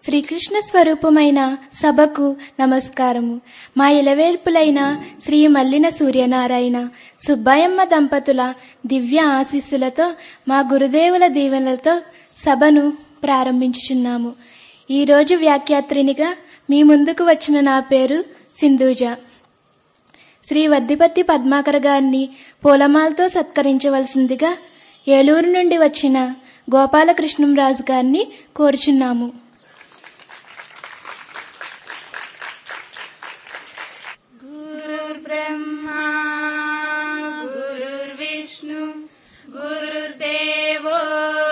శ్రీకృష్ణ స్వరూపమైన సభకు నమస్కారము మా ఇలవేల్పులైన శ్రీ మల్లిన సూర్యనారాయణ సుబ్బయమ్మ దంపతుల దివ్య ఆశీస్సులతో మా గురుదేవుల దీవెనలతో సభను ప్రారంభించుచున్నాము ఈరోజు వ్యాఖ్యాత్రినిగా మీ ముందుకు వచ్చిన నా పేరు సింధూజ శ్రీ వద్దిపత్తి పద్మాకర్ గారిని పూలమాలతో సత్కరించవలసిందిగా ఏలూరు నుండి వచ్చిన గోపాలకృష్ణంరాజు గారిని కోరుచున్నాము गुरुर्ब्रह्मा गुरुर्विष्णु गुरुर्देवो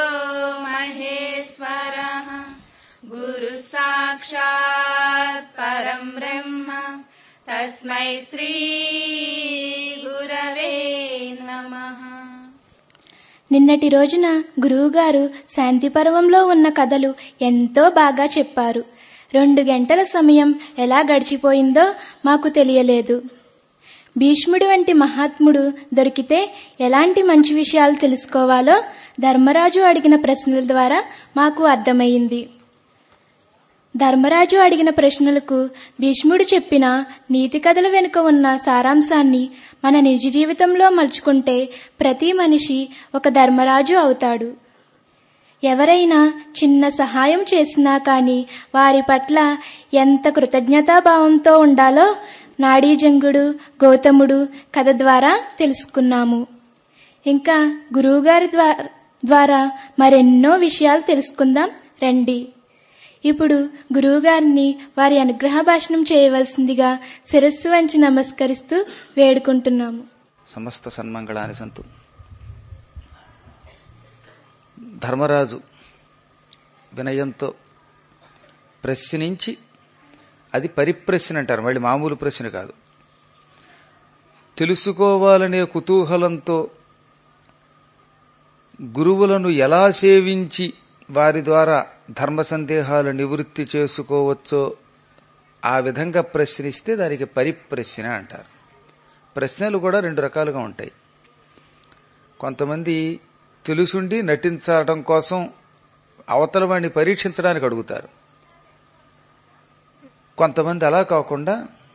महेश्वरः गुरुः साक्षात् परम् ब्रह्म तस्मै श्रीगुरवे नमः నిన్నటి రోజున గురువుగారు శాంతి పర్వంలో ఉన్న కథలు ఎంతో బాగా చెప్పారు రెండు గంటల సమయం ఎలా గడిచిపోయిందో మాకు తెలియలేదు భీష్ముడు వంటి మహాత్ముడు దొరికితే ఎలాంటి మంచి విషయాలు తెలుసుకోవాలో ధర్మరాజు అడిగిన ప్రశ్నల ద్వారా మాకు అర్థమయ్యింది ధర్మరాజు అడిగిన ప్రశ్నలకు భీష్ముడు చెప్పిన నీతి కథల వెనుక ఉన్న సారాంశాన్ని మన నిజ జీవితంలో మలుచుకుంటే ప్రతి మనిషి ఒక ధర్మరాజు అవుతాడు ఎవరైనా చిన్న సహాయం చేసినా కానీ వారి పట్ల ఎంత కృతజ్ఞతాభావంతో ఉండాలో నాడీజంగుడు గౌతముడు కథ ద్వారా తెలుసుకున్నాము ఇంకా గురువుగారి ద్వారా ద్వారా మరెన్నో విషయాలు తెలుసుకుందాం రండి ఇప్పుడు గురువుగారిని వారి అనుగ్రహ భాషణం చేయవలసిందిగా శిరస్సు వంచి నమస్కరిస్తూ వేడుకుంటున్నాము సమస్త సన్మంగళాన్ని సంతు ధర్మరాజు వినయంతో ప్రశ్నించి అది పరిప్రశ్న అంటారు మళ్ళీ మామూలు ప్రశ్న కాదు తెలుసుకోవాలనే కుతూహలంతో గురువులను ఎలా సేవించి వారి ద్వారా ధర్మ సందేహాలు నివృత్తి చేసుకోవచ్చో ఆ విధంగా ప్రశ్నిస్తే దానికి పరిప్రశ్న అంటారు ప్రశ్నలు కూడా రెండు రకాలుగా ఉంటాయి కొంతమంది తెలుసుండి నటించడం కోసం అవతల వాడిని పరీక్షించడానికి అడుగుతారు కొంతమంది అలా కాకుండా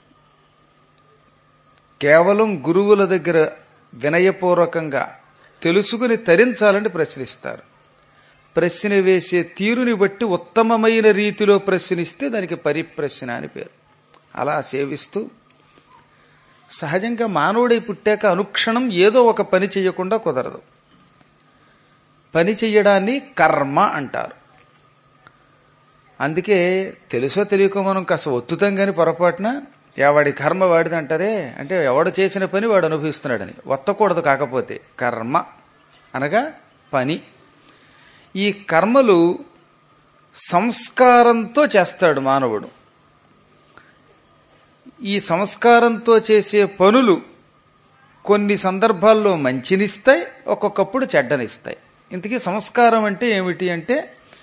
కేవలం గురువుల దగ్గర వినయపూర్వకంగా తెలుసుకుని తరించాలని ప్రశ్నిస్తారు ప్రశ్న వేసే తీరుని బట్టి ఉత్తమమైన రీతిలో ప్రశ్నిస్తే దానికి పరిప్రశ్న అని పేరు అలా సేవిస్తూ సహజంగా మానవుడై పుట్టాక అనుక్షణం ఏదో ఒక పని చేయకుండా కుదరదు పని చెయ్యడాన్ని కర్మ అంటారు అందుకే తెలుసో తెలియకో మనం కాస్త ఒత్తుతాం కానీ పొరపాటున ఎవడి కర్మ వాడిది అంటారే అంటే ఎవడు చేసిన పని వాడు అనుభవిస్తున్నాడని ఒత్తకూడదు కాకపోతే కర్మ అనగా పని ఈ కర్మలు సంస్కారంతో చేస్తాడు మానవుడు ఈ సంస్కారంతో చేసే పనులు కొన్ని సందర్భాల్లో మంచినిస్తాయి ఒక్కొక్కప్పుడు చెడ్డనిస్తాయి ఇంతకీ సంస్కారం అంటే ఏమిటి అంటే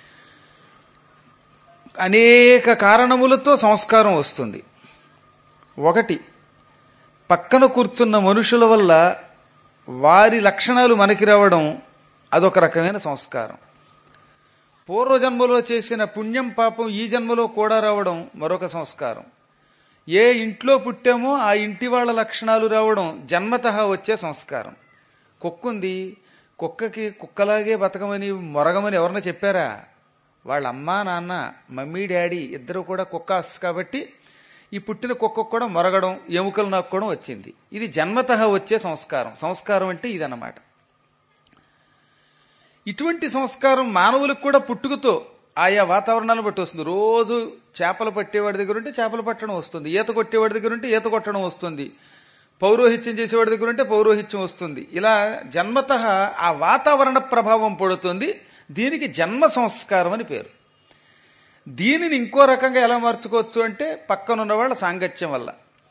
అనేక కారణములతో సంస్కారం వస్తుంది ఒకటి పక్కన కూర్చున్న మనుషుల వల్ల వారి లక్షణాలు మనకి రావడం అదొక రకమైన సంస్కారం పూర్వజన్మలో చేసిన పుణ్యం పాపం ఈ జన్మలో కూడా రావడం మరొక సంస్కారం ఏ ఇంట్లో పుట్టామో ఆ ఇంటి వాళ్ళ లక్షణాలు రావడం జన్మత వచ్చే సంస్కారం కుక్కుంది కుక్కకి కుక్కలాగే బతకమని మొరగమని ఎవరన్నా చెప్పారా వాళ్ళ అమ్మా నాన్న మమ్మీ డాడీ ఇద్దరు కూడా కుక్కాస్ కాబట్టి ఈ పుట్టిన కుక్కకు కూడా మొరగడం ఎముకలు నాక్కోవడం వచ్చింది ఇది జన్మత వచ్చే సంస్కారం సంస్కారం అంటే ఇదన్నమాట ఇటువంటి సంస్కారం మానవులకు కూడా పుట్టుకతో ఆయా వాతావరణాలను బట్టి వస్తుంది రోజు చేపలు పట్టేవాడి దగ్గర ఉంటే చేపలు పట్టడం వస్తుంది ఈత కొట్టేవాడి దగ్గర ఉంటే ఈత కొట్టడం వస్తుంది పౌరోహిత్యం చేసేవాడి దగ్గర ఉంటే పౌరోహిత్యం వస్తుంది ఇలా జన్మత ఆ వాతావరణ ప్రభావం పడుతుంది దీనికి జన్మ సంస్కారం అని పేరు దీనిని ఇంకో రకంగా ఎలా మార్చుకోవచ్చు అంటే పక్కనున్న వాళ్ళ సాంగత్యం వల్ల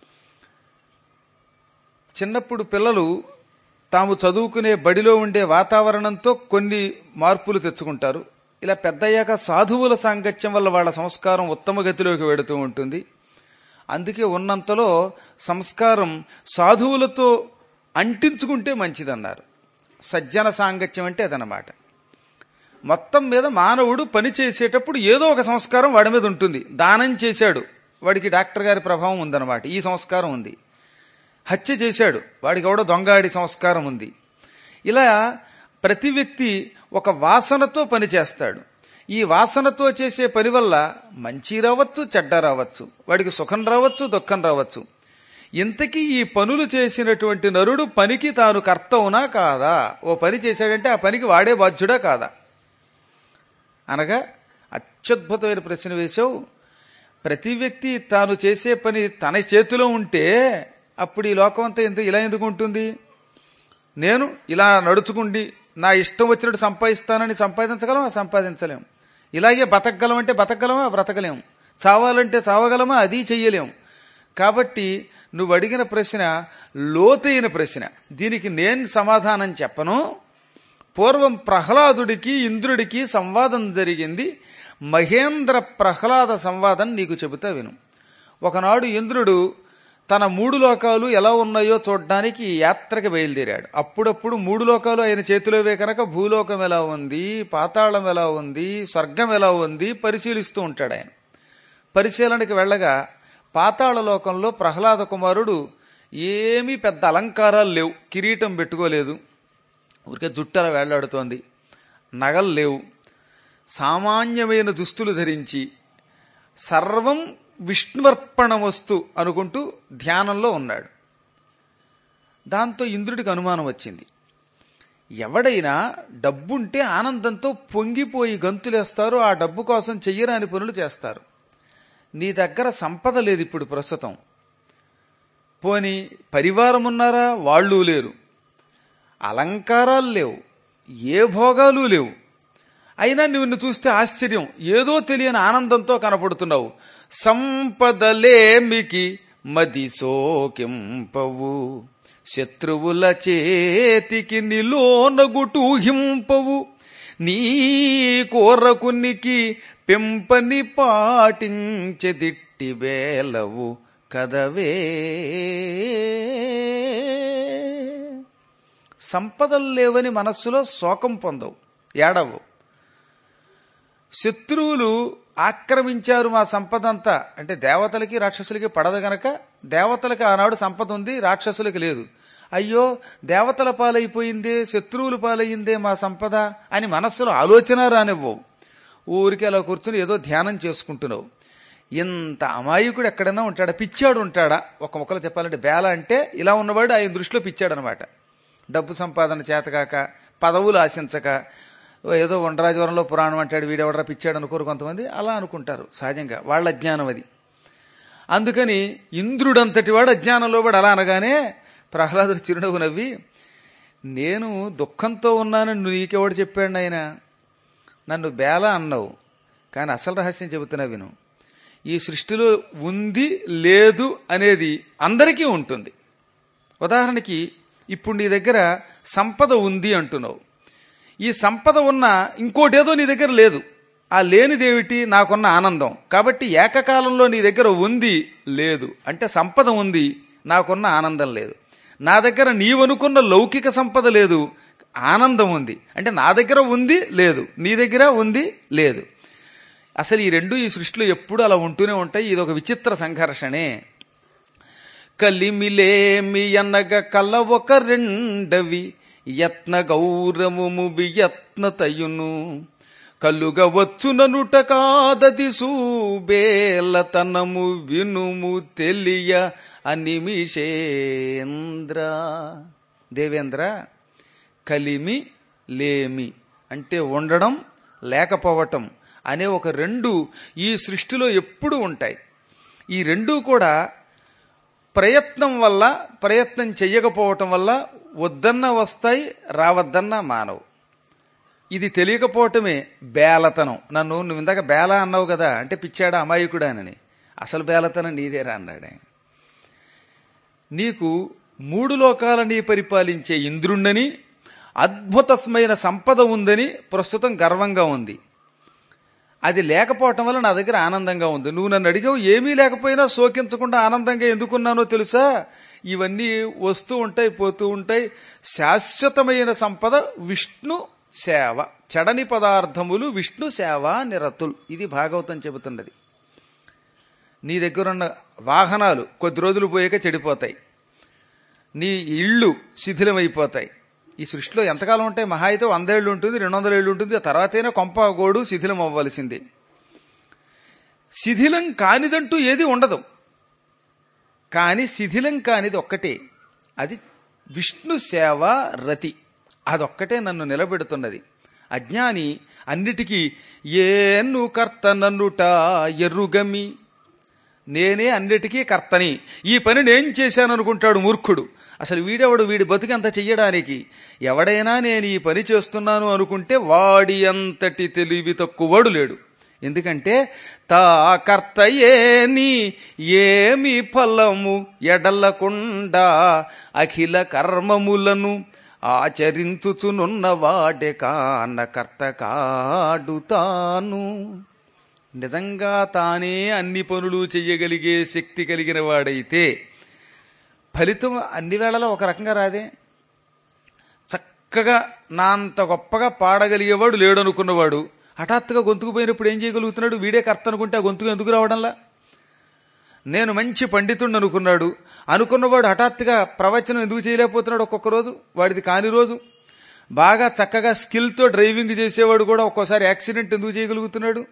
చిన్నప్పుడు పిల్లలు తాము చదువుకునే బడిలో ఉండే వాతావరణంతో కొన్ని మార్పులు తెచ్చుకుంటారు ఇలా పెద్దయ్యాక సాధువుల సాంగత్యం వల్ల వాళ్ళ సంస్కారం ఉత్తమ గతిలోకి వెడుతూ ఉంటుంది అందుకే ఉన్నంతలో సంస్కారం సాధువులతో అంటించుకుంటే మంచిదన్నారు సజ్జన సాంగత్యం అంటే అదనమాట మొత్తం మీద మానవుడు పని చేసేటప్పుడు ఏదో ఒక సంస్కారం వాడి మీద ఉంటుంది దానం చేశాడు వాడికి డాక్టర్ గారి ప్రభావం ఉందన్నమాట ఈ సంస్కారం ఉంది హత్య చేశాడు వాడికి ఎవడో దొంగాడి సంస్కారం ఉంది ఇలా ప్రతి వ్యక్తి ఒక వాసనతో పని చేస్తాడు ఈ వాసనతో చేసే పని వల్ల మంచి రావచ్చు చెడ్డ రావచ్చు వాడికి సుఖం రావచ్చు దుఃఖం రావచ్చు ఇంతకీ ఈ పనులు చేసినటువంటి నరుడు పనికి తాను కర్త అవునా కాదా ఓ పని చేశాడంటే ఆ పనికి వాడే బాధ్యుడా కాదా అనగా అత్యద్భుతమైన ప్రశ్న వేశావు ప్రతి వ్యక్తి తాను చేసే పని తన చేతిలో ఉంటే అప్పుడు ఈ లోకం అంతా ఎందుకు ఇలా ఎందుకు ఉంటుంది నేను ఇలా నడుచుకుండి నా ఇష్టం వచ్చినట్టు సంపాదిస్తానని సంపాదించగలమా సంపాదించలేం ఇలాగే బతకగలమంటే బతకగలమా బ్రతకలేం చావాలంటే చావగలమా అది చెయ్యలేం కాబట్టి నువ్వు అడిగిన ప్రశ్న లోతైన ప్రశ్న దీనికి నేను సమాధానం చెప్పను పూర్వం ప్రహ్లాదుడికి ఇంద్రుడికి సంవాదం జరిగింది మహేంద్ర ప్రహ్లాద సంవాదం నీకు చెబుతా విను ఒకనాడు ఇంద్రుడు తన మూడు లోకాలు ఎలా ఉన్నాయో చూడ్డానికి యాత్రకి బయలుదేరాడు అప్పుడప్పుడు మూడు లోకాలు ఆయన చేతిలోవే కనుక భూలోకం ఎలా ఉంది పాతాళం ఎలా ఉంది స్వర్గం ఎలా ఉంది పరిశీలిస్తూ ఉంటాడు ఆయన పరిశీలనకి వెళ్ళగా పాతాళ లోకంలో ప్రహ్లాద కుమారుడు ఏమీ పెద్ద అలంకారాలు లేవు కిరీటం పెట్టుకోలేదు ఊరికే జుట్టు అలా వేళ్లాడుతోంది నగలు లేవు సామాన్యమైన దుస్తులు ధరించి సర్వం విష్ణువర్పణమస్తు అనుకుంటూ ధ్యానంలో ఉన్నాడు దాంతో ఇంద్రుడికి అనుమానం వచ్చింది ఎవడైనా డబ్బుంటే ఆనందంతో పొంగిపోయి గంతులేస్తారు ఆ డబ్బు కోసం చెయ్యరాని పనులు చేస్తారు నీ దగ్గర సంపద లేదు ఇప్పుడు ప్రస్తుతం పోని పరివారం ఉన్నారా వాళ్ళు లేరు అలంకారాలు లేవు ఏ భోగాలు లేవు అయినా నిన్ను చూస్తే ఆశ్చర్యం ఏదో తెలియని ఆనందంతో కనపడుతున్నావు సంపదలేమికి మది సోకింపవు శత్రువుల చేతికి నిలోనగుటూ హింపవు నీ కోరకునికి పెంపని పాటించెదిట్టి వేలవు కదవే సంపదలు లేవని మనస్సులో శోకం పొందవు ఏడవు శత్రువులు ఆక్రమించారు మా సంపద అంతా అంటే దేవతలకి రాక్షసులకి పడదు గనక దేవతలకి ఆనాడు సంపద ఉంది రాక్షసులకి లేదు అయ్యో దేవతల పాలైపోయిందే శత్రువులు పాలయ్యిందే మా సంపద అని మనస్సులో ఆలోచన రానివ్వవు ఊరికి అలా కూర్చుని ఏదో ధ్యానం చేసుకుంటున్నావు ఇంత అమాయకుడు ఎక్కడైనా ఉంటాడా పిచ్చాడు ఉంటాడా ఒక మొక్కలు చెప్పాలంటే బేల అంటే ఇలా ఉన్నవాడు ఆయన దృష్టిలో పిచ్చాడు అనమాట డబ్బు సంపాదన చేతకాక పదవులు ఆశించక ఓ ఏదో ఉండరాజవరంలో పురాణం అంటాడు వీడెవడరా పిచ్చాడు అనుకోరు కొంతమంది అలా అనుకుంటారు సహజంగా వాళ్ళ అజ్ఞానం అది అందుకని ఇంద్రుడంతటి వాడు అజ్ఞానంలో వాడు అలా అనగానే ప్రహ్లాదుడు చిరునవ్వు నవ్వి నేను దుఃఖంతో ఉన్నానని నీకెవడు చెప్పాడు ఆయన నన్ను బేల అన్నావు కానీ అసలు రహస్యం చెబుతున్నా విను ఈ సృష్టిలో ఉంది లేదు అనేది అందరికీ ఉంటుంది ఉదాహరణకి ఇప్పుడు నీ దగ్గర సంపద ఉంది అంటున్నావు ఈ సంపద ఉన్న ఇంకోటేదో నీ దగ్గర లేదు ఆ లేనిదేమిటి నాకున్న ఆనందం కాబట్టి ఏకకాలంలో నీ దగ్గర ఉంది లేదు అంటే సంపద ఉంది నాకున్న ఆనందం లేదు నా దగ్గర నీవనుకున్న లౌకిక సంపద లేదు ఆనందం ఉంది అంటే నా దగ్గర ఉంది లేదు నీ దగ్గర ఉంది లేదు అసలు ఈ రెండు ఈ సృష్టిలో ఎప్పుడు అలా ఉంటూనే ఉంటాయి ఇది ఒక విచిత్ర సంఘర్షణే కలిమిలేమి అనగ కల ఒక రెండవి యత్న గౌరవము వియత్నతయును కలుగవచ్చుననుట కాదది సూబేలతనము వినుము తెలియ అనిమిషేంద్ర దేవేంద్ర కలిమి లేమి అంటే ఉండడం లేకపోవటం అనే ఒక రెండు ఈ సృష్టిలో ఎప్పుడు ఉంటాయి ఈ రెండు కూడా ప్రయత్నం వల్ల ప్రయత్నం చెయ్యకపోవటం వల్ల వద్దన్న వస్తాయి రావద్దన్న మానవు ఇది తెలియకపోవటమే బేలతనం నన్ను నువ్వు ఇందాక బేల అన్నావు కదా అంటే పిచ్చాడా అమాయకుడా అని అసలు బేలతనం నీదేరా అన్నాడు ఆయన నీకు మూడు లోకాలని పరిపాలించే ఇంద్రుణ్ణని అద్భుతమైన సంపద ఉందని ప్రస్తుతం గర్వంగా ఉంది అది లేకపోవటం వల్ల నా దగ్గర ఆనందంగా ఉంది నువ్వు నన్ను అడిగావు ఏమీ లేకపోయినా శోకించకుండా ఆనందంగా ఎందుకున్నానో తెలుసా ఇవన్నీ వస్తూ ఉంటాయి పోతూ ఉంటాయి శాశ్వతమైన సంపద విష్ణు సేవ చెడని పదార్థములు విష్ణు సేవ నిరతుల్ ఇది భాగవతం చెబుతున్నది నీ దగ్గరున్న వాహనాలు కొద్ది రోజులు పోయాక చెడిపోతాయి నీ ఇళ్ళు శిథిలమైపోతాయి ఈ సృష్టిలో ఎంతకాలం ఉంటాయి మహా అయితే వంద ఏళ్ళు ఉంటుంది రెండు వందల ఏళ్ళు ఉంటుంది ఆ తర్వాతైనా కొంప గోడు శిథిలం అవ్వాల్సిందే శిథిలం కానిదంటూ ఏది ఉండదు కానీ శిథిలం కానిది ఒక్కటే అది విష్ణు సేవ రతి అదొక్కటే నన్ను నిలబెడుతున్నది అజ్ఞాని అన్నిటికీ ఏను కర్త నన్నుట ఎర్రుగమి నేనే అన్నిటికీ కర్తని ఈ పని నేను చేశాను అనుకుంటాడు మూర్ఖుడు అసలు వీడెవడు వీడి బతుకంత చెయ్యడానికి ఎవడైనా నేను ఈ పని చేస్తున్నాను అనుకుంటే వాడి అంతటి తెలివి తక్కువడు లేడు ఎందుకంటే తా కర్తయేని ఏమి ఫలము ఎడలకుండా అఖిల కర్మములను ఆచరించుచునున్న వాడే కాన కర్త కాడు తాను నిజంగా తానే అన్ని పనులు చెయ్యగలిగే శక్తి కలిగిన వాడైతే ఫలితం అన్ని వేళలా ఒక రకంగా రాదే చక్కగా నా అంత గొప్పగా పాడగలిగేవాడు లేడనుకున్నవాడు హఠాత్తుగా గొంతుకు పోయినప్పుడు ఏం చేయగలుగుతున్నాడు వీడే కర్త అనుకుంటే ఆ గొంతుకు ఎందుకు రావడంలా నేను మంచి పండితుడిని అనుకున్నాడు అనుకున్నవాడు హఠాత్తుగా ప్రవచనం ఎందుకు చేయలేకపోతున్నాడు ఒక్కొక్క రోజు వాడిది కాని రోజు బాగా చక్కగా స్కిల్తో డ్రైవింగ్ చేసేవాడు కూడా ఒక్కోసారి యాక్సిడెంట్ ఎందుకు చేయగలుగుతున్నాడు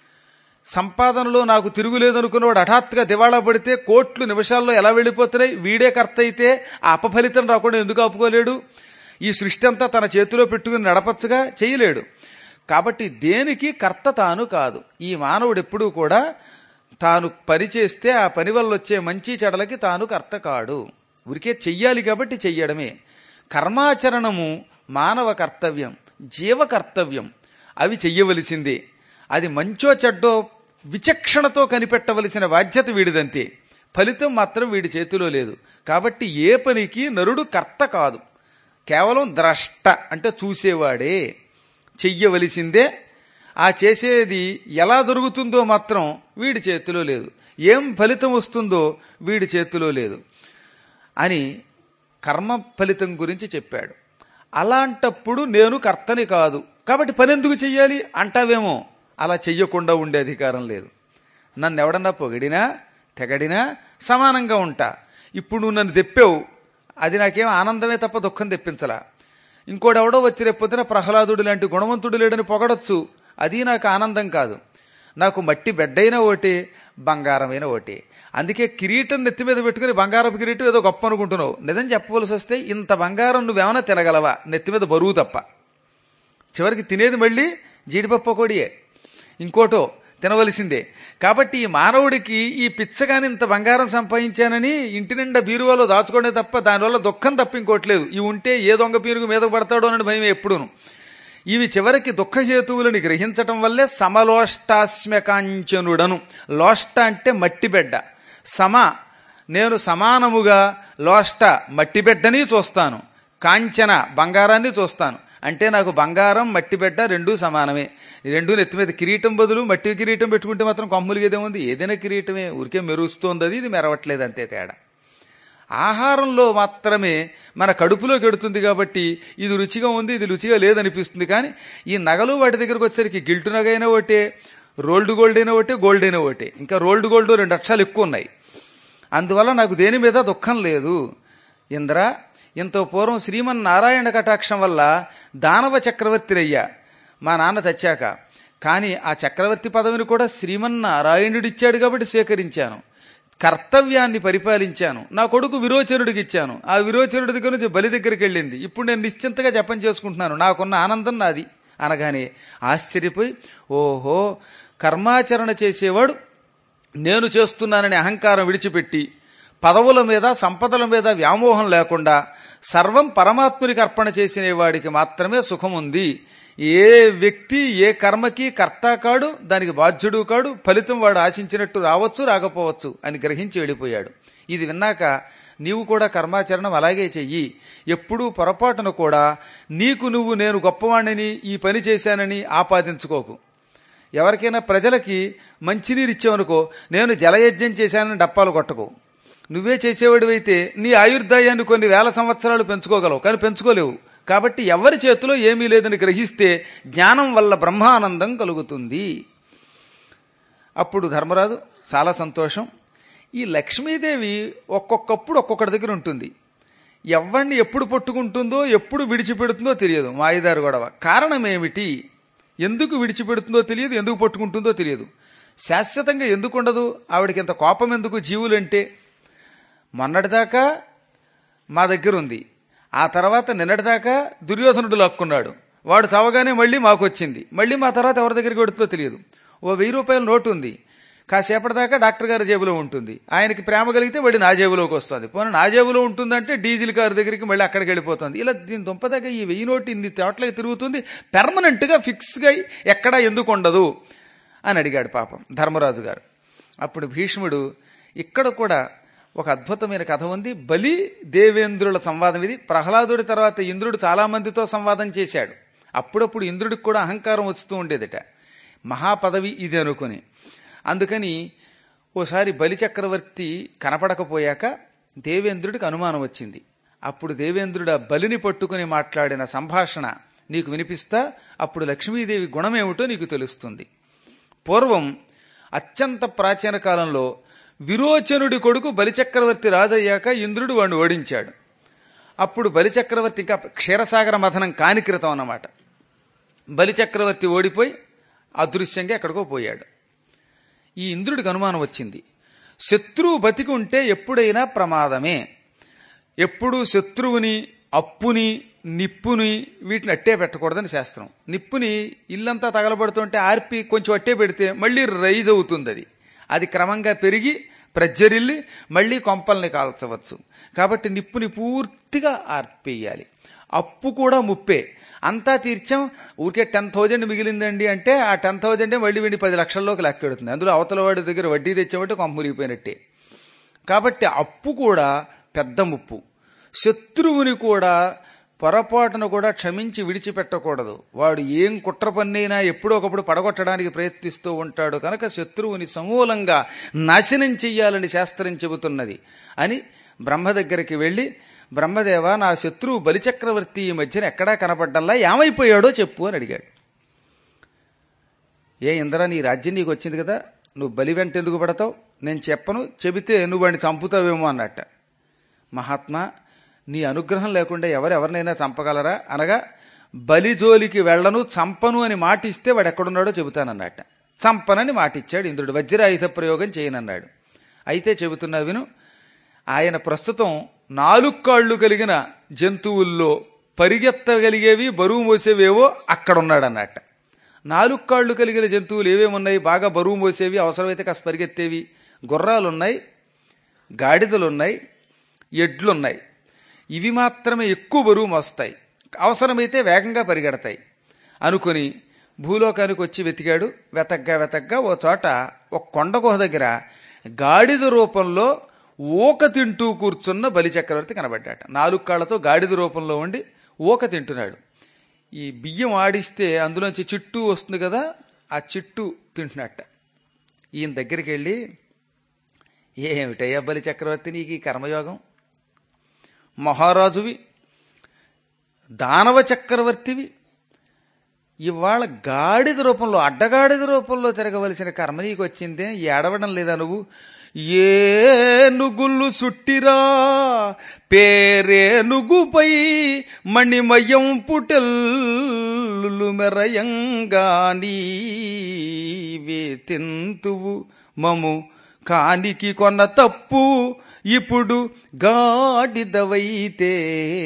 సంపాదనలో నాకు తిరుగులేదనుకున్నవాడు హఠాత్తుగా దివాళా పడితే కోట్లు నిమిషాల్లో ఎలా వెళ్ళిపోతున్నాయి వీడే కర్త అయితే ఆ అపఫలితం రాకుండా ఎందుకు ఆపుకోలేడు ఈ సృష్టి అంతా తన చేతిలో పెట్టుకుని నడపచ్చుగా చేయలేడు కాబట్టి దేనికి కర్త తాను కాదు ఈ మానవుడు ఎప్పుడూ కూడా తాను పని చేస్తే ఆ పని వల్ల వచ్చే మంచి చెడలకి తాను కర్త కాడు ఊరికే చెయ్యాలి కాబట్టి చెయ్యడమే కర్మాచరణము మానవ కర్తవ్యం జీవ కర్తవ్యం అవి చెయ్యవలసిందే అది మంచో చెడ్డో విచక్షణతో కనిపెట్టవలసిన బాధ్యత వీడిదంతే ఫలితం మాత్రం వీడి చేతిలో లేదు కాబట్టి ఏ పనికి నరుడు కర్త కాదు కేవలం ద్రష్ట అంటే చూసేవాడే చెయ్యవలసిందే ఆ చేసేది ఎలా జరుగుతుందో మాత్రం వీడి చేతిలో లేదు ఏం ఫలితం వస్తుందో వీడి చేతిలో లేదు అని కర్మ ఫలితం గురించి చెప్పాడు అలాంటప్పుడు నేను కర్తని కాదు కాబట్టి పని ఎందుకు చెయ్యాలి అంటావేమో అలా చెయ్యకుండా ఉండే అధికారం లేదు నన్ను ఎవడన్నా పొగిడినా తెగడినా సమానంగా ఉంటా ఇప్పుడు నువ్వు నన్ను తెప్పావు అది నాకేం ఆనందమే తప్ప దుఃఖం తెప్పించలా ఇంకోడెవడో వచ్చి రేపొద్దున ప్రహ్లాదుడు లాంటి గుణవంతుడు లేడని పొగడొచ్చు అది నాకు ఆనందం కాదు నాకు మట్టి బెడ్డైన ఓటే బంగారమైన ఓటే అందుకే కిరీటం నెత్తి మీద పెట్టుకుని బంగారపు కిరీటం ఏదో గొప్ప అనుకుంటున్నావు నిజం చెప్పవలసి వస్తే ఇంత బంగారం నువ్వేమైనా తినగలవా నెత్తి మీద బరువు తప్ప చివరికి తినేది మళ్ళీ జీడిపప్పు కొడియే ఇంకోటో తినవలసిందే కాబట్టి ఈ మానవుడికి ఈ పిచ్చగాని ఇంత బంగారం సంపాదించానని ఇంటి నిండా బీరువాలో దాచుకోవడే తప్ప దానివల్ల దుఃఖం తప్ప ఇంకోట్లేదు ఇవి ఉంటే ఏ దొంగ పీరుగు మీద పడతాడో అని భయం ఎప్పుడూను ఇవి చివరికి దుఃఖహేతువులని గ్రహించటం వల్లే సమలోష్టాస్మ్యకాంచనుడను లోష్ట అంటే మట్టి బిడ్డ సమ నేను సమానముగా లోష్ట మట్టి బిడ్డని చూస్తాను కాంచన బంగారాన్ని చూస్తాను అంటే నాకు బంగారం మట్టి బిడ్డ రెండూ సమానమే ఈ రెండు నెత్తి మీద కిరీటం బదులు మట్టి కిరీటం పెట్టుకుంటే మాత్రం కొమ్ములుగేదేముంది ఏదైనా కిరీటమే ఊరికే మెరుస్తోంది అది ఇది మెరవట్లేదు అంతే తేడా ఆహారంలో మాత్రమే మన కడుపులోకి ఎడుతుంది కాబట్టి ఇది రుచిగా ఉంది ఇది రుచిగా లేదనిపిస్తుంది కానీ ఈ నగలు వాటి దగ్గరకు వచ్చేసరికి గిల్టు నగ అయినా ఒకటే రోల్డ్ గోల్డ్ అయినా ఒకటే గోల్డ్ అయినా ఒకటే ఇంకా రోల్డ్ గోల్డ్ రెండు అక్షరాలు ఎక్కువ ఉన్నాయి అందువల్ల నాకు దేని మీద దుఃఖం లేదు ఇంద్ర ఇంత పూర్వం శ్రీమన్నారాయణ కటాక్షం వల్ల దానవ చక్రవర్తిరయ్యా మా నాన్న చచ్చాక కానీ ఆ చక్రవర్తి పదవిని కూడా శ్రీమన్నారాయణుడిచ్చాడు కాబట్టి స్వీకరించాను కర్తవ్యాన్ని పరిపాలించాను నా కొడుకు విరోచనుడికి ఇచ్చాను ఆ విరోచనుడి దగ్గర నుంచి బలి దగ్గరికి వెళ్ళింది ఇప్పుడు నేను నిశ్చింతగా జపం చేసుకుంటున్నాను నాకున్న ఆనందం నాది అనగానే ఆశ్చర్యపోయి ఓహో కర్మాచరణ చేసేవాడు నేను చేస్తున్నానని అహంకారం విడిచిపెట్టి పదవుల మీద సంపదల మీద వ్యామోహం లేకుండా సర్వం పరమాత్మునికి అర్పణ చేసిన వాడికి మాత్రమే సుఖం ఉంది ఏ వ్యక్తి ఏ కర్మకి కర్త కాడు దానికి బాధ్యుడు కాడు ఫలితం వాడు ఆశించినట్టు రావచ్చు రాకపోవచ్చు అని గ్రహించి వెళ్ళిపోయాడు ఇది విన్నాక నీవు కూడా కర్మాచరణం అలాగే చెయ్యి ఎప్పుడూ పొరపాటును కూడా నీకు నువ్వు నేను గొప్పవాణ్ణని ఈ పని చేశానని ఆపాదించుకోకు ఎవరికైనా ప్రజలకి మంచినీరు ఇచ్చావనుకో నేను జలయజ్ఞం చేశానని డప్పాలు కొట్టకు నువ్వే చేసేవాడివైతే నీ ఆయుర్దాయాన్ని కొన్ని వేల సంవత్సరాలు పెంచుకోగలవు కానీ పెంచుకోలేవు కాబట్టి ఎవరి చేతిలో ఏమీ లేదని గ్రహిస్తే జ్ఞానం వల్ల బ్రహ్మానందం కలుగుతుంది అప్పుడు ధర్మరాజు చాలా సంతోషం ఈ లక్ష్మీదేవి ఒక్కొక్కప్పుడు ఒక్కొక్కటి దగ్గర ఉంటుంది ఎవరిని ఎప్పుడు పట్టుకుంటుందో ఎప్పుడు విడిచిపెడుతుందో తెలియదు మాయిదారు గొడవ కారణం ఏమిటి ఎందుకు విడిచిపెడుతుందో తెలియదు ఎందుకు పట్టుకుంటుందో తెలియదు శాశ్వతంగా ఎందుకు ఉండదు ఆవిడకి ఇంత కోపం ఎందుకు జీవులంటే మొన్నటిదాకా మా దగ్గర ఉంది ఆ తర్వాత నిన్నటిదాకా దుర్యోధనుడు లాక్కున్నాడు వాడు చవగానే మళ్ళీ మాకు వచ్చింది మళ్ళీ మా తర్వాత ఎవరి దగ్గరికి పెడుతుందో తెలియదు ఓ వెయ్యి రూపాయల నోటు ఉంది కాసేపటి దాకా డాక్టర్ గారి జేబులో ఉంటుంది ఆయనకి ప్రేమ కలిగితే మళ్ళీ నా జేబులోకి వస్తుంది పోనీ నా జేబులో ఉంటుందంటే డీజిల్ కారు దగ్గరికి మళ్ళీ అక్కడికి వెళ్ళిపోతుంది ఇలా దీని దుంపదాకా ఈ వెయ్యి నోటు ఇన్ని తోటలకి తిరుగుతుంది పెర్మనెంట్గా ఫిక్స్గా ఎక్కడా ఎందుకు ఉండదు అని అడిగాడు పాపం ధర్మరాజు గారు అప్పుడు భీష్ముడు ఇక్కడ కూడా ఒక అద్భుతమైన కథ ఉంది బలి దేవేంద్రుల సంవాదం ఇది ప్రహ్లాదుడి తర్వాత ఇంద్రుడు చాలా మందితో సంవాదం చేశాడు అప్పుడప్పుడు ఇంద్రుడికి కూడా అహంకారం వస్తూ ఉండేదట మహాపదవి ఇది అనుకుని అందుకని ఓసారి బలి చక్రవర్తి కనపడకపోయాక దేవేంద్రుడికి అనుమానం వచ్చింది అప్పుడు దేవేంద్రుడు ఆ బలిని పట్టుకుని మాట్లాడిన సంభాషణ నీకు వినిపిస్తా అప్పుడు లక్ష్మీదేవి గుణమేమిటో నీకు తెలుస్తుంది పూర్వం అత్యంత ప్రాచీన కాలంలో విరోచనుడి కొడుకు బలిచక్రవర్తి రాజయ్యాక ఇంద్రుడు వాడిని ఓడించాడు అప్పుడు బలిచక్రవర్తి ఇంకా క్షీరసాగర మథనం కాని క్రితం అన్నమాట బలిచక్రవర్తి ఓడిపోయి అదృశ్యంగా ఎక్కడికో పోయాడు ఈ ఇంద్రుడికి అనుమానం వచ్చింది శత్రువు బతికి ఉంటే ఎప్పుడైనా ప్రమాదమే ఎప్పుడు శత్రువుని అప్పుని నిప్పుని వీటిని అట్టే పెట్టకూడదని శాస్త్రం నిప్పుని ఇల్లంతా తగలబడుతుంటే ఆర్పి కొంచెం అట్టే పెడితే మళ్ళీ రైజ్ అవుతుంది అది అది క్రమంగా పెరిగి ప్రజ్జరిల్లి మళ్ళీ కొంపల్ని కాల్చవచ్చు కాబట్టి నిప్పుని పూర్తిగా ఆర్పేయాలి అప్పు కూడా ముప్పే అంతా తీర్చాం ఊరికే టెన్ థౌజండ్ మిగిలిందండి అంటే ఆ టెన్ థౌజండే మళ్ళీ వెండి పది లక్షల్లోకి లెక్కెడుతుంది అందులో అవతల వాడి దగ్గర వడ్డీ తెచ్చామంటే కొంప మురిగిపోయినట్టే కాబట్టి అప్పు కూడా పెద్ద ముప్పు శత్రువుని కూడా పొరపాటున కూడా క్షమించి విడిచిపెట్టకూడదు వాడు ఏం కుట్ర పన్నైనా ఎప్పుడో ఒకప్పుడు పడగొట్టడానికి ప్రయత్నిస్తూ ఉంటాడు కనుక శత్రువుని సమూలంగా నాశనం చెయ్యాలని శాస్త్రం చెబుతున్నది అని బ్రహ్మ దగ్గరికి వెళ్ళి బ్రహ్మదేవ నా శత్రువు బలిచక్రవర్తి ఈ మధ్యన ఎక్కడా కనపడ్డల్లా ఏమైపోయాడో చెప్పు అని అడిగాడు ఏ ఇంద్ర నీ రాజ్యం నీకు వచ్చింది కదా నువ్వు బలి వెంట ఎందుకు పడతావు నేను చెప్పను చెబితే నువ్వు వాడిని చంపుతావేమో అన్నట్ట మహాత్మా నీ అనుగ్రహం లేకుండా ఎవరెవరినైనా చంపగలరా అనగా బలి జోలికి వెళ్ళను చంపను అని మాటిస్తే వాడు ఎక్కడున్నాడో చెబుతానన్నట్ట చంపనని మాటిచ్చాడు ఇంద్రుడు వజ్రాయుధ ప్రయోగం చేయనన్నాడు అయితే చెబుతున్నా విను ఆయన ప్రస్తుతం నాలుగు కాళ్ళు కలిగిన జంతువుల్లో పరిగెత్తగలిగేవి బరువు మోసేవేవో అక్కడున్నాడన్నట్ట నాలుగు కాళ్ళు కలిగిన జంతువులు ఏవేమున్నాయి బాగా బరువు మోసేవి అవసరమైతే కాస్త పరిగెత్తేవి గుర్రాలున్నాయి గాడిదలున్నాయి ఎడ్లున్నాయి ఇవి మాత్రమే ఎక్కువ బరువు మోస్తాయి అవసరమైతే వేగంగా పరిగెడతాయి అనుకుని భూలోకానికి వచ్చి వెతికాడు వెతగ్గా వెతగ్గా ఓ చోట ఒక కొండ గుహ దగ్గర గాడిద రూపంలో ఊక తింటూ కూర్చున్న బలిచక్రవర్తి కనబడ్డాట నాలుగు కాళ్లతో గాడిద రూపంలో ఉండి ఊక తింటున్నాడు ఈ బియ్యం ఆడిస్తే అందులోంచి చిట్టు వస్తుంది కదా ఆ చిట్టు తింటున్నట్ట ఈయన దగ్గరికి వెళ్ళి ఏమిటయ్యా బలి చక్రవర్తి నీకు ఈ కర్మయోగం మహారాజువి దానవ చక్రవర్తివి ఇవాళ గాడిద రూపంలో అడ్డగాడిద రూపంలో తిరగవలసిన కర్మ నీకు వచ్చిందే ఏడవడం లేదా నువ్వు ఏనుగులు సుట్టిరా పేరేనుగుపై మణిమయం పుటెల్లు మెరయంగా నీవే తెంతువు మము కానికి కొన్న తప్పు ఇప్పుడు గాడిదవైతే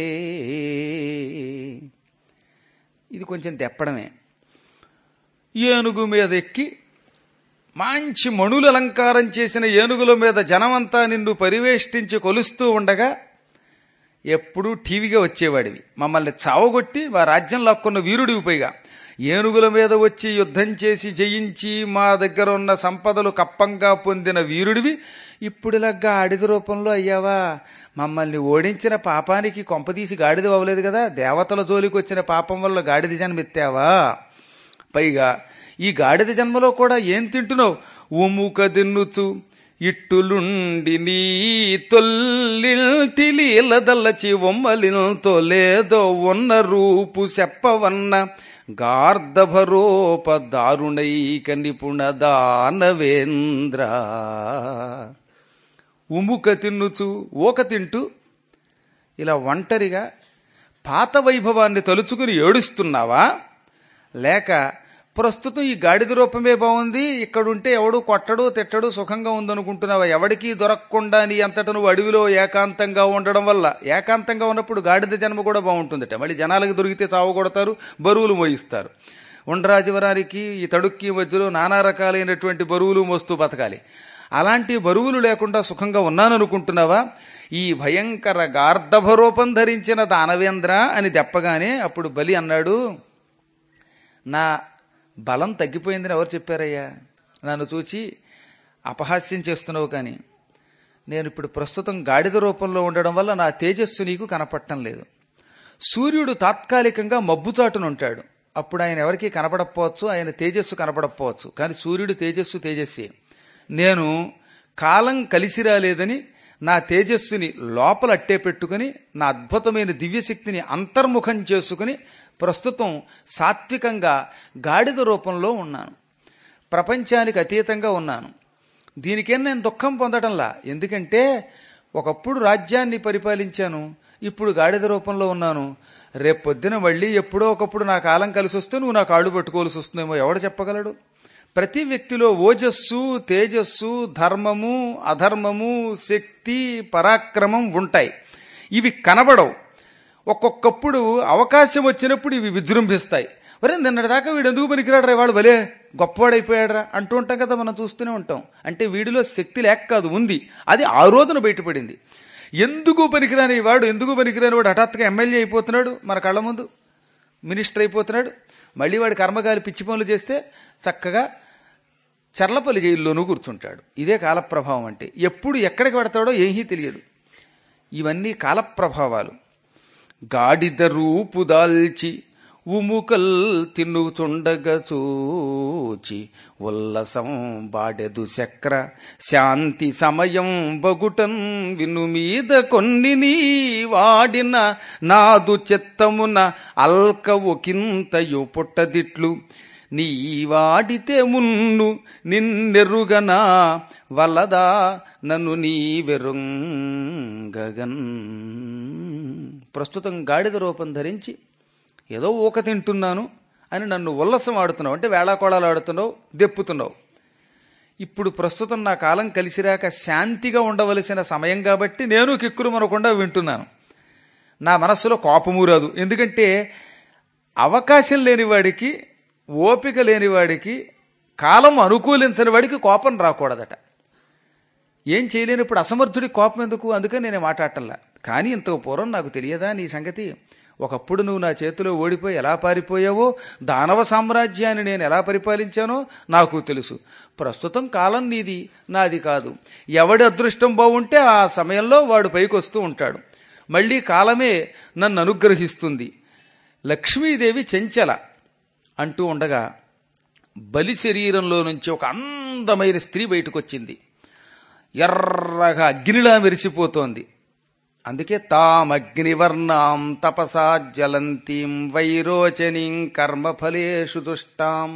ఇది కొంచెం తెప్పడమే ఏనుగు మీద ఎక్కి మంచి మణులు అలంకారం చేసిన ఏనుగుల మీద జనమంతా నిన్ను పరివేష్టించి కొలుస్తూ ఉండగా ఎప్పుడూ టీవీగా వచ్చేవాడివి మమ్మల్ని చావగొట్టి మా రాజ్యం లాక్కున్న వీరుడివి పైగా ఏనుగుల మీద వచ్చి యుద్ధం చేసి జయించి మా దగ్గర ఉన్న సంపదలు కప్పంగా పొందిన వీరుడివి ఇప్పుడులాగా ఆడిద రూపంలో అయ్యావా మమ్మల్ని ఓడించిన పాపానికి కొంపదీసి గాడిద అవ్వలేదు కదా దేవతల జోలికి వచ్చిన పాపం వల్ల గాడిద జన్మెత్తావా పైగా ఈ గాడిద జన్మలో కూడా ఏం తింటున్నావు ఉముక తిన్నుచు ఇట్టులుండి నీ తొల్లిల్టిలీలదల్లచి ఒమ్మలింతో లేదో ఉన్న రూపు చెప్పవన్న గార్ధభరోప దారుణైక నిపుణ దానవేంద్ర ఉముక తిన్నుచు ఊక తింటూ ఇలా ఒంటరిగా పాత వైభవాన్ని తలుచుకుని ఏడుస్తున్నావా లేక ప్రస్తుతం ఈ గాడిద రూపమే బాగుంది ఇక్కడుంటే ఎవడు కొట్టడు తిట్టడు సుఖంగా ఉందనుకుంటున్నావా ఎవడికి దొరకకుండా నీ అంతట నువ్వు అడవిలో ఏకాంతంగా ఉండడం వల్ల ఏకాంతంగా ఉన్నప్పుడు గాడిద జన్మ కూడా బాగుంటుందట మళ్ళీ జనాలకు దొరికితే చావు కొడతారు బరువులు మోయిస్తారు ఉండరాజవరానికి ఈ తడుక్కి మధ్యలో నానా రకాలైనటువంటి బరువులు మోస్తూ బతకాలి అలాంటి బరువులు లేకుండా సుఖంగా ఉన్నాననుకుంటున్నావా ఈ భయంకర గార్ధభరూపం ధరించిన దానవేంద్ర అని దెప్పగానే అప్పుడు బలి అన్నాడు నా బలం తగ్గిపోయిందని ఎవరు చెప్పారయ్యా నన్ను చూచి అపహాస్యం చేస్తున్నావు కానీ నేను ఇప్పుడు ప్రస్తుతం గాడిద రూపంలో ఉండడం వల్ల నా తేజస్సు నీకు కనపడటం లేదు సూర్యుడు తాత్కాలికంగా మబ్బుచాటున ఉంటాడు అప్పుడు ఆయన ఎవరికీ కనపడకపోవచ్చు ఆయన తేజస్సు కనపడకపోవచ్చు కానీ సూర్యుడు తేజస్సు తేజస్సే నేను కాలం కలిసి రాలేదని నా తేజస్సుని లోపల అట్టే పెట్టుకుని నా అద్భుతమైన దివ్యశక్తిని అంతర్ముఖం చేసుకుని ప్రస్తుతం సాత్వికంగా గాడిద రూపంలో ఉన్నాను ప్రపంచానికి అతీతంగా ఉన్నాను దీనికేం నేను దుఃఖం పొందడంలా ఎందుకంటే ఒకప్పుడు రాజ్యాన్ని పరిపాలించాను ఇప్పుడు గాడిద రూపంలో ఉన్నాను రేపొద్దున మళ్ళీ ఎప్పుడో ఒకప్పుడు నా కాలం కలిసి వస్తే నువ్వు నా కాళ్ళు పట్టుకోవాల్సి వస్తుందేమో ఎవడు చెప్పగలడు ప్రతి వ్యక్తిలో ఓజస్సు తేజస్సు ధర్మము అధర్మము శక్తి పరాక్రమం ఉంటాయి ఇవి కనబడవు ఒక్కొక్కప్పుడు అవకాశం వచ్చినప్పుడు ఇవి విజృంభిస్తాయి మరి నిన్నటిదాకా వీడు ఎందుకు పనికిరాడరా వాడు భలే గొప్పవాడైపోయాడరా అంటూ ఉంటాం కదా మనం చూస్తూనే ఉంటాం అంటే వీడిలో శక్తి లేక కాదు ఉంది అది ఆ రోజున బయటపడింది ఎందుకు పనికిరాని వాడు ఎందుకు పనికిరాని వాడు హఠాత్తుగా ఎమ్మెల్యే అయిపోతున్నాడు మన కళ్ళ ముందు మినిస్టర్ అయిపోతున్నాడు మళ్ళీ వాడి కర్మగాలి పిచ్చి పనులు చేస్తే చక్కగా చర్లపల్లి జైల్లోనూ కూర్చుంటాడు ఇదే కాలప్రభావం అంటే ఎప్పుడు ఎక్కడికి పెడతాడో ఏమీ తెలియదు ఇవన్నీ కాలప్రభావాలు గాడిద రూపు దాల్చి ఉముకల్ తిన్నుచుండగ చూచి ఉల్లసం బాడెదు చక్ర శాంతి సమయం బగుటన్ విను మీద కొన్ని నీ వాడిన నాదు చిత్తమున అల్క ఒకంతయు పుట్టదిట్లు నీ వాడితే మున్ను నిన్నెరుగనా వలదా నన్ను నీ వెరుంగగన్ ప్రస్తుతం గాడిద రూపం ధరించి ఏదో ఊక తింటున్నాను అని నన్ను ఉల్లసం ఆడుతున్నావు అంటే వేళాకోళాలు ఆడుతున్నావు దెప్పుతున్నావు ఇప్పుడు ప్రస్తుతం నా కాలం కలిసిరాక శాంతిగా ఉండవలసిన సమయం కాబట్టి నేను కిక్కురు మనకుండా వింటున్నాను నా మనస్సులో కోపము రాదు ఎందుకంటే అవకాశం లేనివాడికి ఓపిక లేనివాడికి కాలం అనుకూలించని వాడికి కోపం రాకూడదట ఏం చేయలేనప్పుడు అసమర్థుడి కోపం ఎందుకు అందుకని నేను మాట్లాడటంలా కానీ ఇంతకు పూర్వం నాకు తెలియదా నీ సంగతి ఒకప్పుడు నువ్వు నా చేతిలో ఓడిపోయి ఎలా పారిపోయావో దానవ సామ్రాజ్యాన్ని నేను ఎలా పరిపాలించానో నాకు తెలుసు ప్రస్తుతం కాలం నీది నాది కాదు ఎవడి అదృష్టం బాగుంటే ఆ సమయంలో వాడు పైకి వస్తూ ఉంటాడు మళ్ళీ కాలమే నన్ను అనుగ్రహిస్తుంది లక్ష్మీదేవి చెంచల అంటూ ఉండగా బలి శరీరంలో నుంచి ఒక అందమైన స్త్రీ బయటకు వచ్చింది ఎర్రగా అగ్నిలా మెరిసిపోతోంది అందుకే తామగ్నివర్ణాం తపసా జ్వలంతీం వైరోచనీం కర్మఫలేషు దుష్టాం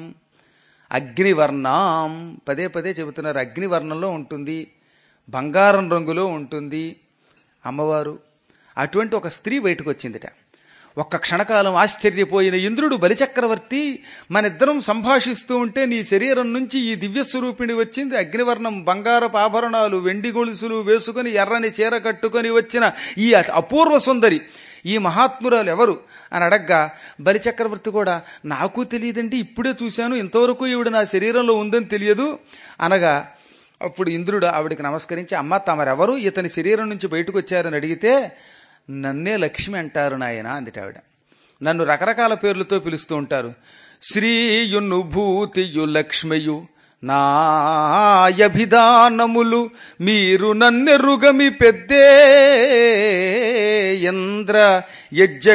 అగ్నివర్ణాం పదే పదే చెబుతున్నారు అగ్నివర్ణంలో ఉంటుంది బంగారం రంగులో ఉంటుంది అమ్మవారు అటువంటి ఒక స్త్రీ బయటకు వచ్చిందిట ఒక్క క్షణకాలం ఆశ్చర్యపోయిన ఇంద్రుడు బలిచక్రవర్తి మనిద్దరం సంభాషిస్తూ ఉంటే నీ శరీరం నుంచి ఈ దివ్యస్వరూపిణి వచ్చింది అగ్నివర్ణం బంగారపు ఆభరణాలు వెండి గొలుసులు వేసుకుని ఎర్రని చీర కట్టుకొని వచ్చిన ఈ అపూర్వ సుందరి ఈ మహాత్మురాలు ఎవరు అని అడగ్గా బలిచక్రవర్తి కూడా నాకు తెలియదండి ఇప్పుడే చూశాను ఇంతవరకు ఈవిడ నా శరీరంలో ఉందని తెలియదు అనగా అప్పుడు ఇంద్రుడు ఆవిడికి నమస్కరించి అమ్మ తమరెవరు ఇతని శరీరం నుంచి బయటకు వచ్చారని అడిగితే నన్నే లక్ష్మి అంటారు నాయన అందిట ఆవిడ నన్ను రకరకాల పేర్లతో పిలుస్తూ ఉంటారు శ్రీయును భూతియు లక్ష్మయు నాయభిధానములు మీరు నన్నెరుగమి పెద్దే యంద్ర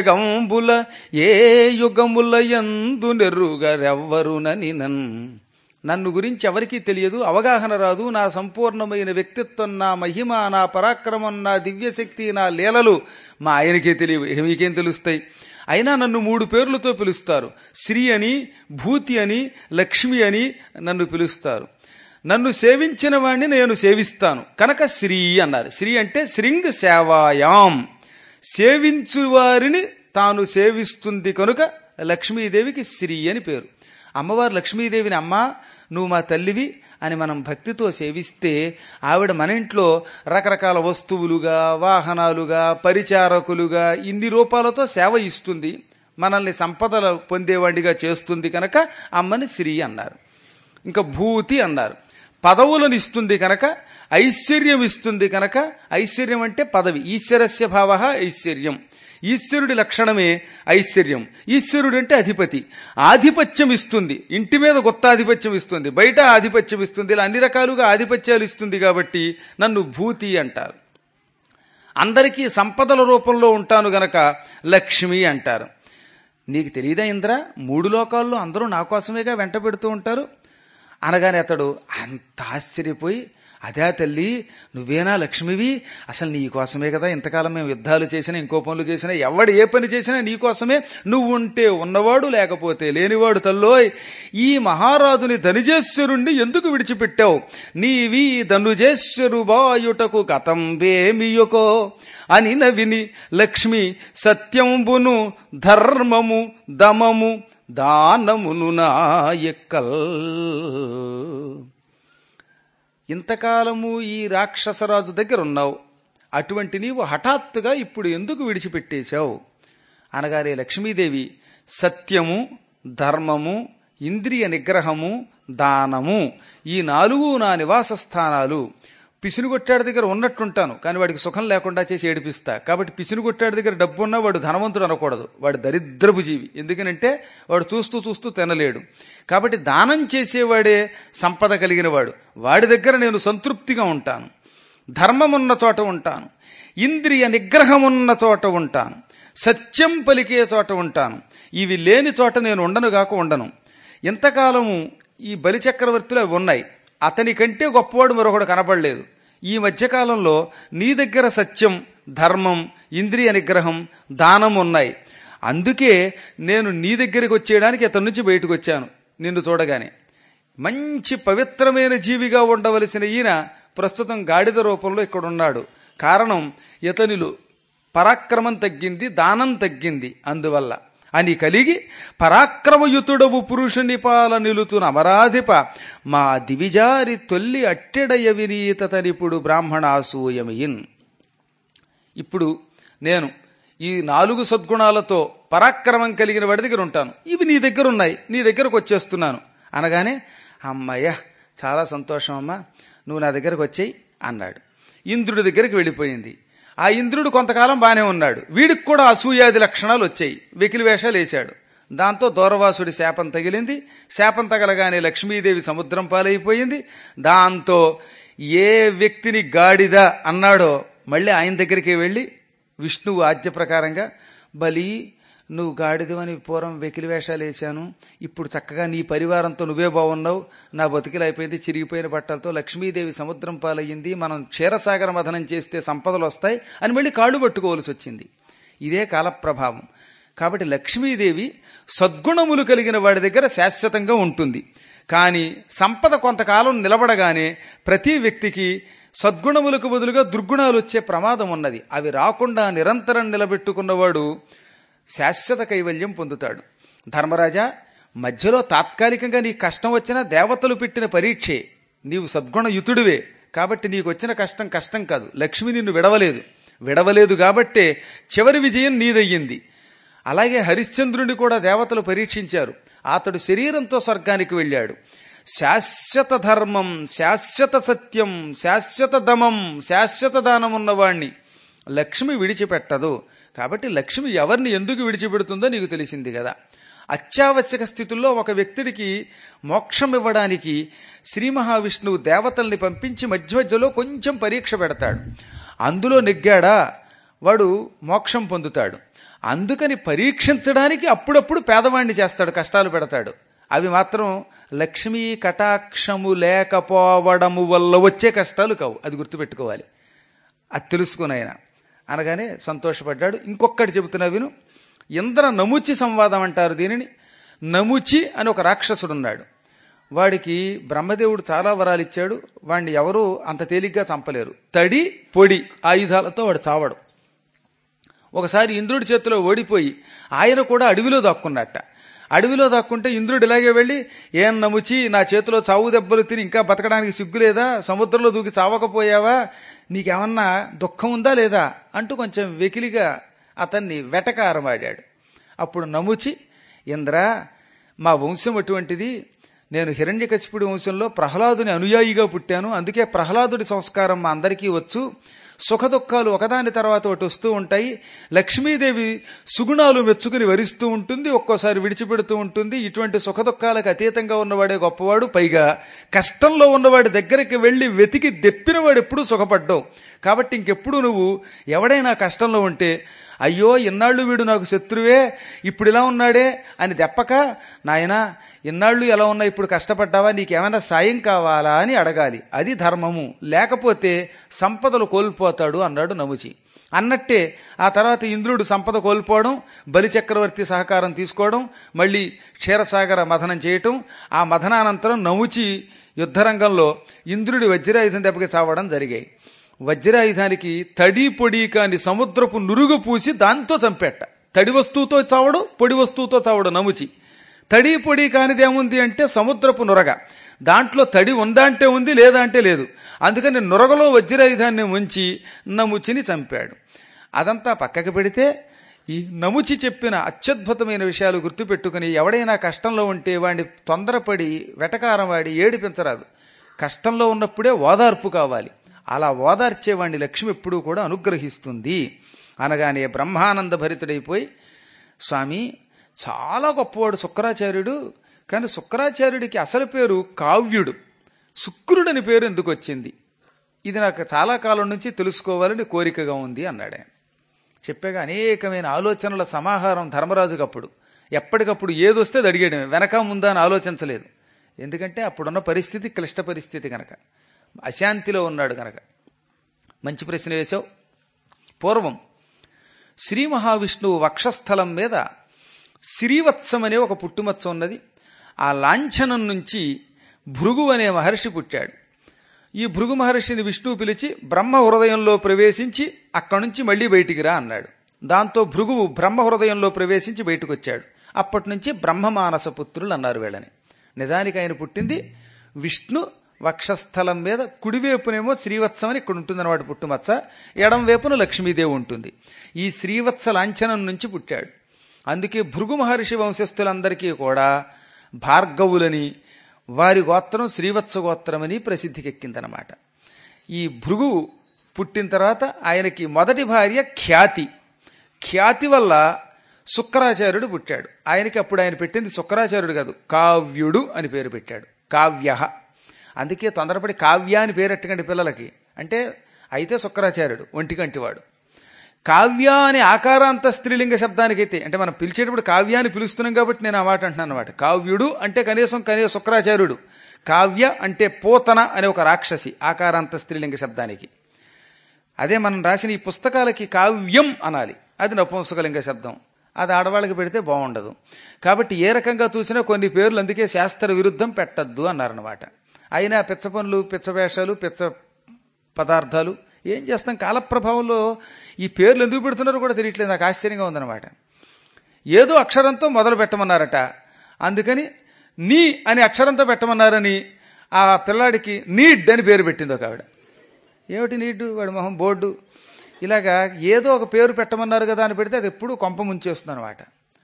యజ్జగంబుల ఏ యుగముల యందు నెరుగరెవ్వరునని నన్ నన్ను గురించి ఎవరికీ తెలియదు అవగాహన రాదు నా సంపూర్ణమైన వ్యక్తిత్వం నా మహిమ నా పరాక్రమం నా దివ్యశక్తి నా లీలలు మా ఆయనకే తెలియవు మీకేం తెలుస్తాయి అయినా నన్ను మూడు పేర్లతో పిలుస్తారు శ్రీ అని భూతి అని లక్ష్మి అని నన్ను పిలుస్తారు నన్ను సేవించిన వాణ్ణి నేను సేవిస్తాను కనుక శ్రీ అన్నారు శ్రీ అంటే శృంగ్ సేవాయాం సేవించు వారిని తాను సేవిస్తుంది కనుక లక్ష్మీదేవికి శ్రీ అని పేరు అమ్మవారు లక్ష్మీదేవిని అమ్మా నువ్వు మా తల్లివి అని మనం భక్తితో సేవిస్తే ఆవిడ మన ఇంట్లో రకరకాల వస్తువులుగా వాహనాలుగా పరిచారకులుగా ఇన్ని రూపాలతో సేవ ఇస్తుంది మనల్ని సంపదలు పొందేవాడిగా చేస్తుంది కనుక అమ్మని శ్రీ అన్నారు ఇంకా భూతి అన్నారు పదవులను ఇస్తుంది కనుక ఐశ్వర్యం ఇస్తుంది కనుక ఐశ్వర్యం అంటే పదవి ఈశ్వరస్య భావ ఐశ్వర్యం ఈశ్వరుడి లక్షణమే ఐశ్వర్యం ఈశ్వరుడు అంటే అధిపతి ఆధిపత్యం ఇస్తుంది ఇంటి మీద కొత్త ఆధిపత్యం ఇస్తుంది బయట ఆధిపత్యం ఇస్తుంది ఇలా అన్ని రకాలుగా ఆధిపత్యాలు ఇస్తుంది కాబట్టి నన్ను భూతి అంటారు అందరికీ సంపదల రూపంలో ఉంటాను గనక లక్ష్మి అంటారు నీకు తెలియదా ఇంద్ర మూడు లోకాల్లో అందరూ నా కోసమేగా వెంట పెడుతూ ఉంటారు అనగానే అతడు అంత ఆశ్చర్యపోయి అదే తల్లి నువ్వేనా లక్ష్మివి అసలు నీ కోసమే కదా ఇంతకాలం మేము యుద్ధాలు చేసినా ఇంకో పనులు చేసినా ఎవడు ఏ పని చేసినా నీ కోసమే నువ్వు ఉంటే ఉన్నవాడు లేకపోతే లేనివాడు తల్లోయ్ ఈ మహారాజుని ధనుజేశ్వరుణ్ణి ఎందుకు విడిచిపెట్టావు నీవి ధనుజేశ్వరు బాయుటకు గతం వేమియుకో అని నవిని లక్ష్మి సత్యంబును ధర్మము దమము దానమును నాయక్కల్ ఇంతకాలము ఈ రాక్షసరాజు దగ్గర ఉన్నావు అటువంటి నీవు హఠాత్తుగా ఇప్పుడు ఎందుకు విడిచిపెట్టేశావు అనగానే లక్ష్మీదేవి సత్యము ధర్మము ఇంద్రియ నిగ్రహము దానము ఈ నాలుగు నా నివాస స్థానాలు పిసినుగొట్టాడి దగ్గర ఉన్నట్టుంటాను కానీ వాడికి సుఖం లేకుండా చేసి ఏడిపిస్తా కాబట్టి పిసినుగొట్టాడి దగ్గర డబ్బు ఉన్నా వాడు ధనవంతుడు అనకూడదు వాడు దరిద్రపు జీవి ఎందుకనంటే వాడు చూస్తూ చూస్తూ తినలేడు కాబట్టి దానం చేసేవాడే సంపద కలిగిన వాడు వాడి దగ్గర నేను సంతృప్తిగా ఉంటాను ధర్మమున్న చోట ఉంటాను ఇంద్రియ నిగ్రహమున్న చోట ఉంటాను సత్యం పలికే చోట ఉంటాను ఇవి లేని చోట నేను ఉండను గాక ఉండను ఇంతకాలము ఈ బలిచక్రవర్తులు అవి ఉన్నాయి అతని కంటే గొప్పవాడు మరొకడు కనపడలేదు ఈ మధ్యకాలంలో నీ దగ్గర సత్యం ధర్మం ఇంద్రియ నిగ్రహం దానం ఉన్నాయి అందుకే నేను నీ దగ్గరికి వచ్చేయడానికి అతని నుంచి బయటకు వచ్చాను నిన్ను చూడగానే మంచి పవిత్రమైన జీవిగా ఉండవలసిన ఈయన ప్రస్తుతం గాడిద రూపంలో ఇక్కడ ఉన్నాడు కారణం ఇతనిలో పరాక్రమం తగ్గింది దానం తగ్గింది అందువల్ల అని కలిగి పరాక్రమయుతుడవు పురుషుని పాల నిలుతున అమరాధిప మా దివిజారి తొల్లి అట్టెడయ వినీతతనిప్పుడు బ్రాహ్మణాసూయమియిన్ ఇప్పుడు నేను ఈ నాలుగు సద్గుణాలతో పరాక్రమం కలిగిన వాడి దగ్గర ఉంటాను ఇవి నీ దగ్గర ఉన్నాయి నీ దగ్గరకు వచ్చేస్తున్నాను అనగానే అమ్మయ్య చాలా సంతోషం అమ్మా నువ్వు నా దగ్గరకు వచ్చేయి అన్నాడు ఇంద్రుడి దగ్గరికి వెళ్ళిపోయింది ఆ ఇంద్రుడు కొంతకాలం బానే ఉన్నాడు వీడికి కూడా అసూయాది లక్షణాలు వచ్చాయి వెకిలి వేషాలు వేశాడు దాంతో దూరవాసుడి శాపం తగిలింది శాపం తగలగానే లక్ష్మీదేవి సముద్రం పాలైపోయింది దాంతో ఏ వ్యక్తిని గాడిద అన్నాడో మళ్ళీ ఆయన దగ్గరికి వెళ్ళి విష్ణువు ఆజ్ఞ ప్రకారంగా బలి నువ్వు గాడిదవని పూర్వం వెకిలి వేషాలు వేశాను ఇప్పుడు చక్కగా నీ పరివారంతో నువ్వే బాగున్నావు నా బతికిలు అయిపోయింది చిరిగిపోయిన బట్టలతో లక్ష్మీదేవి సముద్రం పాలయ్యింది మనం క్షీరసాగర మథనం చేస్తే సంపదలు వస్తాయి అని మళ్ళీ కాళ్ళు పట్టుకోవలసి వచ్చింది ఇదే కాలప్రభావం కాబట్టి లక్ష్మీదేవి సద్గుణములు కలిగిన వాడి దగ్గర శాశ్వతంగా ఉంటుంది కానీ సంపద కొంతకాలం నిలబడగానే ప్రతి వ్యక్తికి సద్గుణములకు బదులుగా దుర్గుణాలు వచ్చే ప్రమాదం ఉన్నది అవి రాకుండా నిరంతరం నిలబెట్టుకున్నవాడు శాశ్వత కైవల్యం పొందుతాడు ధర్మరాజా మధ్యలో తాత్కాలికంగా నీ కష్టం వచ్చినా దేవతలు పెట్టిన పరీక్షే నీవు సద్గుణయుతుడివే కాబట్టి నీకు వచ్చిన కష్టం కష్టం కాదు లక్ష్మి నిన్ను విడవలేదు విడవలేదు కాబట్టే చివరి విజయం నీదయ్యింది అలాగే హరిశ్చంద్రుని కూడా దేవతలు పరీక్షించారు అతడు శరీరంతో స్వర్గానికి వెళ్ళాడు శాశ్వత ధర్మం శాశ్వత సత్యం శాశ్వత దమం శాశ్వత దానం ఉన్నవాణ్ణి లక్ష్మి విడిచిపెట్టదు కాబట్టి లక్ష్మి ఎవరిని ఎందుకు విడిచిపెడుతుందో నీకు తెలిసింది కదా అత్యావశ్యక స్థితుల్లో ఒక వ్యక్తుడికి మోక్షం ఇవ్వడానికి శ్రీ మహావిష్ణువు దేవతల్ని పంపించి మధ్య మధ్యలో కొంచెం పరీక్ష పెడతాడు అందులో నెగ్గాడా వాడు మోక్షం పొందుతాడు అందుకని పరీక్షించడానికి అప్పుడప్పుడు పేదవాణ్ణి చేస్తాడు కష్టాలు పెడతాడు అవి మాత్రం లక్ష్మీ కటాక్షము లేకపోవడము వల్ల వచ్చే కష్టాలు కావు అది గుర్తుపెట్టుకోవాలి అది తెలుసుకుని ఆయన అనగానే సంతోషపడ్డాడు ఇంకొకటి చెబుతున్నా విను ఇంద్ర నముచి సంవాదం అంటారు దీనిని నముచి అని ఒక రాక్షసుడు ఉన్నాడు వాడికి బ్రహ్మదేవుడు చాలా వరాలు ఇచ్చాడు వాడిని ఎవరూ అంత తేలిగ్గా చంపలేరు తడి పొడి ఆయుధాలతో వాడు చావడు ఒకసారి ఇంద్రుడి చేతిలో ఓడిపోయి ఆయన కూడా అడవిలో దాక్కున్నట్ట అడవిలో దాక్కుంటే ఇంద్రుడు ఇలాగే వెళ్ళి ఏం నముచి నా చేతిలో చావు దెబ్బలు తిని ఇంకా బతకడానికి సిగ్గులేదా సముద్రంలో దూకి చావకపోయావా నీకేమన్నా దుఃఖం ఉందా లేదా అంటూ కొంచెం వెకిలిగా అతన్ని వెటకారమాడాడు అప్పుడు నముచి ఇంద్ర మా వంశం అటువంటిది నేను హిరణ్యకశిపుడి వంశంలో ప్రహ్లాదుని అనుయాయిగా పుట్టాను అందుకే ప్రహ్లాదుడి సంస్కారం మా అందరికీ వచ్చు సుఖ దుఃఖాలు ఒకదాని తర్వాత ఒకటి వస్తూ ఉంటాయి లక్ష్మీదేవి సుగుణాలు మెచ్చుకుని వరిస్తూ ఉంటుంది ఒక్కోసారి విడిచిపెడుతూ ఉంటుంది ఇటువంటి సుఖ దుఃఖాలకు అతీతంగా ఉన్నవాడే గొప్పవాడు పైగా కష్టంలో ఉన్నవాడి దగ్గరికి వెళ్లి వెతికి దెప్పినవాడు ఎప్పుడూ సుఖపడ్డావు కాబట్టి ఇంకెప్పుడు నువ్వు ఎవడైనా కష్టంలో ఉంటే అయ్యో ఇన్నాళ్ళు వీడు నాకు శత్రువే ఇప్పుడు ఇలా ఉన్నాడే అని దెప్పక నాయనా ఇన్నాళ్ళు ఎలా ఉన్నా ఇప్పుడు కష్టపడ్డావా నీకేమైనా సాయం కావాలా అని అడగాలి అది ధర్మము లేకపోతే సంపదలు కోల్పోతాడు అన్నాడు నముచి అన్నట్టే ఆ తర్వాత ఇంద్రుడు సంపద కోల్పోవడం బలిచక్రవర్తి సహకారం తీసుకోవడం మళ్ళీ క్షీరసాగర మథనం చేయటం ఆ మథనానంతరం నముచి యుద్ధరంగంలో ఇంద్రుడి వజ్రాయుధం దెబ్బకి చావడం జరిగాయి వజ్రాయుధానికి తడి పొడి కాని సముద్రపు నురుగు పూసి దాంతో చంపేట తడి వస్తువుతో చావడు పొడి వస్తువుతో చావడు నముచి తడి పొడి కానిదేముంది అంటే సముద్రపు నురగ దాంట్లో తడి ఉందా అంటే ఉంది లేదా అంటే లేదు అందుకని నురగలో వజ్రాయుధాన్ని ఉంచి నముచిని చంపాడు అదంతా పక్కకి పెడితే ఈ నముచి చెప్పిన అత్యద్భుతమైన విషయాలు గుర్తుపెట్టుకుని ఎవడైనా కష్టంలో ఉంటే వాడిని తొందరపడి వెటకారవాడి ఏడిపించరాదు కష్టంలో ఉన్నప్పుడే ఓదార్పు కావాలి అలా ఓదార్చేవాడిని లక్ష్మి ఎప్పుడూ కూడా అనుగ్రహిస్తుంది అనగానే బ్రహ్మానంద భరితుడైపోయి స్వామి చాలా గొప్పవాడు శుక్రాచార్యుడు కానీ శుక్రాచార్యుడికి అసలు పేరు కావ్యుడు శుక్రుడని పేరు ఎందుకు వచ్చింది ఇది నాకు చాలా కాలం నుంచి తెలుసుకోవాలని కోరికగా ఉంది అన్నాడు ఆయన చెప్పాక అనేకమైన ఆలోచనల సమాహారం ధర్మరాజుకు అప్పుడు ఎప్పటికప్పుడు ఏదొస్తే అది అడిగాడు వెనక ముందా అని ఆలోచించలేదు ఎందుకంటే అప్పుడున్న పరిస్థితి క్లిష్ట పరిస్థితి గనక అశాంతిలో ఉన్నాడు గనక మంచి ప్రశ్న వేశావు పూర్వం శ్రీ మహావిష్ణువు వక్షస్థలం మీద శ్రీవత్సం అనే ఒక పుట్టుమచ్చ ఉన్నది ఆ లాంఛనం నుంచి భృగు అనే మహర్షి పుట్టాడు ఈ భృగు మహర్షిని విష్ణువు పిలిచి బ్రహ్మ హృదయంలో ప్రవేశించి అక్కడి నుంచి మళ్ళీ బయటికి రా అన్నాడు దాంతో భృగువు బ్రహ్మ హృదయంలో ప్రవేశించి బయటకు వచ్చాడు అప్పటి నుంచి బ్రహ్మమానస పుత్రులు అన్నారు వీళ్ళని నిజానికి ఆయన పుట్టింది విష్ణు వక్షస్థలం మీద కుడివైపునేమో శ్రీవత్సం అని ఇక్కడ ఉంటుందన్నమాట పుట్టుమచ్చ ఎడం వైపున లక్ష్మీదేవి ఉంటుంది ఈ శ్రీవత్స లాంఛనం నుంచి పుట్టాడు అందుకే భృగు మహర్షి వంశస్థులందరికీ కూడా భార్గవులని వారి గోత్రం శ్రీవత్స గోత్రమని ప్రసిద్ధికెక్కిందనమాట ఈ భృగు పుట్టిన తర్వాత ఆయనకి మొదటి భార్య ఖ్యాతి ఖ్యాతి వల్ల శుక్రాచార్యుడు పుట్టాడు ఆయనకి అప్పుడు ఆయన పెట్టింది శుక్రాచార్యుడు కాదు కావ్యుడు అని పేరు పెట్టాడు కావ్య అందుకే తొందరపడి కావ్య అని పేరెట్టకండి పిల్లలకి అంటే అయితే శుక్రాచార్యుడు ఒంటికంటివాడు కావ్య అనే ఆకారాంత స్త్రీలింగ శబ్దానికైతే అంటే మనం పిలిచేటప్పుడు కావ్య అని పిలుస్తున్నాం కాబట్టి నేను ఆ మాట అంటున్నాను అనమాట కావ్యుడు అంటే కనీసం కనీసం శుక్రాచార్యుడు కావ్య అంటే పోతన అనే ఒక రాక్షసి ఆకారాంత స్త్రీలింగ శబ్దానికి అదే మనం రాసిన ఈ పుస్తకాలకి కావ్యం అనాలి అది నపుంసకలింగ శబ్దం అది ఆడవాళ్ళకి పెడితే బాగుండదు కాబట్టి ఏ రకంగా చూసినా కొన్ని పేర్లు అందుకే శాస్త్ర విరుద్ధం పెట్టద్దు అన్నారనమాట అయినా పిచ్చ పనులు పిచ్చ వేషాలు పిచ్చ పదార్థాలు ఏం చేస్తాం కాలప్రభావంలో ఈ పేర్లు ఎందుకు పెడుతున్నారో కూడా తెలియట్లేదు నాకు ఆశ్చర్యంగా ఉందన్నమాట ఏదో అక్షరంతో మొదలు పెట్టమన్నారట అందుకని నీ అని అక్షరంతో పెట్టమన్నారని ఆ పిల్లాడికి నీడ్ అని పేరు పెట్టింది ఒక ఆవిడ ఏమిటి నీడ్ వాడి మొహం బోర్డు ఇలాగా ఏదో ఒక పేరు పెట్టమన్నారు కదా అని పెడితే అది ఎప్పుడు కొంప ముంచేస్తుంది అనమాట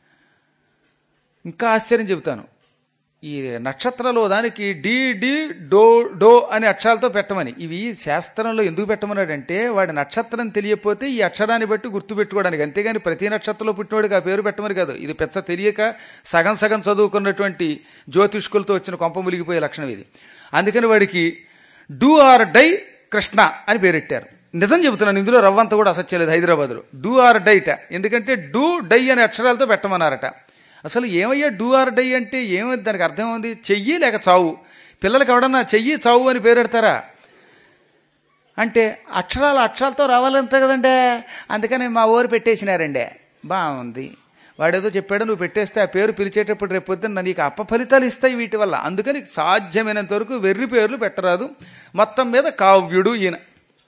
ఇంకా ఆశ్చర్యం చెబుతాను ఈ నక్షత్రాలు దానికి డి డి డో డో అనే అక్షరాలతో పెట్టమని ఇవి శాస్త్రంలో ఎందుకు పెట్టమన్నాడంటే వాడి నక్షత్రం తెలియకపోతే ఈ అక్షరాన్ని బట్టి గుర్తుపెట్టుకోవడానికి అంతేగాని ప్రతి నక్షత్రంలో పుట్టినవాడికి ఆ పేరు పెట్టమని కాదు ఇది పెద్ద తెలియక సగం సగం చదువుకున్నటువంటి జ్యోతిష్కులతో వచ్చిన కొంప ములిగిపోయే లక్షణం ఇది అందుకని వాడికి డూ ఆర్ డై కృష్ణ అని పేరెట్టారు నిజం చెబుతున్నాను ఇందులో రవ్వంతా కూడా అసత్యలేదు హైదరాబాద్లో డూ ఆర్ డైట ఎందుకంటే డూ డై అనే అక్షరాలతో పెట్టమన్నారట అసలు ఏమయ్యా డూ ఆర్ డై అంటే ఏమి దానికి అర్థం ఉంది చెయ్యి లేక చావు పిల్లలకి ఎవడన్నా చెయ్యి చావు అని పేరు పెడతారా అంటే అక్షరాలు అక్షరాలతో రావాలంతే కదండే అందుకని మా ఊరు పెట్టేసినారండే బాగుంది వాడేదో చెప్పాడు నువ్వు పెట్టేస్తే ఆ పేరు పిలిచేటప్పుడు రేపు పొద్దున్న నీకు అప్ప ఫలితాలు ఇస్తాయి వీటి వల్ల అందుకని సాధ్యమైనంత వరకు వెర్రి పేర్లు పెట్టరాదు మొత్తం మీద కావ్యుడు ఈయన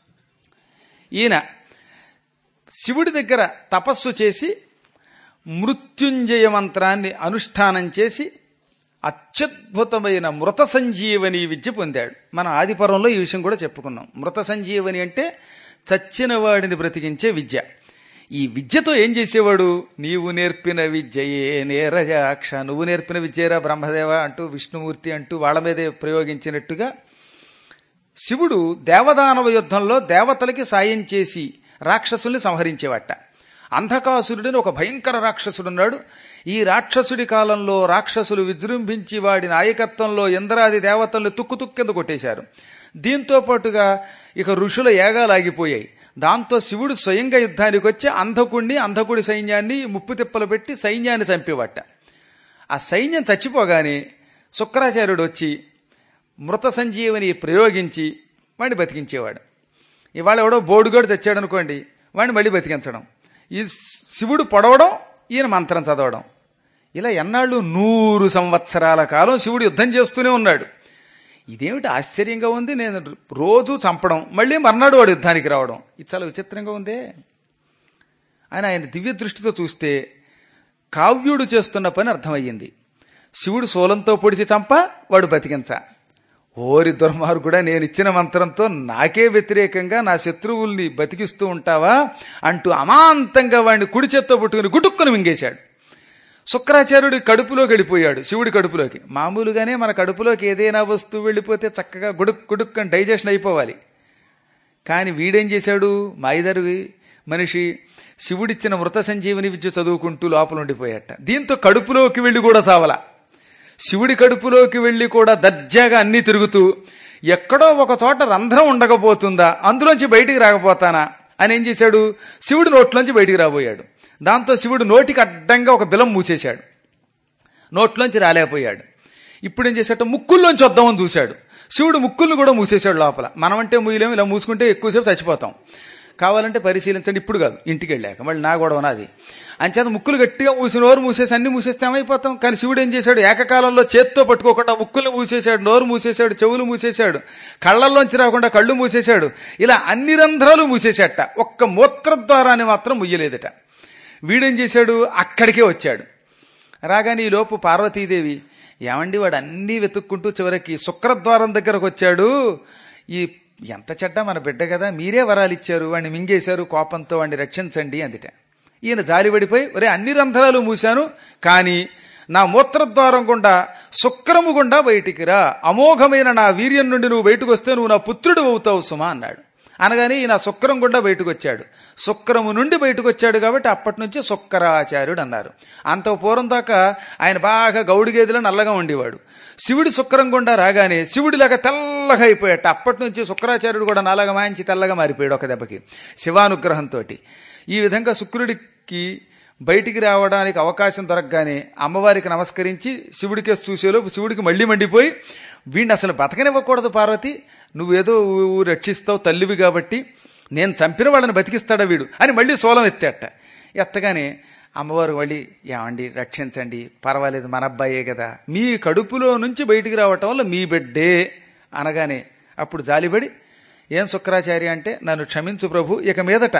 ఈయన శివుడి దగ్గర తపస్సు చేసి మృత్యుంజయ మంత్రాన్ని అనుష్ఠానం చేసి అత్యద్భుతమైన మృత సంజీవని విద్య పొందాడు మన ఆదిపర్వంలో ఈ విషయం కూడా చెప్పుకున్నాం మృత సంజీవని అంటే చచ్చిన వాడిని బ్రతికించే విద్య ఈ విద్యతో ఏం చేసేవాడు నీవు నేర్పిన విద్యయే నేరజాక్ష నువ్వు నేర్పిన విద్యరా బ్రహ్మదేవ అంటూ విష్ణుమూర్తి అంటూ వాళ్ళ మీదే ప్రయోగించినట్టుగా శివుడు దేవదానవ యుద్ధంలో దేవతలకి సాయం చేసి రాక్షసుల్ని సంహరించేవాట అంధకాసురుడని ఒక భయంకర రాక్షసుడున్నాడు ఈ రాక్షసుడి కాలంలో రాక్షసులు విజృంభించి వాడి నాయకత్వంలో ఇంద్రాది దేవతల్ని తుక్కు తుక్కు కింద కొట్టేశారు దీంతో పాటుగా ఇక ఋషుల యాగాలాగిపోయాయి దాంతో శివుడు స్వయంగా యుద్ధానికి వచ్చి అంధకుడిని అంధకుడి సైన్యాన్ని ముప్పు తిప్పలు పెట్టి సైన్యాన్ని చంపేవాట ఆ సైన్యం చచ్చిపోగానే శుక్రాచార్యుడు వచ్చి మృత సంజీవని ప్రయోగించి వాడిని బతికించేవాడు ఇవాళ ఎవడో బోడుగాడు తెచ్చాడు అనుకోండి వాడిని మళ్ళీ బతికించడం ఈ శివుడు పొడవడం ఈయన మంత్రం చదవడం ఇలా ఎన్నాళ్ళు నూరు సంవత్సరాల కాలం శివుడు యుద్ధం చేస్తూనే ఉన్నాడు ఇదేమిటి ఆశ్చర్యంగా ఉంది నేను రోజు చంపడం మళ్ళీ మర్నాడు వాడు యుద్ధానికి రావడం ఇది చాలా విచిత్రంగా ఉందే ఆయన ఆయన దివ్య దృష్టితో చూస్తే కావ్యుడు చేస్తున్న పని అర్థమయ్యింది శివుడు శూలంతో పొడిచి చంప వాడు బతికించ ఓరి దుర్మార్గుడా నేను ఇచ్చిన మంత్రంతో నాకే వ్యతిరేకంగా నా శత్రువుల్ని బతికిస్తూ ఉంటావా అంటూ అమాంతంగా వాడిని కుడి చేత్తో పట్టుకుని గుటుక్కుని మింగేశాడు శుక్రాచార్యుడి కడుపులో గడిపోయాడు శివుడి కడుపులోకి మామూలుగానే మన కడుపులోకి ఏదైనా వస్తువు వెళ్ళిపోతే చక్కగా గుడుక్ గుడుక్ అని డైజెషన్ అయిపోవాలి కానీ వీడేం చేశాడు మాయిదరువి మనిషి శివుడిచ్చిన మృత సంజీవని విద్య చదువుకుంటూ లోపల ఉండిపోయాట దీంతో కడుపులోకి వెళ్ళి కూడా చావల శివుడి కడుపులోకి వెళ్ళి కూడా దర్జాగా అన్నీ తిరుగుతూ ఎక్కడో ఒక చోట రంధ్రం ఉండకపోతుందా అందులోంచి బయటికి రాకపోతానా అని ఏం చేశాడు శివుడి నోట్లోంచి బయటికి రాబోయాడు దాంతో శివుడు నోటికి అడ్డంగా ఒక బిలం మూసేశాడు నోట్లోంచి రాలేకపోయాడు ఇప్పుడు ఏం చేశాట ముక్కుల్లోంచి వద్దామని చూశాడు శివుడు ముక్కుల్ని కూడా మూసేశాడు లోపల మనమంటే మూయలేము ఇలా మూసుకుంటే ఎక్కువసేపు చచ్చిపోతాం కావాలంటే పరిశీలించండి ఇప్పుడు కాదు ఇంటికి వెళ్ళాక మళ్ళీ నా గొడవ నాది అంచేత ముక్కులు గట్టిగా మూసి నోరు మూసేసి అన్ని మూసేస్తే ఏమైపోతాం కానీ శివుడు ఏం చేశాడు ఏకకాలంలో చేత్తో పట్టుకోకుండా ముక్కులు మూసేశాడు నోరు మూసేశాడు చెవులు మూసేశాడు కళ్ళల్లోంచి రాకుండా కళ్ళు మూసేశాడు ఇలా అన్ని రంధ్రాలు మూసేశాట ఒక్క మూత్రద్వారాన్ని మాత్రం ముయ్యలేదట వీడేం చేశాడు అక్కడికే వచ్చాడు రాగానే ఈ లోపు పార్వతీదేవి ఏమండి వాడు అన్నీ వెతుక్కుంటూ చివరికి శుక్రద్వారం దగ్గరకు వచ్చాడు ఈ ఎంత చెడ్డ మన బిడ్డ కదా మీరే వరాలు ఇచ్చారు వాడిని మింగేశారు కోపంతో వాడిని రక్షించండి అందుట ఈయన జాలిపడిపోయి ఒరే అన్ని రంధ్రాలు మూశాను కానీ నా మూత్రద్వారం గుండా శుక్రము గుండా బయటికి రా అమోఘమైన నా వీర్యం నుండి నువ్వు బయటకు వస్తే నువ్వు నా పుత్రుడు అవుతావు సుమా అన్నాడు అనగానే ఈయన శుక్రం గుండా బయటకు వచ్చాడు శుక్రము నుండి బయటకు వచ్చాడు కాబట్టి అప్పటి నుంచి శుక్రాచార్యుడు అన్నారు అంత పూర్వం దాకా ఆయన బాగా గౌడి గేదెలో నల్లగా ఉండేవాడు శివుడి శుక్రం గుండా రాగానే శివుడిలాగా తెల్లగా అయిపోయాట అప్పటి నుంచి శుక్రాచార్యుడు కూడా నల్లగా మాయించి తెల్లగా మారిపోయాడు ఒక దెబ్బకి శివానుగ్రహంతో ఈ విధంగా శుక్రుడికి బయటికి రావడానికి అవకాశం దొరకగానే అమ్మవారికి నమస్కరించి శివుడికేసి చూసేలోపు శివుడికి మళ్ళీ మండిపోయి వీడిని అసలు బతకనివ్వకూడదు పార్వతి నువ్వేదో ఊ- రక్షిస్తావు తల్లివి కాబట్టి నేను చంపిన వాళ్ళని బతికిస్తాడా వీడు అని మళ్ళీ సోలం ఎత్తాట ఎత్తగానే అమ్మవారు మళ్ళీ ఏమండి రక్షించండి పర్వాలేదు మన అబ్బాయే కదా మీ కడుపులో నుంచి బయటికి రావటం వల్ల మీ బిడ్డే అనగానే అప్పుడు జాలిపడి ఏం శుక్రాచార్య అంటే నన్ను క్షమించు ప్రభు ఇక మీదట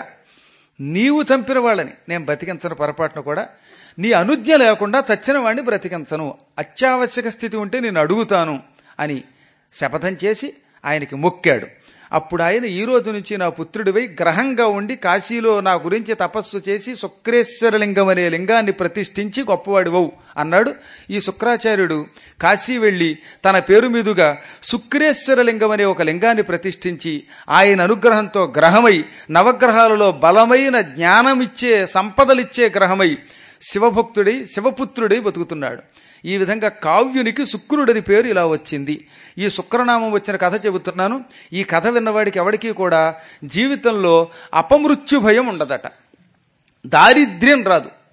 నీవు చంపిన వాళ్ళని నేను బ్రతికించను పొరపాటును కూడా నీ అనుజ్ఞ లేకుండా చచ్చిన వాడిని బ్రతికించను అత్యావశ్యక స్థితి ఉంటే నేను అడుగుతాను అని శపథం చేసి ఆయనకి మొక్కాడు అప్పుడు ఆయన ఈ రోజు నుంచి నా పుత్రుడివై గ్రహంగా ఉండి కాశీలో నా గురించి తపస్సు చేసి శుక్రేశ్వరలింగం అనే లింగాన్ని ప్రతిష్ఠించి గొప్పవాడివవు అన్నాడు ఈ శుక్రాచార్యుడు కాశీ వెళ్లి తన పేరు మీదుగా శుక్రేశ్వరలింగం అనే ఒక లింగాన్ని ప్రతిష్ఠించి ఆయన అనుగ్రహంతో గ్రహమై నవగ్రహాలలో బలమైన జ్ఞానమిచ్చే సంపదలిచ్చే గ్రహమై శివభక్తుడై శివపుత్రుడై బతుకుతున్నాడు ఈ విధంగా కావ్యునికి శుక్రుడని పేరు ఇలా వచ్చింది ఈ శుక్రనామం వచ్చిన కథ చెబుతున్నాను ఈ కథ విన్నవాడికి ఎవడికి కూడా జీవితంలో అపమృత్యు భయం ఉండదట దారిద్ర్యం రాదు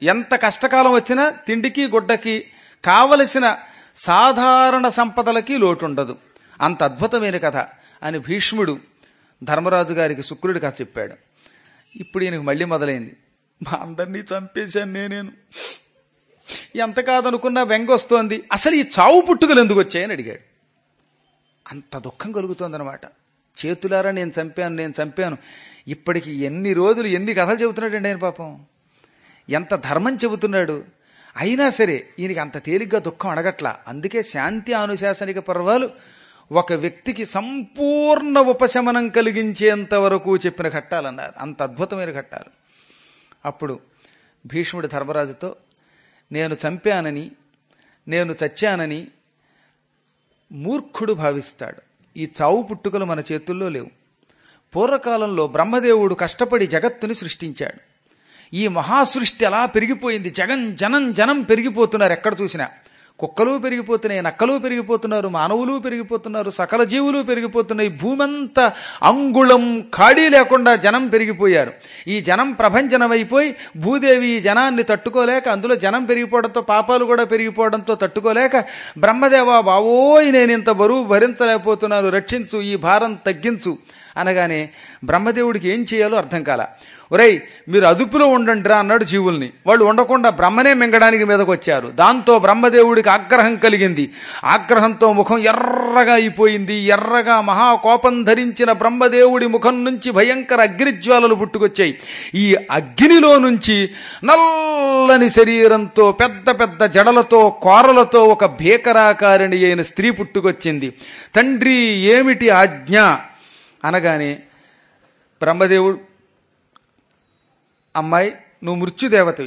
ఎంత కష్టకాలం వచ్చినా తిండికి గుడ్డకి కావలసిన సాధారణ సంపదలకి లోటుండదు అంత అద్భుతమైన కథ అని భీష్ముడు ధర్మరాజు గారికి శుక్రుడి కథ చెప్పాడు ఇప్పుడు ఈయనకు మళ్ళీ మొదలైంది మా అందరినీ చంపేశాను నేనేను ఎంత కాదనుకున్నా వెంగొస్తోంది అసలు ఈ చావు పుట్టుకలు ఎందుకు వచ్చాయని అడిగాడు అంత దుఃఖం కలుగుతోందనమాట చేతులారా నేను చంపాను నేను చంపాను ఇప్పటికి ఎన్ని రోజులు ఎన్ని కథలు చెబుతున్నాడండి ఆయన పాపం ఎంత ధర్మం చెబుతున్నాడు అయినా సరే ఈయనకి అంత తేలిగ్గా దుఃఖం అడగట్లా అందుకే శాంతి అనుశాసనిక పర్వాలు ఒక వ్యక్తికి సంపూర్ణ ఉపశమనం కలిగించేంత వరకు చెప్పిన ఘట్టాలన్నారు అంత అద్భుతమైన ఘట్టాలు అప్పుడు భీష్ముడు ధర్మరాజుతో నేను చంపానని నేను చచ్చానని మూర్ఖుడు భావిస్తాడు ఈ చావు పుట్టుకలు మన చేతుల్లో లేవు పూర్వకాలంలో బ్రహ్మదేవుడు కష్టపడి జగత్తుని సృష్టించాడు ఈ మహాసృష్టి అలా పెరిగిపోయింది జగన్ జనం జనం పెరిగిపోతున్నారు ఎక్కడ చూసినా కుక్కలు పెరిగిపోతున్నాయి నక్కలు పెరిగిపోతున్నారు మానవులు పెరిగిపోతున్నారు సకల జీవులు పెరిగిపోతున్నాయి భూమంతా అంగుళం ఖాళీ లేకుండా జనం పెరిగిపోయారు ఈ జనం ప్రభంజనమైపోయి భూదేవి ఈ జనాన్ని తట్టుకోలేక అందులో జనం పెరిగిపోవడంతో పాపాలు కూడా పెరిగిపోవడంతో తట్టుకోలేక బ్రహ్మదేవ బావోయ్ నేను ఇంత బరువు భరించలేకపోతున్నాను రక్షించు ఈ భారం తగ్గించు అనగానే బ్రహ్మదేవుడికి ఏం చేయాలో అర్థం కాల ఒరేయ్ మీరు అదుపులో ఉండండి రా అన్నాడు జీవుల్ని వాళ్ళు ఉండకుండా బ్రహ్మనే మింగడానికి మీదకి వచ్చారు దాంతో బ్రహ్మదేవుడికి ఆగ్రహం కలిగింది ఆగ్రహంతో ముఖం ఎర్రగా అయిపోయింది ఎర్రగా మహాకోపం ధరించిన బ్రహ్మదేవుడి ముఖం నుంచి భయంకర అగ్నిజ్వాలలు పుట్టుకొచ్చాయి ఈ అగ్నిలో నుంచి నల్లని శరీరంతో పెద్ద పెద్ద జడలతో కోరలతో ఒక భీకరాకారిణి అయిన స్త్రీ పుట్టుకొచ్చింది తండ్రి ఏమిటి ఆజ్ఞ అనగానే బ్రహ్మదేవుడు అమ్మాయి నువ్వు మృత్యుదేవతవి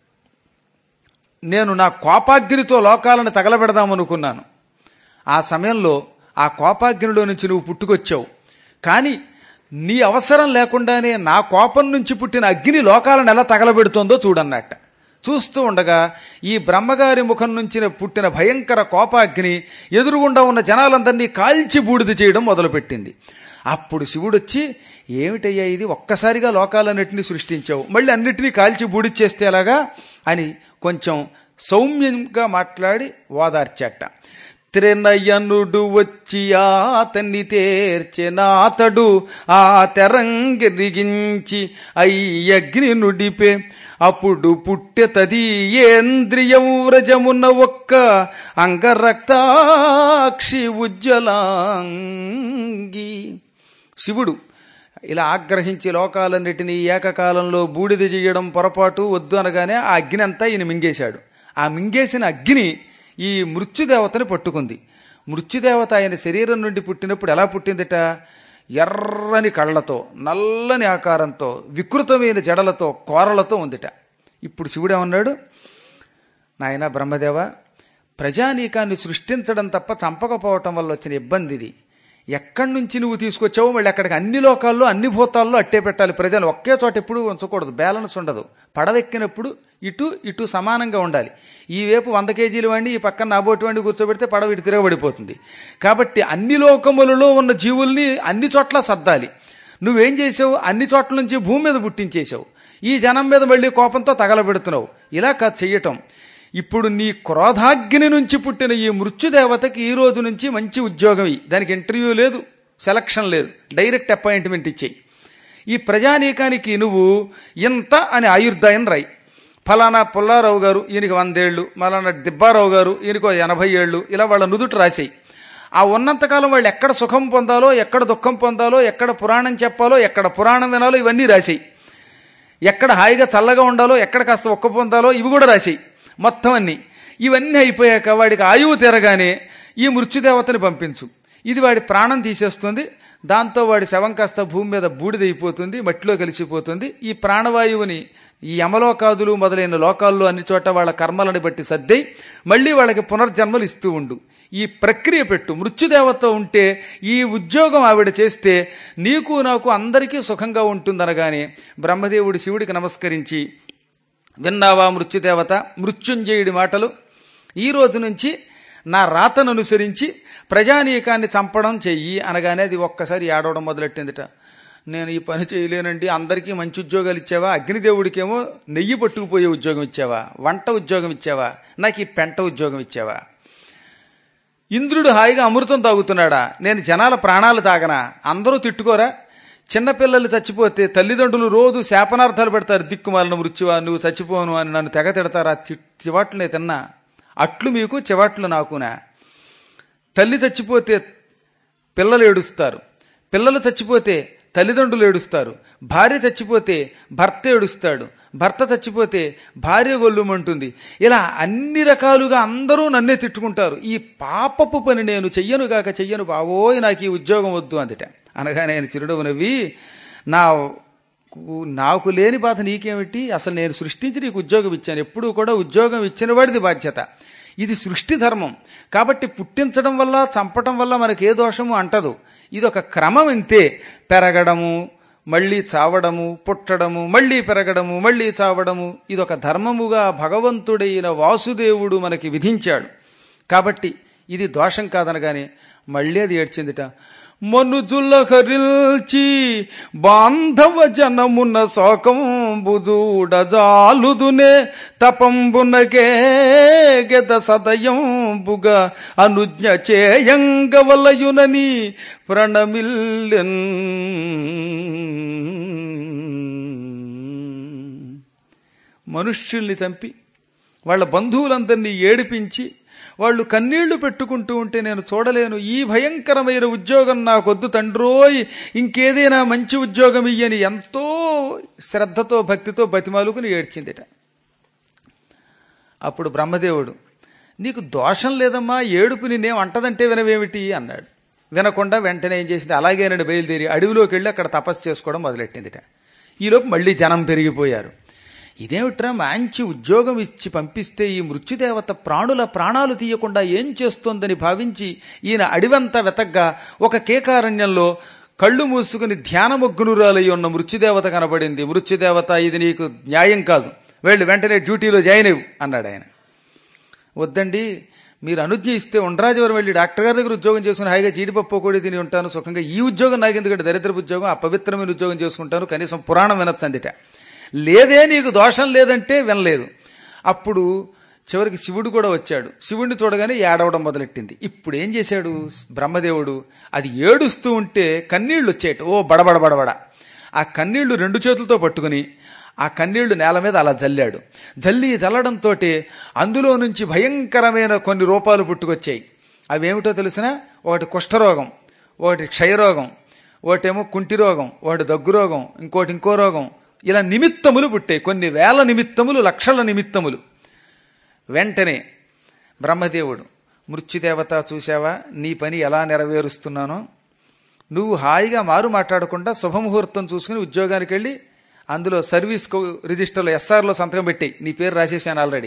నేను నా కోపాగ్నితో లోకాలను తగలబెడదామనుకున్నాను ఆ సమయంలో ఆ కోపాగ్నిలో నుంచి నువ్వు పుట్టుకొచ్చావు కానీ నీ అవసరం లేకుండానే నా కోపం నుంచి పుట్టిన అగ్ని లోకాలను ఎలా తగలబెడుతోందో చూడన్నట్ట చూస్తూ ఉండగా ఈ బ్రహ్మగారి ముఖం నుంచి పుట్టిన భయంకర కోపాగ్ని ఎదురుగుండా ఉన్న జనాలందరినీ కాల్చి బూడిద చేయడం మొదలుపెట్టింది అప్పుడు శివుడొచ్చి ఏమిటయ్యా ఇది ఒక్కసారిగా లోకాలన్నిటినీ సృష్టించావు మళ్ళీ అన్నిటినీ కాల్చి బూడిచ్చేస్తే ఎలాగా అని కొంచెం సౌమ్యంగా మాట్లాడి ఓదార్చట త్రినయనుడు వచ్చి ఆతన్ని తేర్చెనాతడు ఆ తెరంగిరిగించి అయ్యగ్ని నుడిపే అప్పుడు పుట్టె తదీయేంద్రియవ్రజమున ఒక్క అంగరక్తాక్షి ఉజ్జలాంగి శివుడు ఇలా ఆగ్రహించి లోకాలన్నిటినీ ఏకకాలంలో బూడిద చేయడం పొరపాటు వద్దు అనగానే ఆ అగ్ని అంతా ఈయన మింగేశాడు ఆ మింగేసిన అగ్ని ఈ మృత్యుదేవతని పట్టుకుంది మృత్యుదేవత ఆయన శరీరం నుండి పుట్టినప్పుడు ఎలా పుట్టిందిట ఎర్రని కళ్ళతో నల్లని ఆకారంతో వికృతమైన జడలతో కోరలతో ఉందిట ఇప్పుడు శివుడు ఏమన్నాడు నాయన బ్రహ్మదేవ ప్రజానీకాన్ని సృష్టించడం తప్ప చంపకపోవటం వల్ల వచ్చిన ఇబ్బంది ఇది ఎక్కడి నుంచి నువ్వు తీసుకొచ్చావో మళ్ళీ అక్కడికి అన్ని లోకాల్లో అన్ని భూతాల్లో అట్టే పెట్టాలి ప్రజలు ఒకే చోట ఎప్పుడు ఉంచకూడదు బ్యాలెన్స్ ఉండదు పడవెక్కినప్పుడు ఇటు ఇటు సమానంగా ఉండాలి ఈ వైపు వంద కేజీలు వండి ఈ పక్కన నాబోటి వండి కూర్చోబెడితే పడవ ఇటు తిరగబడిపోతుంది కాబట్టి అన్ని లోకములలో ఉన్న జీవుల్ని అన్ని చోట్ల సర్దాలి నువ్వేం చేసావు అన్ని చోట్ల నుంచి భూమి మీద పుట్టించేసావు ఈ జనం మీద మళ్ళీ కోపంతో తగలబెడుతున్నావు ఇలా కాదు చెయ్యటం ఇప్పుడు నీ క్రోధాగ్ని నుంచి పుట్టిన ఈ మృత్యుదేవతకి ఈ రోజు నుంచి మంచి ఉద్యోగం ఇయ్యి దానికి ఇంటర్వ్యూ లేదు సెలక్షన్ లేదు డైరెక్ట్ అపాయింట్మెంట్ ఇచ్చేయి ఈ ప్రజానీకానికి నువ్వు ఇంత అని ఆయుర్దాయం రాయి ఫలానా పుల్లారావు గారు ఈయనకి వందేళ్లు మలానా దిబ్బారావు గారు ఈయనకో ఎనభై ఏళ్ళు ఇలా వాళ్ళ నుదుట రాసేయి ఆ ఉన్నంతకాలం వాళ్ళు ఎక్కడ సుఖం పొందాలో ఎక్కడ దుఃఖం పొందాలో ఎక్కడ పురాణం చెప్పాలో ఎక్కడ పురాణం వినాలో ఇవన్నీ రాసేయి ఎక్కడ హాయిగా చల్లగా ఉండాలో ఎక్కడ కాస్త ఒక్క పొందాలో ఇవి కూడా రాసేయి మొత్తం అన్ని ఇవన్నీ అయిపోయాక వాడికి ఆయువు తీరగానే ఈ మృత్యుదేవతని పంపించు ఇది వాడి ప్రాణం తీసేస్తుంది దాంతో వాడి శవం కాస్త భూమి మీద బూడిదైపోతుంది మట్టిలో కలిసిపోతుంది ఈ ప్రాణవాయువుని ఈ యమలోకాదులు మొదలైన లోకాల్లో అన్ని చోట వాళ్ళ కర్మలను బట్టి సర్దై మళ్ళీ వాళ్ళకి పునర్జన్మలు ఇస్తూ ఉండు ఈ ప్రక్రియ పెట్టు మృత్యుదేవత ఉంటే ఈ ఉద్యోగం ఆవిడ చేస్తే నీకు నాకు అందరికీ సుఖంగా ఉంటుందనగానే బ్రహ్మదేవుడు శివుడికి నమస్కరించి విన్నావా మృత్యుదేవత మృత్యుంజయుడి మాటలు ఈ రోజు నుంచి నా రాతను అనుసరించి ప్రజానీకాన్ని చంపడం చెయ్యి అనగానే అది ఒక్కసారి ఏడవడం మొదలెట్టిందిట నేను ఈ పని చేయలేనండి అందరికీ మంచి ఉద్యోగాలు ఇచ్చావా అగ్నిదేవుడికేమో నెయ్యి పట్టుకుపోయే ఉద్యోగం ఇచ్చావా వంట ఉద్యోగం ఇచ్చావా నాకు ఈ పెంట ఉద్యోగం ఇచ్చావా ఇంద్రుడు హాయిగా అమృతం తాగుతున్నాడా నేను జనాల ప్రాణాలు తాగనా అందరూ తిట్టుకోరా చిన్నపిల్లలు చచ్చిపోతే తల్లిదండ్రులు రోజు శాపనార్థాలు పెడతారు దిక్కుమాలిన మృత్యువా నువ్వు చచ్చిపోను అని నన్ను తెగ తిడతారా చి- చివాట్లు నేను తిన్నా అట్లు మీకు చివాట్లు నాకునా తల్లి చచ్చిపోతే పిల్లలు ఏడుస్తారు పిల్లలు చచ్చిపోతే తల్లిదండ్రులు ఏడుస్తారు భార్య చచ్చిపోతే భర్త ఏడుస్తాడు భర్త చచ్చిపోతే భార్య గొల్లుమంటుంది ఇలా అన్ని రకాలుగా అందరూ నన్నే తిట్టుకుంటారు ఈ పాపపు పని నేను చెయ్యను గాక చెయ్యను బావోయ్ నాకు ఈ ఉద్యోగం వద్దు అందుట అనగా నేను చిరునవ్వు నవ్వి నా నాకు లేని బాధ నీకేమిటి అసలు నేను సృష్టించి నీకు ఉద్యోగం ఇచ్చాను ఎప్పుడూ కూడా ఉద్యోగం ఇచ్చిన వాడిది బాధ్యత ఇది సృష్టి ధర్మం కాబట్టి పుట్టించడం వల్ల చంపటం వల్ల మనకి ఏ దోషము అంటదు ఇది ఒక క్రమం ఇంతే పెరగడము మళ్ళీ చావడము పుట్టడము మళ్ళీ పెరగడము మళ్ళీ చావడము ఇది ఒక ధర్మముగా భగవంతుడైన వాసుదేవుడు మనకి విధించాడు కాబట్టి ఇది దోషం కాదనగానే మళ్ళీ అది ఏడ్చిందిట మనుజుల హరిల్చి బాంధవ జనమున శోకంబుజూడజాలుదునే తపంబునకే గెద సదయంబుగా అనుజ్ఞ చేయంగవలయునని ప్రణమిల్లెన్ మనుష్యుల్ని చంపి వాళ్ళ బంధువులందరినీ ఏడిపించి వాళ్ళు కన్నీళ్లు పెట్టుకుంటూ ఉంటే నేను చూడలేను ఈ భయంకరమైన ఉద్యోగం నాకొద్దు తండ్రోయ్ ఇంకేదైనా మంచి ఉద్యోగం ఇయ్యని ఎంతో శ్రద్ధతో భక్తితో బతిమాలుకుని ఏడ్చిందిట అప్పుడు బ్రహ్మదేవుడు నీకు దోషం లేదమ్మా ఏడుపు నిన్నేం అంటదంటే వినవేమిటి అన్నాడు వినకుండా వెంటనే ఏం చేసింది అలాగేనండి బయలుదేరి అడవిలోకి వెళ్ళి అక్కడ తపస్సు చేసుకోవడం మొదలెట్టిందిట ఈలోపు మళ్ళీ జనం పెరిగిపోయారు ఇదేమిట్రా మంచి ఉద్యోగం ఇచ్చి పంపిస్తే ఈ మృత్యుదేవత ప్రాణుల ప్రాణాలు తీయకుండా ఏం చేస్తోందని భావించి ఈయన అడివంతా వెతగ్గా ఒక కేకారణ్యంలో కళ్ళు మూసుకుని ధ్యానమగ్నురాలై ఉన్న మృత్యుదేవత కనబడింది మృత్యుదేవత ఇది నీకు న్యాయం కాదు వెళ్ళి వెంటనే డ్యూటీలో జాయిన్ అవ్వు అన్నాడు ఆయన వద్దండి మీరు అనుజ్ఞ ఇస్తే ఉండరాజవరం వెళ్ళి డాక్టర్ గారి దగ్గర ఉద్యోగం చేసుకుని హాయిగా జీడిపప్పు కూడా తిని ఉంటాను సుఖంగా ఈ ఉద్యోగం నాకు ఎందుకంటే దరిద్రపు ఉద్యోగం అపవిత్రమైన ఉద్యోగం చేసుకుంటాను కనీసం పురాణం వినొచ్చు అందిట లేదే నీకు దోషం లేదంటే వినలేదు అప్పుడు చివరికి శివుడు కూడా వచ్చాడు శివుడిని చూడగానే ఏడవడం మొదలెట్టింది ఇప్పుడు ఏం చేశాడు బ్రహ్మదేవుడు అది ఏడుస్తూ ఉంటే కన్నీళ్లు వచ్చేట ఓ బడబడ బడబడ ఆ కన్నీళ్లు రెండు చేతులతో పట్టుకుని ఆ కన్నీళ్లు నేల మీద అలా జల్లాడు జల్లి జల్లడంతో అందులో నుంచి భయంకరమైన కొన్ని రూపాలు పుట్టుకొచ్చాయి అవేమిటో తెలిసిన ఒకటి కుష్ఠరోగం ఒకటి క్షయరోగం ఒకటేమో కుంటి రోగం ఒకటి దగ్గు రోగం ఇంకోటి ఇంకో రోగం ఇలా నిమిత్తములు పుట్టాయి కొన్ని వేల నిమిత్తములు లక్షల నిమిత్తములు వెంటనే బ్రహ్మదేవుడు మృత్యుదేవత చూశావా నీ పని ఎలా నెరవేరుస్తున్నానో నువ్వు హాయిగా మారు మాట్లాడకుండా శుభముహూర్తం చూసుకుని ఉద్యోగానికి వెళ్ళి అందులో సర్వీస్ రిజిస్టర్లో ఎస్ఆర్లో సంతకం పెట్టాయి నీ పేరు రాసేసాను ఆల్రెడీ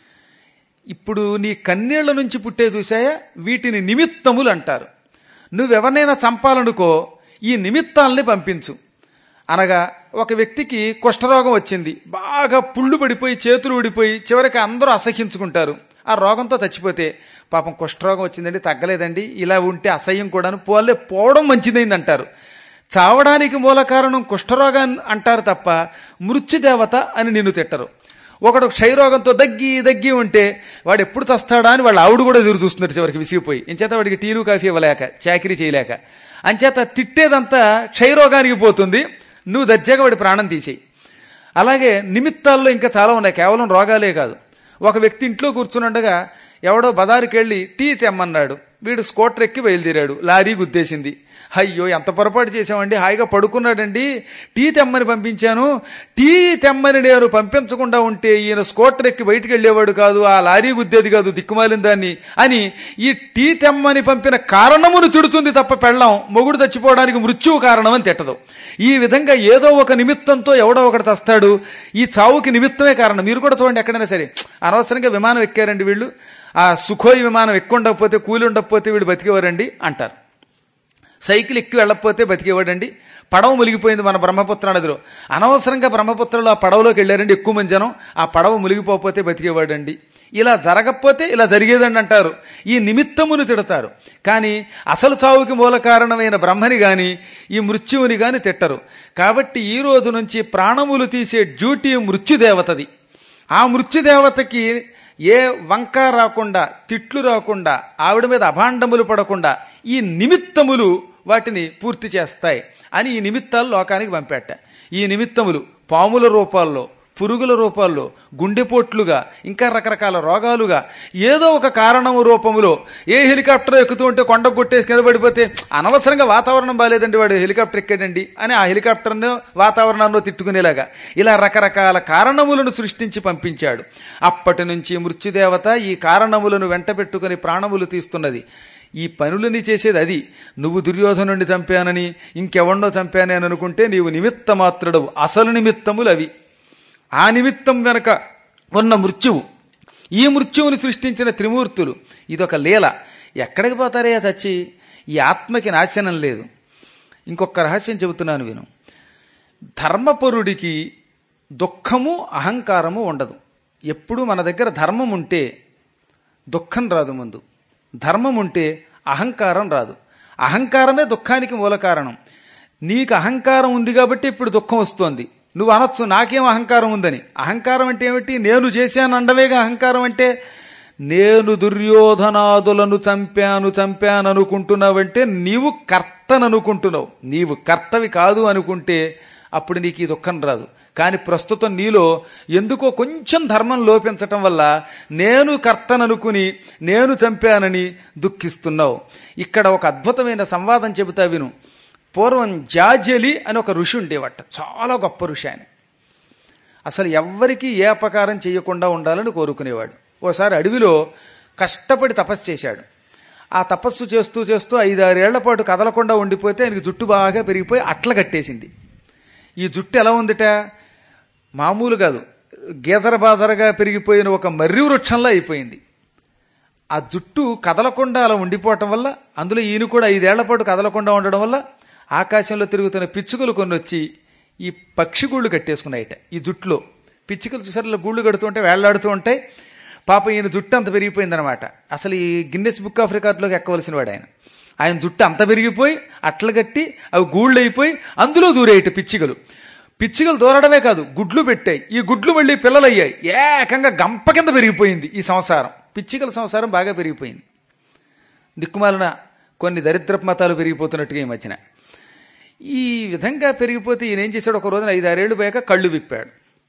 ఇప్పుడు నీ కన్నీళ్ల నుంచి పుట్టే చూసాయా వీటిని నిమిత్తములు అంటారు నువ్వెవరినైనా చంపాలనుకో ఈ నిమిత్తాలని పంపించు అనగా ఒక వ్యక్తికి కుష్ఠరోగం వచ్చింది బాగా పుళ్ళు పడిపోయి చేతులు ఊడిపోయి చివరికి అందరూ అసహ్యించుకుంటారు ఆ రోగంతో చచ్చిపోతే పాపం కుష్ఠరోగం వచ్చిందండి తగ్గలేదండి ఇలా ఉంటే అసహ్యం కూడాను పోలే పోవడం మంచిదైంది అంటారు చావడానికి మూల కారణం కుష్ఠరోగాన్ని అంటారు తప్ప మృత్యుదేవత అని నిన్ను తిట్టరు ఒకడు క్షయరోగంతో దగ్గి దగ్గి ఉంటే వాడు ఎప్పుడు చస్తాడా అని వాళ్ళ ఆవిడ కూడా ఎదురు చూస్తున్నారు చివరికి విసిగిపోయి ఇంచేత వాడికి టీలు కాఫీ ఇవ్వలేక చాకరీ చేయలేక అంచేత తిట్టేదంతా క్షయరోగానికి పోతుంది నువ్వు దర్జాగా వాడి ప్రాణం తీసేయి అలాగే నిమిత్తాల్లో ఇంకా చాలా ఉన్నాయి కేవలం రోగాలే కాదు ఒక వ్యక్తి ఇంట్లో కూర్చునుండగా ఎవడో బదారికి వెళ్ళి టీ తెమ్మన్నాడు వీడు స్కూటర్ ఎక్కి బయలుదేరాడు లారీ గుద్దేసింది అయ్యో ఎంత పొరపాటు చేశామండి హాయిగా పడుకున్నాడండి టీ తెమ్మని పంపించాను టీ తెమ్మని నేను పంపించకుండా ఉంటే ఈయన స్కూటర్ ఎక్కి బయటికి వెళ్ళేవాడు కాదు ఆ లారీ గుద్దేది కాదు దిక్కుమాలిన దాన్ని అని ఈ టీ తెమ్మని పంపిన కారణమును తిడుతుంది తప్ప పెళ్ళం మొగుడు చచ్చిపోవడానికి మృత్యువు కారణం అని తిట్టదు ఈ విధంగా ఏదో ఒక నిమిత్తంతో ఎవడో ఒకటి చస్తాడు ఈ చావుకి నిమిత్తమే కారణం మీరు కూడా చూడండి ఎక్కడైనా సరే అనవసరంగా విమానం ఎక్కారండి వీళ్ళు ఆ సుఖోయి విమానం ఎక్కువ ఉండకపోతే కూలి ఉండకపోతే వీడు బతికేవారండి అంటారు సైకిల్ ఎక్కి వెళ్ళకపోతే బతికేవాడండి పడవ మునిగిపోయింది మన బ్రహ్మపుత్ర నదిలో అనవసరంగా బ్రహ్మపుత్రలో ఆ పడవలోకి వెళ్ళారండి ఎక్కువ మంది జనం ఆ పడవ మునిగిపోతే బతికేవాడండి ఇలా జరగకపోతే ఇలా జరిగేదండి అంటారు ఈ నిమిత్తమును తిడతారు కానీ అసలు చావుకి మూల కారణమైన బ్రహ్మని గాని ఈ మృత్యువుని గాని తిట్టరు కాబట్టి ఈ రోజు నుంచి ప్రాణములు తీసే డ్యూటీ మృత్యుదేవతది ఆ మృత్యుదేవతకి ఏ వంక రాకుండా తిట్లు రాకుండా ఆవిడ మీద అభాండములు పడకుండా ఈ నిమిత్తములు వాటిని పూర్తి చేస్తాయి అని ఈ నిమిత్తాలు లోకానికి పంపేట ఈ నిమిత్తములు పాముల రూపాల్లో పురుగుల రూపాల్లో గుండెపోట్లుగా ఇంకా రకరకాల రోగాలుగా ఏదో ఒక కారణము రూపములో ఏ హెలికాప్టర్ ఎక్కుతూ ఉంటే కొండ కొట్టేసి కింద పడిపోతే అనవసరంగా వాతావరణం బాగాలేదండి వాడు హెలికాప్టర్ ఎక్కాడండి అని ఆ హెలికాప్టర్ను వాతావరణంలో తిట్టుకునేలాగా ఇలా రకరకాల కారణములను సృష్టించి పంపించాడు అప్పటి నుంచి మృత్యుదేవత ఈ కారణములను వెంట పెట్టుకుని ప్రాణములు తీస్తున్నది ఈ పనులని చేసేది అది నువ్వు దుర్యోధనుడిని చంపానని ఇంకెవన్నో చంపానని అని అనుకుంటే నీవు నిమిత్త మాత్రుడవు అసలు నిమిత్తములు అవి ఆ నిమిత్తం వెనక ఉన్న మృత్యువు ఈ మృత్యువుని సృష్టించిన త్రిమూర్తులు ఇదొక లీల ఎక్కడికి పోతారే చచ్చి ఈ ఆత్మకి నాశనం లేదు ఇంకొక రహస్యం చెబుతున్నాను విను ధర్మపరుడికి దుఃఖము అహంకారము ఉండదు ఎప్పుడు మన దగ్గర ధర్మం ఉంటే దుఃఖం రాదు ముందు ధర్మం ఉంటే అహంకారం రాదు అహంకారమే దుఃఖానికి మూల కారణం నీకు అహంకారం ఉంది కాబట్టి ఇప్పుడు దుఃఖం వస్తోంది నువ్వు అనొచ్చు నాకేం అహంకారం ఉందని అహంకారం అంటే ఏమిటి నేను చేశాను అండవేగా అహంకారం అంటే నేను దుర్యోధనాదులను చంపాను చంపాను అనుకుంటున్నావంటే నీవు కర్తననుకుంటున్నావు నీవు కర్తవి కాదు అనుకుంటే అప్పుడు నీకు ఈ దుఃఖం రాదు కానీ ప్రస్తుతం నీలో ఎందుకో కొంచెం ధర్మం లోపించటం వల్ల నేను కర్తననుకుని నేను చంపానని దుఃఖిస్తున్నావు ఇక్కడ ఒక అద్భుతమైన సంవాదం చెబుతా విను పూర్వం జాజలి అని ఒక ఋషి ఉండేవట చాలా గొప్ప ఋషి ఆయన అసలు ఎవ్వరికీ ఏ అపకారం చేయకుండా ఉండాలని కోరుకునేవాడు ఓసారి అడవిలో కష్టపడి తపస్సు చేశాడు ఆ తపస్సు చేస్తూ చేస్తూ ఐదారేళ్ల పాటు కదలకుండా ఉండిపోతే ఆయనకి జుట్టు బాగా పెరిగిపోయి అట్ల కట్టేసింది ఈ జుట్టు ఎలా ఉందిట మామూలు కాదు గేజర బాజరగా పెరిగిపోయిన ఒక మర్రి వృక్షంలా అయిపోయింది ఆ జుట్టు కదలకుండా అలా ఉండిపోవటం వల్ల అందులో ఈయన కూడా ఐదేళ్ల పాటు కదలకుండా ఉండడం వల్ల ఆకాశంలో తిరుగుతున్న పిచ్చుకలు కొన్ని వచ్చి ఈ పక్షి గూళ్ళు కట్టేసుకున్నాయిట ఈ జుట్టులో పిచ్చుకలు చూసారు ఇలా గూళ్ళు కడుతూ ఉంటే వేళ్లాడుతూ ఉంటాయి పాప ఈయన జుట్టు అంత పెరిగిపోయిందనమాట అసలు ఈ గిన్నెస్ బుక్ ఆఫ్ రికార్డులోకి ఎక్కవలసిన వాడు ఆయన ఆయన జుట్టు అంత పెరిగిపోయి అట్ల కట్టి అవి గూళ్ళు అయిపోయి అందులో దూరేయట పిచ్చికలు పిచ్చికలు దూరడమే కాదు గుడ్లు పెట్టాయి ఈ గుడ్లు మళ్ళీ పిల్లలయ్యాయి ఏకంగా గంప కింద పెరిగిపోయింది ఈ సంసారం పిచ్చికల సంసారం బాగా పెరిగిపోయింది దిక్కుమాలిన కొన్ని దరిద్రపు మతాలు పెరిగిపోతున్నట్టుగా ఈ మధ్యన ఈ విధంగా పెరిగిపోతే ఈయన ఏం చేశాడు ఒక రోజున ఐదారేళ్లు పోయాక కళ్ళు విప్పాడు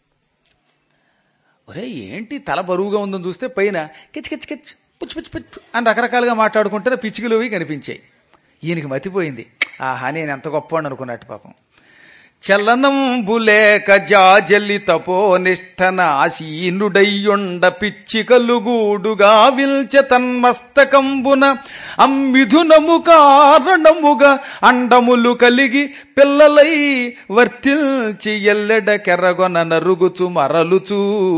ఒరే ఏంటి తల బరువుగా ఉందని చూస్తే పైన కిచ్ కిచ్ కిచ్ పుచ్చు పుచ్చు పుచ్చు అని రకరకాలుగా మాట్లాడుకుంటే పిచ్చికలు అవి కనిపించాయి ఈయనకి మతిపోయింది ఆహా నేను ఎంత గొప్ప అనుకున్నట్టు పాపం చలనంబులేక జాజల్లి తపో నిష్ఠనాసీనుడయ్యుండ పిచ్చికలు గూడుగా విల్చె తన్మస్తకంబున అమ్మిథునము కారణముగా అండములు కలిగి పిల్లలై వర్తిల్చి ఎల్లెడ కెరగొన నరుగుచు మరలుచూ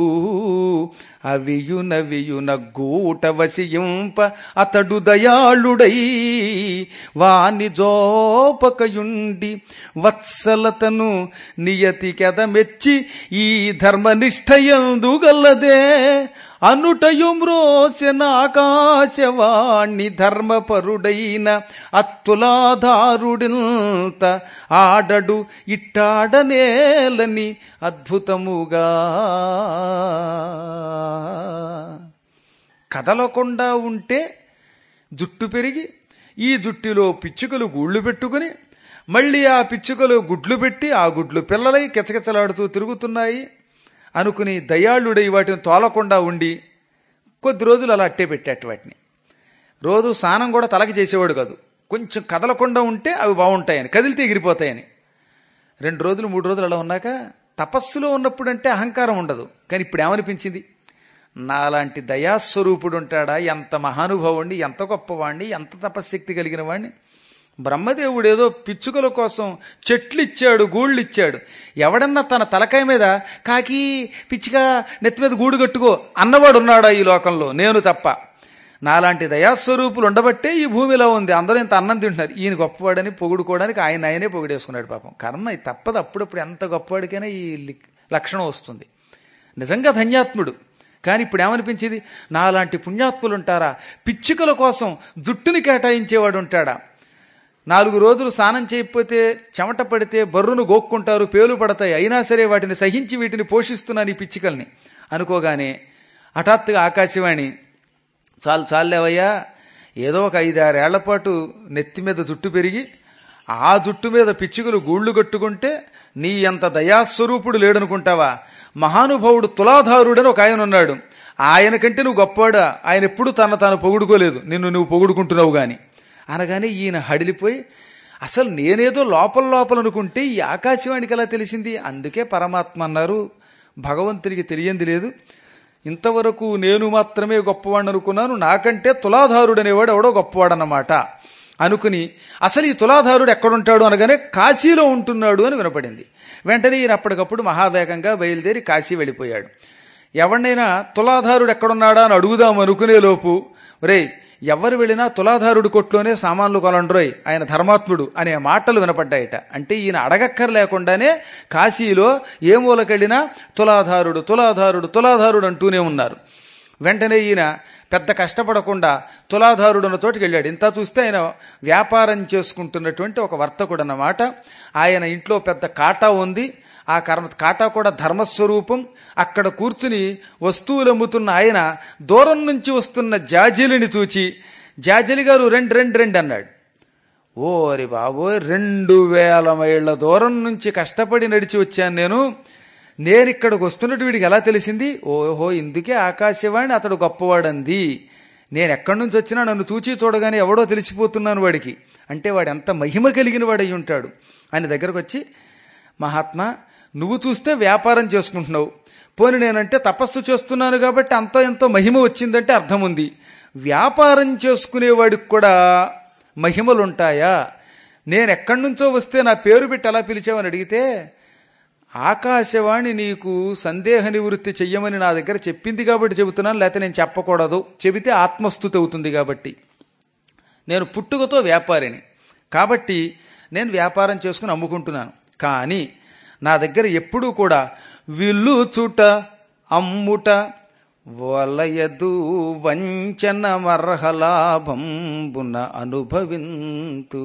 అవియునవియున గూట వసియింప అతడు దయాళుడై వాని జోపకయుండి వత్సలతను నియతికెదమెచ్చి ఈ ధర్మనిష్టయందుగలదే అనుటయు మ్రోసిన ఆకాశవాణి ధర్మపరుడైన అత్తులాధారుడింత ఆడడు ఇట్టాడనేలని అద్భుతముగా కదలకుండా ఉంటే జుట్టు పెరిగి ఈ జుట్టులో పిచ్చుకలు గూళ్ళు పెట్టుకుని మళ్ళీ ఆ పిచ్చుకలు గుడ్లు పెట్టి ఆ గుడ్లు పిల్లలై కిచకిచలాడుతూ తిరుగుతున్నాయి అనుకుని దయాళుడై వాటిని తోలకుండా ఉండి కొద్ది రోజులు అలా అట్టే పెట్టేట వాటిని రోజు స్నానం కూడా తలకి చేసేవాడు కాదు కొంచెం కదలకుండా ఉంటే అవి బాగుంటాయని కదిలితే ఎగిరిపోతాయని రెండు రోజులు మూడు రోజులు అలా ఉన్నాక తపస్సులో ఉన్నప్పుడు అంటే అహంకారం ఉండదు కానీ ఇప్పుడు ఏమనిపించింది నాలాంటి దయాస్వరూపుడు ఉంటాడా ఎంత మహానుభావుణ్ణి ఎంత గొప్పవాణ్ణి ఎంత తపశ్శక్తి కలిగిన వాణ్ణి బ్రహ్మదేవుడు ఏదో పిచ్చుకల కోసం చెట్లు ఇచ్చాడు గూళ్ళు ఇచ్చాడు ఎవడన్నా తన తలకాయ మీద కాకి పిచ్చిగా నెత్తి మీద గూడు కట్టుకో అన్నవాడు ఉన్నాడా ఈ లోకంలో నేను తప్ప నాలాంటి దయాస్వరూపులు ఉండబట్టే ఈ భూమిలో ఉంది అందరూ ఇంత అన్నం తింటున్నారు ఈయన గొప్పవాడని పొగుడుకోవడానికి ఆయన ఆయనే పొగిడేసుకున్నాడు పాపం కర్మ ఇది తప్పదు అప్పుడప్పుడు ఎంత గొప్పవాడికైనా ఈ లి- లక్షణం వస్తుంది నిజంగా ధన్యాత్ముడు కానీ ఇప్పుడు ఏమనిపించింది నాలాంటి పుణ్యాత్ములు ఉంటారా పిచ్చుకల కోసం జుట్టుని కేటాయించేవాడు ఉంటాడా నాలుగు రోజులు స్నానం చేయకపోతే చెమట పడితే బర్రును గోక్కుంటారు పేలు పడతాయి అయినా సరే వాటిని సహించి వీటిని పోషిస్తున్నాను ఈ పిచ్చికల్ని అనుకోగానే హఠాత్తుగా ఆకాశవాణి చాలు చాలేవయ్యా ఏదో ఒక ఐదారేళ్ల పాటు నెత్తి మీద జుట్టు పెరిగి ఆ జుట్టు మీద పిచ్చుకలు గూళ్ళు కట్టుకుంటే నీ అంత దయాస్వరూపుడు లేడనుకుంటావా మహానుభావుడు తులాధారుడని ఒక ఆయన ఉన్నాడు ఆయన కంటే నువ్వు గొప్పవాడా ఆయన ఎప్పుడు తన తాను పొగుడుకోలేదు నిన్ను నువ్వు పొగుడుకుంటున్నావు గాని అనగానే ఈయన హడిలిపోయి అసలు నేనేదో లోపల లోపల అనుకుంటే ఈ ఆకాశవాణికి ఎలా తెలిసింది అందుకే పరమాత్మ అన్నారు భగవంతునికి తెలియంది లేదు ఇంతవరకు నేను మాత్రమే గొప్పవాడిని అనుకున్నాను నాకంటే తులాధారుడు అనేవాడు ఎవడో గొప్పవాడన్నమాట అనుకుని అసలు ఈ తులాధారుడు ఎక్కడుంటాడు అనగానే కాశీలో ఉంటున్నాడు అని వినపడింది వెంటనే ఈయన అప్పటికప్పుడు మహావేగంగా బయలుదేరి కాశీ వెళ్ళిపోయాడు ఎవరినైనా తులాధారుడు ఎక్కడున్నాడా అని అడుగుదాం అనుకునే లోపు రే ఎవరు వెళ్ళినా తులాధారుడు కొట్లోనే సామాన్లు కొలండ్రోయ్ ఆయన ధర్మాత్ముడు అనే మాటలు వినపడ్డాయట అంటే ఈయన అడగక్కర్ లేకుండానే కాశీలో ఏ మూలకెళ్ళినా తులాధారుడు తులాధారుడు తులాధారుడు అంటూనే ఉన్నారు వెంటనే ఈయన పెద్ద కష్టపడకుండా తులాధారుడు ఉన్న చోటుకి వెళ్ళాడు ఇంత చూస్తే ఆయన వ్యాపారం చేసుకుంటున్నటువంటి ఒక వర్తకుడు అన్నమాట ఆయన ఇంట్లో పెద్ద కాటా ఉంది ఆ కర్మ కాటా కూడా ధర్మస్వరూపం అక్కడ కూర్చుని వస్తువులు అమ్ముతున్న ఆయన దూరం నుంచి వస్తున్న జాజిలిని చూచి జాజిలి గారు రెండు రెండు రెండు అన్నాడు ఓరి బాబోయ్ రెండు వేల మైళ్ళ దూరం నుంచి కష్టపడి నడిచి వచ్చాను నేను నేను ఇక్కడికి వస్తున్నట్టు వీడికి ఎలా తెలిసింది ఓహో ఇందుకే ఆకాశవాణి అతడు గొప్పవాడంది నేను ఎక్కడి నుంచి వచ్చినా నన్ను చూచి చూడగానే ఎవడో తెలిసిపోతున్నాను వాడికి అంటే వాడు ఎంత మహిమ కలిగిన వాడై ఉంటాడు ఆయన దగ్గరకు వచ్చి మహాత్మా నువ్వు చూస్తే వ్యాపారం చేసుకుంటున్నావు పోని నేనంటే తపస్సు చేస్తున్నాను కాబట్టి అంతో ఎంతో మహిమ వచ్చిందంటే అర్థం ఉంది వ్యాపారం చేసుకునేవాడికి కూడా మహిమలుంటాయా నేను ఎక్కడి నుంచో వస్తే నా పేరు పెట్టి ఎలా పిలిచావని అడిగితే ఆకాశవాణి నీకు సందేహ నివృత్తి చెయ్యమని నా దగ్గర చెప్పింది కాబట్టి చెబుతున్నాను లేకపోతే నేను చెప్పకూడదు చెబితే ఆత్మస్థుతి అవుతుంది కాబట్టి నేను పుట్టుకతో వ్యాపారిని కాబట్టి నేను వ్యాపారం చేసుకుని అమ్ముకుంటున్నాను కానీ నా దగ్గర ఎప్పుడూ కూడా విల్లు చుట అమ్ముట వలయదు వంచన మర్హలాభంబున అనుభవింతు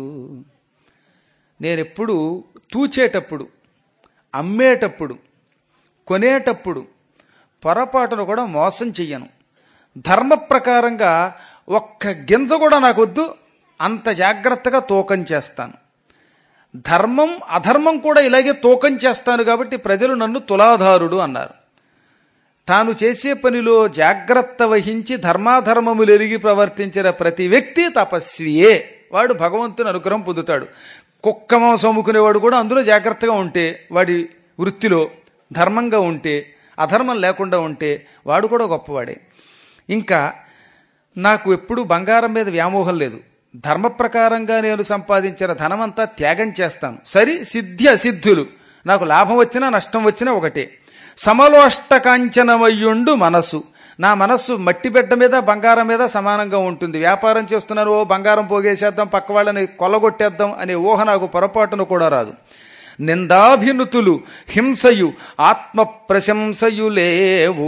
నేనెప్పుడు తూచేటప్పుడు అమ్మేటప్పుడు కొనేటప్పుడు పొరపాటును కూడా మోసం చెయ్యను ధర్మ ప్రకారంగా ఒక్క గింజ కూడా నాకొద్దు అంత జాగ్రత్తగా తూకం చేస్తాను ధర్మం అధర్మం కూడా ఇలాగే తూకం చేస్తాను కాబట్టి ప్రజలు నన్ను తులాధారుడు అన్నారు తాను చేసే పనిలో జాగ్రత్త వహించి ధర్మాధర్మములు ఎరిగి ప్రవర్తించిన ప్రతి వ్యక్తి తపస్వియే వాడు భగవంతుని అనుగ్రహం పొందుతాడు కుక్క మాంసం అమ్ముకునేవాడు కూడా అందులో జాగ్రత్తగా ఉంటే వాడి వృత్తిలో ధర్మంగా ఉంటే అధర్మం లేకుండా ఉంటే వాడు కూడా గొప్పవాడే ఇంకా నాకు ఎప్పుడూ బంగారం మీద వ్యామోహం లేదు ధర్మ ప్రకారంగా నేను సంపాదించిన ధనమంతా త్యాగం చేస్తాను సరి సిద్ధి అసిద్ధులు నాకు లాభం వచ్చినా నష్టం వచ్చినా ఒకటే సమలోష్టకాంచనమయ్యుండు మనస్సు నా మనస్సు మట్టి బిడ్డ మీద బంగారం మీద సమానంగా ఉంటుంది వ్యాపారం చేస్తున్నాను ఓ బంగారం పోగేసేద్దాం పక్క వాళ్ళని కొల్లగొట్టేద్దాం అనే ఊహ నాకు పొరపాటును కూడా రాదు నిందాభినుతులు హింసయు ఆత్మ ప్రశంసయు లేవు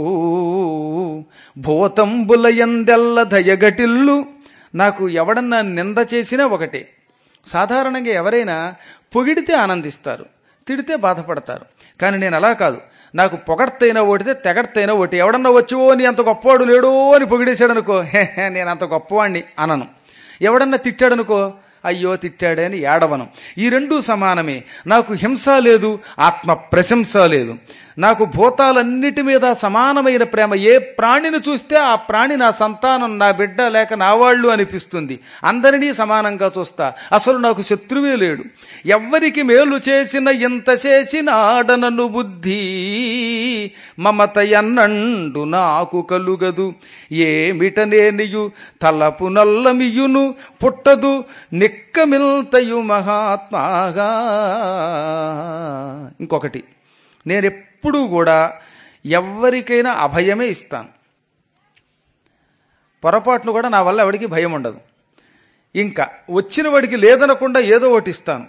భూతంబుల ఎందెల్ల దయగటిల్లు నాకు ఎవడన్నా నింద చేసినా ఒకటే సాధారణంగా ఎవరైనా పొగిడితే ఆనందిస్తారు తిడితే బాధపడతారు కానీ నేను అలా కాదు నాకు పొగడ్తైనా ఓటితే తెగడ్తైనా ఒకటి ఎవడన్నా వచ్చి ఓ నీ అంత గొప్పవాడు లేడో అని పొగిడేశాడు అనుకో "హే, హే, నేను అంత గొప్పవాణ్ణి అనను ఎవడన్నా తిట్టాడనుకో అయ్యో తిట్టాడే అని ఏడవను ఈ రెండూ సమానమే నాకు హింస లేదు ఆత్మ ప్రశంస లేదు నాకు భూతాలన్నిటి మీద సమానమైన ప్రేమ ఏ ప్రాణిని చూస్తే ఆ ప్రాణి నా సంతానం నా బిడ్డ లేక నా వాళ్ళు అనిపిస్తుంది అందరినీ సమానంగా చూస్తా అసలు నాకు శత్రువే లేడు ఎవ్వరికి మేలు చేసిన ఇంత చేసిన ఆడనను బుద్ధి మమత ఎన్నండు నాకు కలుగదు ఏమిటనేనియు తలపు నల్లమియును పుట్టదు నిక్కమిల్తయు మహాత్మాగా ఇంకొకటి నేనెప్పుడూ కూడా ఎవ్వరికైనా అభయమే ఇస్తాను పొరపాటును కూడా నా వల్ల ఎవడికి భయం ఉండదు ఇంకా వచ్చిన వాడికి లేదనకుండా ఏదో ఒకటి ఇస్తాను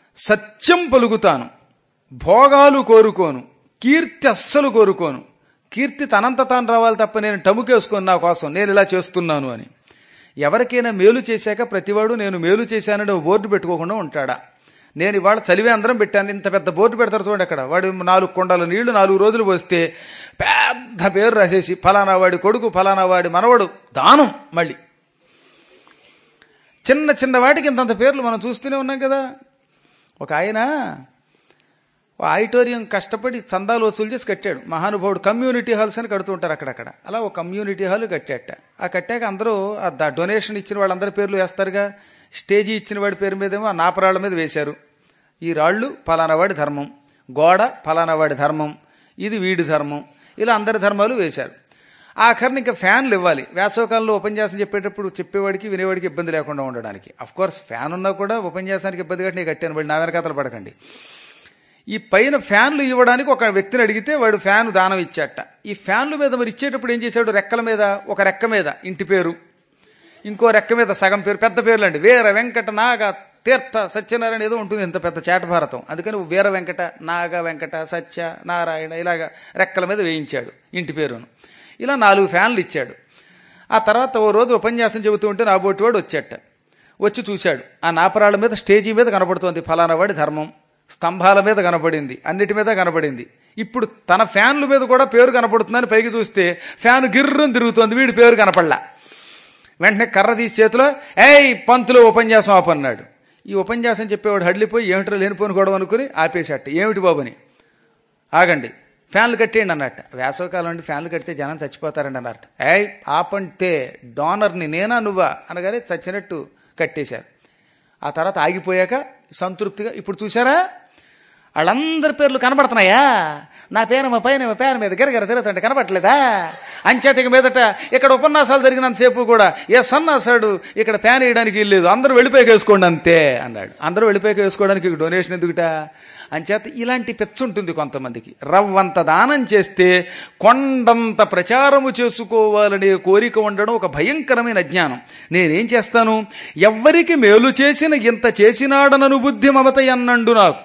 సత్యం పలుకుతాను భోగాలు కోరుకోను కీర్తి అస్సలు కోరుకోను కీర్తి తనంత తాను రావాలి తప్ప నేను టముకేసుకొని నా కోసం నేను ఇలా చేస్తున్నాను అని ఎవరికైనా మేలు చేశాక ప్రతివాడు నేను మేలు చేశానని ఓ బోర్డు పెట్టుకోకుండా ఉంటాడా నేను ఇవాళ చలివే అందరం పెట్టాను ఇంత పెద్ద బోర్డు పెడతారు చూడండి అక్కడ వాడు నాలుగు కొండల నీళ్లు నాలుగు రోజులు పోస్తే పెద్ద పేరు రాసేసి ఫలానా వాడి కొడుకు ఫలానా వాడి మనవడు దానం మళ్ళీ చిన్న చిన్న వాటికి ఇంతంత పేర్లు మనం చూస్తూనే ఉన్నాం కదా ఒక ఆయన ఓ ఆడిటోరియం కష్టపడి చందాలు వసూలు చేసి కట్టాడు మహానుభావుడు కమ్యూనిటీ హాల్స్ అని కడుతూ ఉంటారు అక్కడక్కడ అలా ఒక కమ్యూనిటీ హాల్ కట్టాట ఆ కట్టాక అందరూ ఆ ద- డొనేషన్ ఇచ్చిన వాళ్ళందరి పేర్లు వేస్తారుగా స్టేజీ ఇచ్చిన వాడి పేరు మీదేమో ఆ నాపరాళ్ల మీద వేశారు ఈ రాళ్ళు ఫలానా వాడి ధర్మం గోడ ఫలానా వాడి ధర్మం ఇది వీడి ధర్మం ఇలా అందరి ధర్మాలు వేశారు ఆఖరిని ఇంకా ఫ్యాన్లు ఇవ్వాలి వేసవకాలంలో ఉపన్యాసం చెప్పేటప్పుడు చెప్పేవాడికి వినేవాడికి ఇబ్బంది లేకుండా ఉండడానికి అఫ్ కోర్స్ ఫ్యాన్ ఉన్నా కూడా ఉపన్యాసానికి ఇబ్బంది కట్టి నేను కట్టాను వాడు నా వెనకాతలు పడకండి ఈ పైన ఫ్యాన్లు ఇవ్వడానికి ఒక వ్యక్తిని అడిగితే వాడు ఫ్యాన్ దానం ఇచ్చాట ఈ ఫ్యాన్ల మీద మరి ఇచ్చేటప్పుడు ఏం చేశాడు రెక్కల మీద ఒక రెక్క మీద ఇంటి పేరు ఇంకో రెక్క మీద సగం పేరు పెద్ద పేర్లు అండి వీర వెంకట నాగ తీర్థ సత్యనారాయణ ఏదో ఉంటుంది ఇంత పెద్ద చేట భారతం అందుకని వీర వెంకట నాగ వెంకట సత్య నారాయణ ఇలాగా రెక్కల మీద వేయించాడు ఇంటి పేరును ఇలా నాలుగు ఫ్యాన్లు ఇచ్చాడు ఆ తర్వాత ఓ రోజు ఉపన్యాసం చెబుతూ ఉంటే నా బోటివాడు వచ్చాట వచ్చి చూశాడు ఆ నాపరాళ్ళ మీద స్టేజీ మీద కనపడుతోంది ఫలానా వాడి ధర్మం స్తంభాల మీద కనపడింది అన్నిటి మీద కనపడింది ఇప్పుడు తన ఫ్యాన్ల మీద కూడా పేరు కనపడుతుందని పైకి చూస్తే ఫ్యాన్ గిర్రం తిరుగుతోంది వీడి పేరు కనపడలా వెంటనే కర్ర తీసి చేతిలో ఏయ్ పంతులు ఉపన్యాసం ఆపన్నాడు ఈ ఉపన్యాసం చెప్పేవాడు హడ్లిపోయి ఏమిటో లేనిపోని గొడవ అనుకుని ఆపేశాట ఏమిటి బాబుని ఆగండి ఫ్యాన్లు కట్టేయండి అన్నట్ట వేసవకాలం అంటే ఫ్యాన్లు కడితే జనం చచ్చిపోతారండి అన్నట్ట ఏయ్ ఆపంటే డోనర్ని నేనా నువ్వా అనగానే చచ్చినట్టు కట్టేశారు ఆ తర్వాత ఆగిపోయాక సంతృప్తిగా ఇప్పుడు చూసారా వాళ్ళందరి పేర్లు కనబడుతున్నాయా నా పేరు మా పైన మా పేరు మీద గిరగిర తిరుగుతుంటే కనబడట్లేదా అంచేత ఇక మీదట ఇక్కడ ఉపన్యాసాలు జరిగినంతసేపు కూడా ఏ సన్నాసాడు ఇక్కడ ఫ్యాన్ వేయడానికి లేదు అందరూ వెళ్ళిపోయి వేసుకోండి అంతే అన్నాడు అందరూ వెళ్ళిపోయి వేసుకోవడానికి ఇక డొనేషన్ ఎందుకుట అంచేత ఇలాంటి పెచ్చ ఉంటుంది కొంతమందికి రవ్వంత దానం చేస్తే కొండంత ప్రచారము చేసుకోవాలనే కోరిక ఉండడం ఒక భయంకరమైన జ్ఞానం నేనేం చేస్తాను ఎవ్వరికి మేలు చేసిన ఇంత చేసినాడనను బుద్ధి మమత అన్నండు నాకు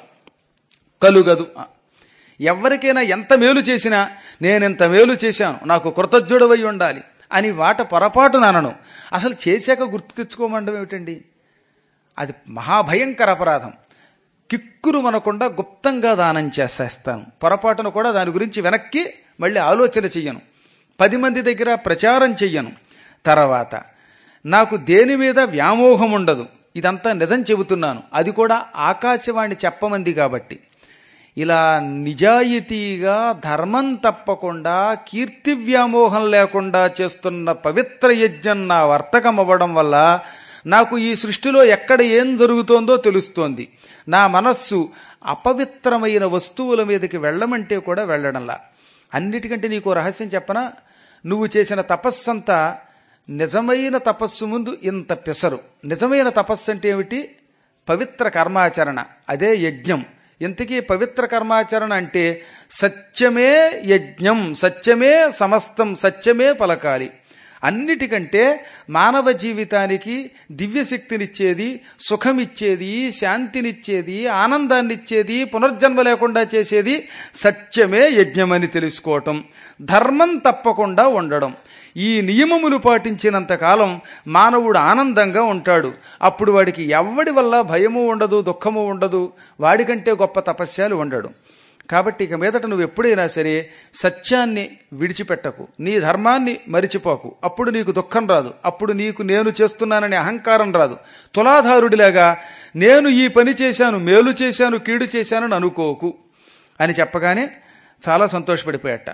కలుగదు ఎవరికైనా ఎంత మేలు చేసినా నేనెంత మేలు చేశాను నాకు కృతజ్ఞుడవై ఉండాలి అని వాట పొరపాటు నానను అసలు చేశాక గుర్తు తెచ్చుకోమండం ఏమిటండి అది మహాభయంకర అపరాధం కిక్కురు మనకుండా గుప్తంగా దానం చేసేస్తాను పొరపాటున కూడా దాని గురించి వెనక్కి మళ్ళీ ఆలోచన చెయ్యను పది మంది దగ్గర ప్రచారం చెయ్యను తర్వాత నాకు దేని మీద వ్యామోహం ఉండదు ఇదంతా నిజం చెబుతున్నాను అది కూడా ఆకాశవాణి చెప్పమంది కాబట్టి ఇలా నిజాయితీగా ధర్మం తప్పకుండా కీర్తి వ్యామోహం లేకుండా చేస్తున్న పవిత్ర యజ్ఞం నా వర్తకం అవ్వడం వల్ల నాకు ఈ సృష్టిలో ఎక్కడ ఏం జరుగుతోందో తెలుస్తోంది నా మనస్సు అపవిత్రమైన వస్తువుల మీదకి వెళ్ళమంటే కూడా వెళ్ళడంలా అన్నిటికంటే నీకు రహస్యం చెప్పనా నువ్వు చేసిన తపస్సంతా నిజమైన తపస్సు ముందు ఇంత పెసరు నిజమైన తపస్సు అంటే ఏమిటి పవిత్ర కర్మాచరణ అదే యజ్ఞం ఇంతకీ పవిత్ర కర్మాచరణ అంటే సత్యమే యజ్ఞం సత్యమే సమస్తం సత్యమే పలకాలి అన్నిటికంటే మానవ జీవితానికి దివ్యశక్తినిచ్చేది సుఖమిచ్చేది శాంతినిచ్చేది ఆనందాన్నిచ్చేది పునర్జన్మ లేకుండా చేసేది సత్యమే యజ్ఞమని తెలుసుకోవటం ధర్మం తప్పకుండా ఉండడం ఈ నియమములు పాటించినంత కాలం మానవుడు ఆనందంగా ఉంటాడు అప్పుడు వాడికి ఎవ్వడి వల్ల భయము ఉండదు దుఃఖము ఉండదు వాడికంటే గొప్ప తపస్యాలు ఉండడు కాబట్టి ఇక మీదట నువ్వు ఎప్పుడైనా సరే సత్యాన్ని విడిచిపెట్టకు నీ ధర్మాన్ని మరిచిపోకు అప్పుడు నీకు దుఃఖం రాదు అప్పుడు నీకు నేను చేస్తున్నాననే అహంకారం రాదు తులాధారుడిలాగా నేను ఈ పని చేశాను మేలు చేశాను కీడు చేశానని అనుకోకు అని చెప్పగానే చాలా సంతోషపడిపోయాట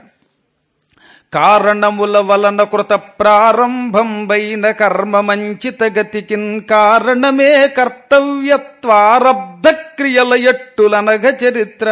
కారణముల వలన కృత ప్రారంభంబైన కర్మ మంచిత గతికిన్ కారణమే కర్తవ్యత్వారబ్ధ క్రియల ఎట్టులనగ చరిత్ర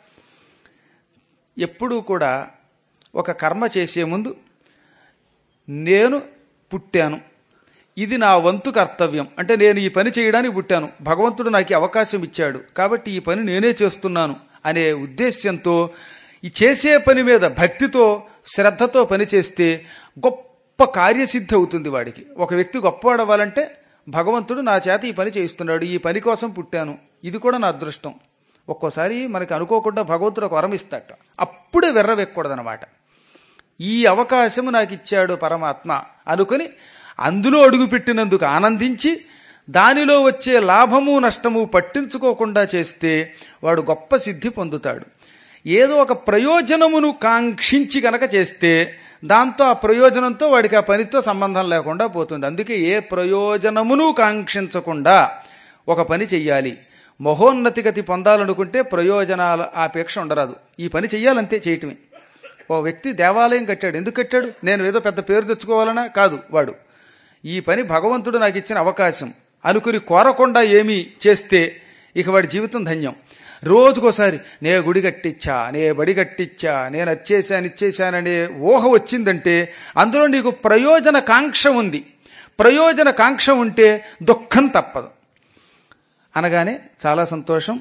ఎప్పుడూ కూడా ఒక కర్మ చేసే ముందు నేను పుట్టాను ఇది నా వంతు కర్తవ్యం అంటే నేను ఈ పని చేయడానికి పుట్టాను భగవంతుడు నాకు ఈ అవకాశం ఇచ్చాడు కాబట్టి ఈ పని నేనే చేస్తున్నాను అనే ఉద్దేశ్యంతో ఈ చేసే పని మీద భక్తితో శ్రద్ధతో పని చేస్తే గొప్ప కార్యసిద్ధి అవుతుంది వాడికి ఒక వ్యక్తి గొప్పవాడవ్వాలంటే భగవంతుడు నా చేత ఈ పని చేయిస్తున్నాడు ఈ పని కోసం పుట్టాను ఇది కూడా నా అదృష్టం ఒక్కోసారి మనకి అనుకోకుండా భగవంతుడు ఒక వరం ఇస్తాట అప్పుడే వెర్రవెక్కకూడదనమాట ఈ అవకాశము నాకు ఇచ్చాడు పరమాత్మ అనుకుని అందులో అడుగుపెట్టినందుకు ఆనందించి దానిలో వచ్చే లాభము నష్టము పట్టించుకోకుండా చేస్తే వాడు గొప్ప సిద్ధి పొందుతాడు ఏదో ఒక ప్రయోజనమును కాంక్షించి గనక చేస్తే దాంతో ఆ ప్రయోజనంతో వాడికి ఆ పనితో సంబంధం లేకుండా పోతుంది అందుకే ఏ ప్రయోజనమును కాంక్షించకుండా ఒక పని చెయ్యాలి మహోన్నతి గతి పొందాలనుకుంటే ప్రయోజనాల ఆపేక్ష ఉండరాదు ఈ పని చెయ్యాలంతే చేయటమే ఓ వ్యక్తి దేవాలయం కట్టాడు ఎందుకు కట్టాడు నేను ఏదో పెద్ద పేరు తెచ్చుకోవాలనా కాదు వాడు ఈ పని భగవంతుడు నాకు ఇచ్చిన అవకాశం అనుకుని కోరకుండా ఏమీ చేస్తే ఇక వాడి జీవితం ధన్యం రోజుకోసారి నే గుడి కట్టించా నే బడి కట్టించా నేను వచ్చేసాను ఇచ్చేసాననే ఊహ వచ్చిందంటే అందులో నీకు ప్రయోజన కాంక్ష ఉంది ప్రయోజన కాంక్ష ఉంటే దుఃఖం తప్పదు అనగానే చాలా సంతోషం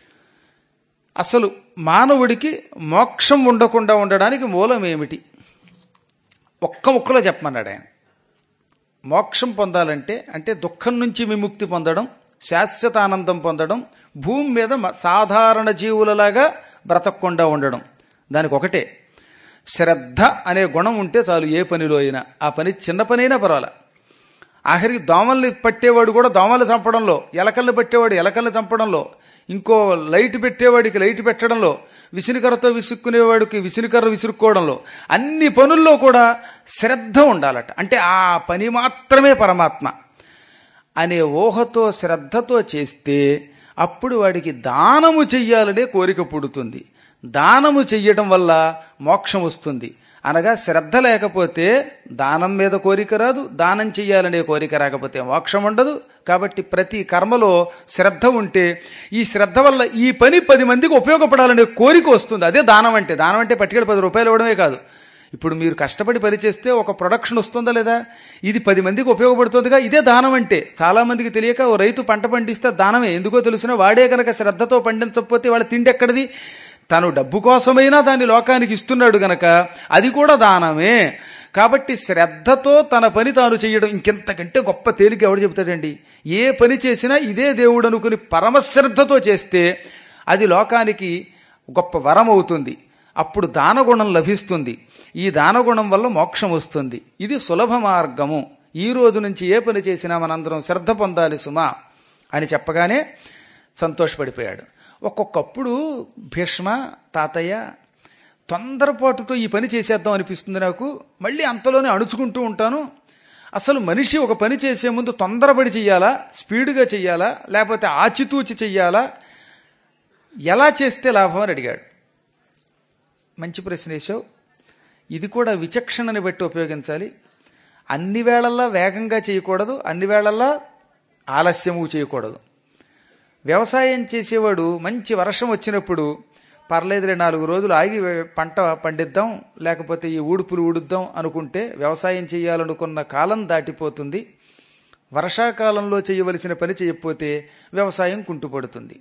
అసలు మానవుడికి మోక్షం ఉండకుండా ఉండడానికి మూలం ఏమిటి ఒక్క ముక్కలో చెప్పమన్నాడు ఆయన మోక్షం పొందాలంటే అంటే దుఃఖం నుంచి విముక్తి పొందడం శాశ్వత ఆనందం పొందడం భూమి మీద మ- సాధారణ జీవులలాగా బ్రతకకుండా ఉండడం దానికి ఒకటే శ్రద్ధ అనే గుణం ఉంటే చాలు ఏ పనిలో అయినా ఆ పని చిన్న పనైనా పర్వాలా ఆఖరికి దోమల్ని పట్టేవాడు కూడా దోమలు చంపడంలో ఎలకల్ని పట్టేవాడు ఎలకల్ని చంపడంలో ఇంకో లైట్ పెట్టేవాడికి లైట్ పెట్టడంలో విసినికర్రతో విసుక్కునేవాడికి విసినికర్ర విసురుకోవడంలో అన్ని పనుల్లో కూడా శ్రద్ధ ఉండాలట అంటే ఆ పని మాత్రమే పరమాత్మ అనే ఊహతో శ్రద్ధతో చేస్తే అప్పుడు వాడికి దానము చెయ్యాలనే కోరిక పుడుతుంది దానము చెయ్యడం వల్ల మోక్షం వస్తుంది అనగా శ్రద్ధ లేకపోతే దానం మీద కోరిక రాదు దానం చెయ్యాలనే కోరిక రాకపోతే మోక్షం ఉండదు కాబట్టి ప్రతి కర్మలో శ్రద్ధ ఉంటే ఈ శ్రద్ధ వల్ల ఈ పని పది మందికి ఉపయోగపడాలనే కోరిక వస్తుంది అదే దానం అంటే దానం అంటే పట్టుకెళ్ళి పది రూపాయలు ఇవ్వడమే కాదు ఇప్పుడు మీరు కష్టపడి పని చేస్తే ఒక ప్రొడక్షన్ వస్తుందా లేదా ఇది పది మందికి ఉపయోగపడుతుందిగా ఇదే దానం అంటే చాలా మందికి తెలియక ఓ రైతు పంట పండిస్తే దానమే ఎందుకో తెలిసిన వాడే కనుక శ్రద్ధతో పండించకపోతే వాళ్ళ తిండి ఎక్కడిది తను డబ్బు కోసమైనా దాన్ని లోకానికి ఇస్తున్నాడు గనక అది కూడా దానమే కాబట్టి శ్రద్ధతో తన పని తాను చేయడం ఇంకెంతకంటే గొప్ప తేలిక ఎవడు చెబుతాడండి ఏ పని చేసినా ఇదే దేవుడు అనుకుని పరమశ్రద్ధతో చేస్తే అది లోకానికి గొప్ప వరం అవుతుంది అప్పుడు దానగుణం లభిస్తుంది ఈ దానగుణం వల్ల మోక్షం వస్తుంది ఇది సులభ మార్గము ఈ రోజు నుంచి ఏ పని చేసినా మనందరం శ్రద్ధ పొందాలి సుమా అని చెప్పగానే సంతోషపడిపోయాడు ఒక్కొక్కప్పుడు భీష్మ తాతయ్య తొందరపాటుతో ఈ పని చేసేద్దాం అనిపిస్తుంది నాకు మళ్ళీ అంతలోనే అణుచుకుంటూ ఉంటాను అసలు మనిషి ఒక పని చేసే ముందు తొందరపడి చెయ్యాలా స్పీడ్గా చెయ్యాలా లేకపోతే ఆచితూచి చెయ్యాలా ఎలా చేస్తే లాభం అని అడిగాడు మంచి ప్రశ్న వేశావు ఇది కూడా విచక్షణని బట్టి ఉపయోగించాలి అన్ని వేళల్లో వేగంగా చేయకూడదు అన్ని వేళల్లో ఆలస్యము చేయకూడదు వ్యవసాయం చేసేవాడు మంచి వర్షం వచ్చినప్పుడు పర్లేదులే నాలుగు రోజులు ఆగి పంట పండిద్దాం లేకపోతే ఈ ఊడుపులు ఊడుద్దాం అనుకుంటే వ్యవసాయం చేయాలనుకున్న కాలం దాటిపోతుంది వర్షాకాలంలో చేయవలసిన పని చేయకపోతే వ్యవసాయం కుంటుపడుతుంది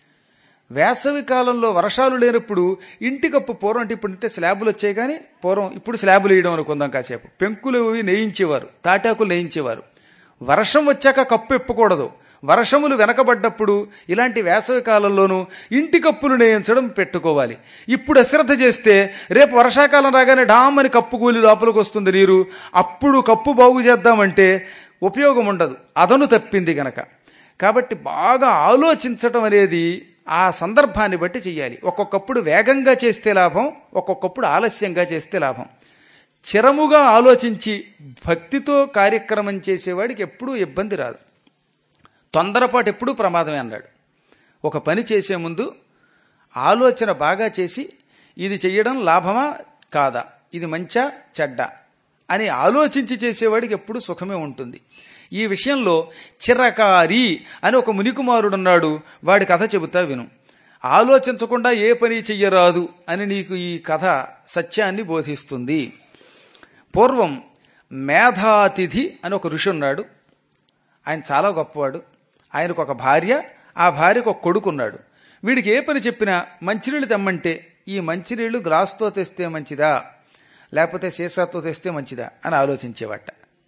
వేసవి కాలంలో వర్షాలు లేనప్పుడు ఇంటి కప్పు పూర్వం అంటే ఇప్పుడు అంటే స్లాబులు వచ్చాయి కానీ పూర్వం ఇప్పుడు స్లాబులు వేయడం అనుకుందాం కాసేపు పెంకులు ఇవి నేయించేవారు తాటాకులు నేయించేవారు వర్షం వచ్చాక కప్పు ఎప్పకూడదు వర్షములు వెనకబడ్డప్పుడు ఇలాంటి వేసవి కాలంలోనూ ఇంటి కప్పులు నేయించడం పెట్టుకోవాలి ఇప్పుడు అశ్రద్ధ చేస్తే రేపు వర్షాకాలం రాగానే డామ్ అని కప్పు కూలి లోపలికి వస్తుంది నీరు అప్పుడు కప్పు బాగు చేద్దామంటే ఉపయోగం ఉండదు అదను తప్పింది గనక కాబట్టి బాగా ఆలోచించటం అనేది ఆ సందర్భాన్ని బట్టి చెయ్యాలి ఒక్కొక్కప్పుడు వేగంగా చేస్తే లాభం ఒక్కొక్కప్పుడు ఆలస్యంగా చేస్తే లాభం చిరముగా ఆలోచించి భక్తితో కార్యక్రమం చేసేవాడికి ఎప్పుడూ ఇబ్బంది రాదు తొందరపాటు ఎప్పుడూ ప్రమాదమే అన్నాడు ఒక పని చేసే ముందు ఆలోచన బాగా చేసి ఇది చెయ్యడం లాభమా కాదా ఇది మంచా చెడ్డా అని ఆలోచించి చేసేవాడికి ఎప్పుడు సుఖమే ఉంటుంది ఈ విషయంలో చిరకారి అని ఒక మునికుమారుడున్నాడు వాడి కథ చెబుతా విను ఆలోచించకుండా ఏ పని చెయ్యరాదు అని నీకు ఈ కథ సత్యాన్ని బోధిస్తుంది పూర్వం మేధాతిథి అని ఒక ఋషి ఉన్నాడు ఆయన చాలా గొప్పవాడు ఆయనకు ఒక భార్య ఆ భార్యకు ఒక కొడుకున్నాడు వీడికి ఏ పని చెప్పినా మంచినీళ్ళు తెమ్మంటే ఈ మంచినీళ్లు గ్లాస్తో తెస్తే మంచిదా లేకపోతే సీసాతో తెస్తే మంచిదా అని ఆలోచించేవాట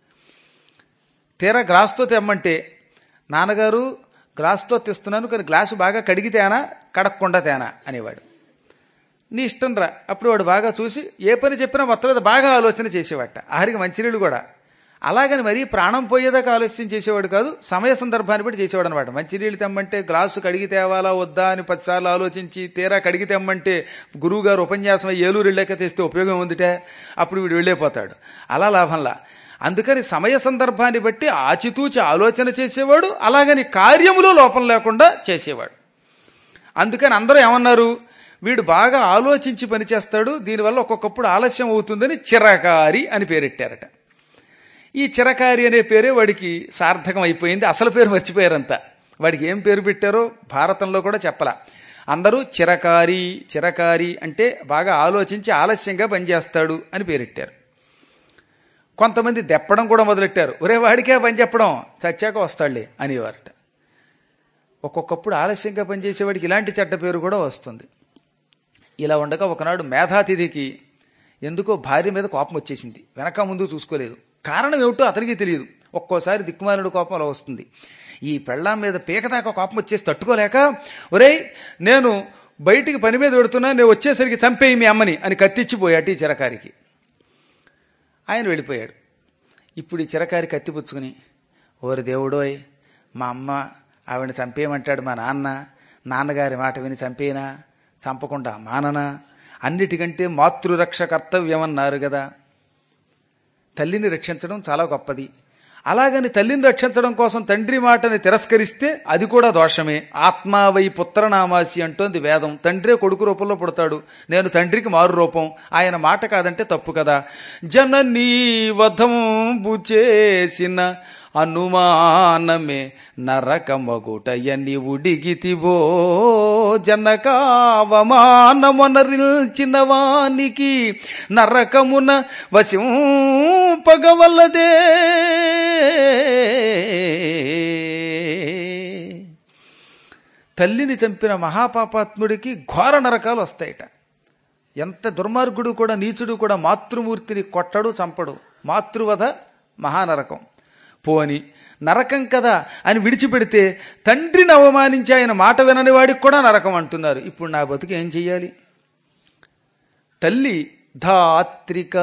తీరా గ్లాస్తో తెమ్మంటే నాన్నగారు గ్లాస్తో తెస్తున్నాను కానీ గ్లాసు బాగా కడిగితేనా కడగకుండా తేనా అనేవాడు నీ ఇష్టం రా అప్పుడు వాడు బాగా చూసి ఏ పని చెప్పినా మొత్తం మీద బాగా ఆలోచన చేసేవాట ఆఖరికి మంచినీళ్ళు కూడా అలాగని మరీ ప్రాణం పోయేదాకా ఆలస్యం చేసేవాడు కాదు సమయ సందర్భాన్ని బట్టి చేసేవాడు అనమాట మంచినీళ్ళు తెమ్మంటే గ్లాసు కడిగి తేవాలా వద్దా అని పదిసార్లు ఆలోచించి తీరా కడిగి తెమ్మంటే గురువు గారు ఉపన్యాసం అయ్యి ఏలూరు వెళ్ళాక తెస్తే ఉపయోగం ఉందిటే అప్పుడు వీడు వెళ్ళిపోతాడు అలా లాభంలా అందుకని సమయ సందర్భాన్ని బట్టి ఆచితూచి ఆలోచన చేసేవాడు అలాగని కార్యములో లోపం లేకుండా చేసేవాడు అందుకని అందరూ ఏమన్నారు వీడు బాగా ఆలోచించి పనిచేస్తాడు దీనివల్ల ఒక్కొక్కప్పుడు ఆలస్యం అవుతుందని చిరకారి అని పేరెట్టారట ఈ చిరకారి అనే పేరే వాడికి సార్థకం అయిపోయింది అసలు పేరు మర్చిపోయారంతా వాడికి ఏం పేరు పెట్టారో భారతంలో కూడా చెప్పలా అందరూ చిరకారి చిరకారి అంటే బాగా ఆలోచించి ఆలస్యంగా పనిచేస్తాడు అని పేరెట్టారు కొంతమంది దెప్పడం కూడా మొదలెట్టారు ఒరే వాడికే పని చెప్పడం చచ్చాక వస్తాడులే అనేవారట ఒక్కొక్కప్పుడు ఆలస్యంగా పనిచేసేవాడికి ఇలాంటి చెడ్డ పేరు కూడా వస్తుంది ఇలా ఉండగా ఒకనాడు మేధాతిథికి ఎందుకో భార్య మీద కోపం వచ్చేసింది వెనక ముందు చూసుకోలేదు కారణం ఏమిటో అతనికి తెలియదు ఒక్కోసారి దిక్కుమాలుడు కోపం అలా వస్తుంది ఈ పెళ్ళాం మీద పీకదాకా కోపం వచ్చేసి తట్టుకోలేక ఒరేయ్ నేను బయటికి పని మీద పెడుతున్నా నేను వచ్చేసరికి చంపేయి మీ అమ్మని అని కత్తిచ్చిపోయాటి ఈ చిరకారికి ఆయన వెళ్ళిపోయాడు ఇప్పుడు ఈ చిరకారి కత్తి పుచ్చుకుని ఓరి దేవుడోయ్ మా అమ్మ ఆవిడని చంపేయమంటాడు మా నాన్న నాన్నగారి మాట విని చంపేనా చంపకుండా మాననా అన్నిటికంటే మాతృరక్ష కర్తవ్యం అన్నారు కదా తల్లిని రక్షించడం చాలా గొప్పది అలాగని తల్లిని రక్షించడం కోసం తండ్రి మాటని తిరస్కరిస్తే అది కూడా దోషమే ఆత్మావై పుత్రనామాసి అంటోంది వేదం తండ్రే కొడుకు రూపంలో పుడతాడు నేను తండ్రికి మారు రూపం ఆయన మాట కాదంటే తప్పు కదా జననీ వధంబు చేసిన అనుమానమే నరకమగుటయని ఉడిగితివో జనకావమానమొనరిల్చిన వానికి నరకమున వశంపగవల్లదే తల్లిని చంపిన మహాపాపాత్ముడికి ఘోర నరకాలు వస్తాయట ఎంత దుర్మార్గుడు కూడా నీచుడు కూడా మాతృమూర్తిని కొట్టడు చంపడు మాతృవధ మహానరకం పోని నరకం కదా అని విడిచిపెడితే తండ్రిని అవమానించి ఆయన మాట వినని వాడికి కూడా నరకం అంటున్నారు ఇప్పుడు నా బతుకు ఏం చెయ్యాలి తల్లి ధాత్రిక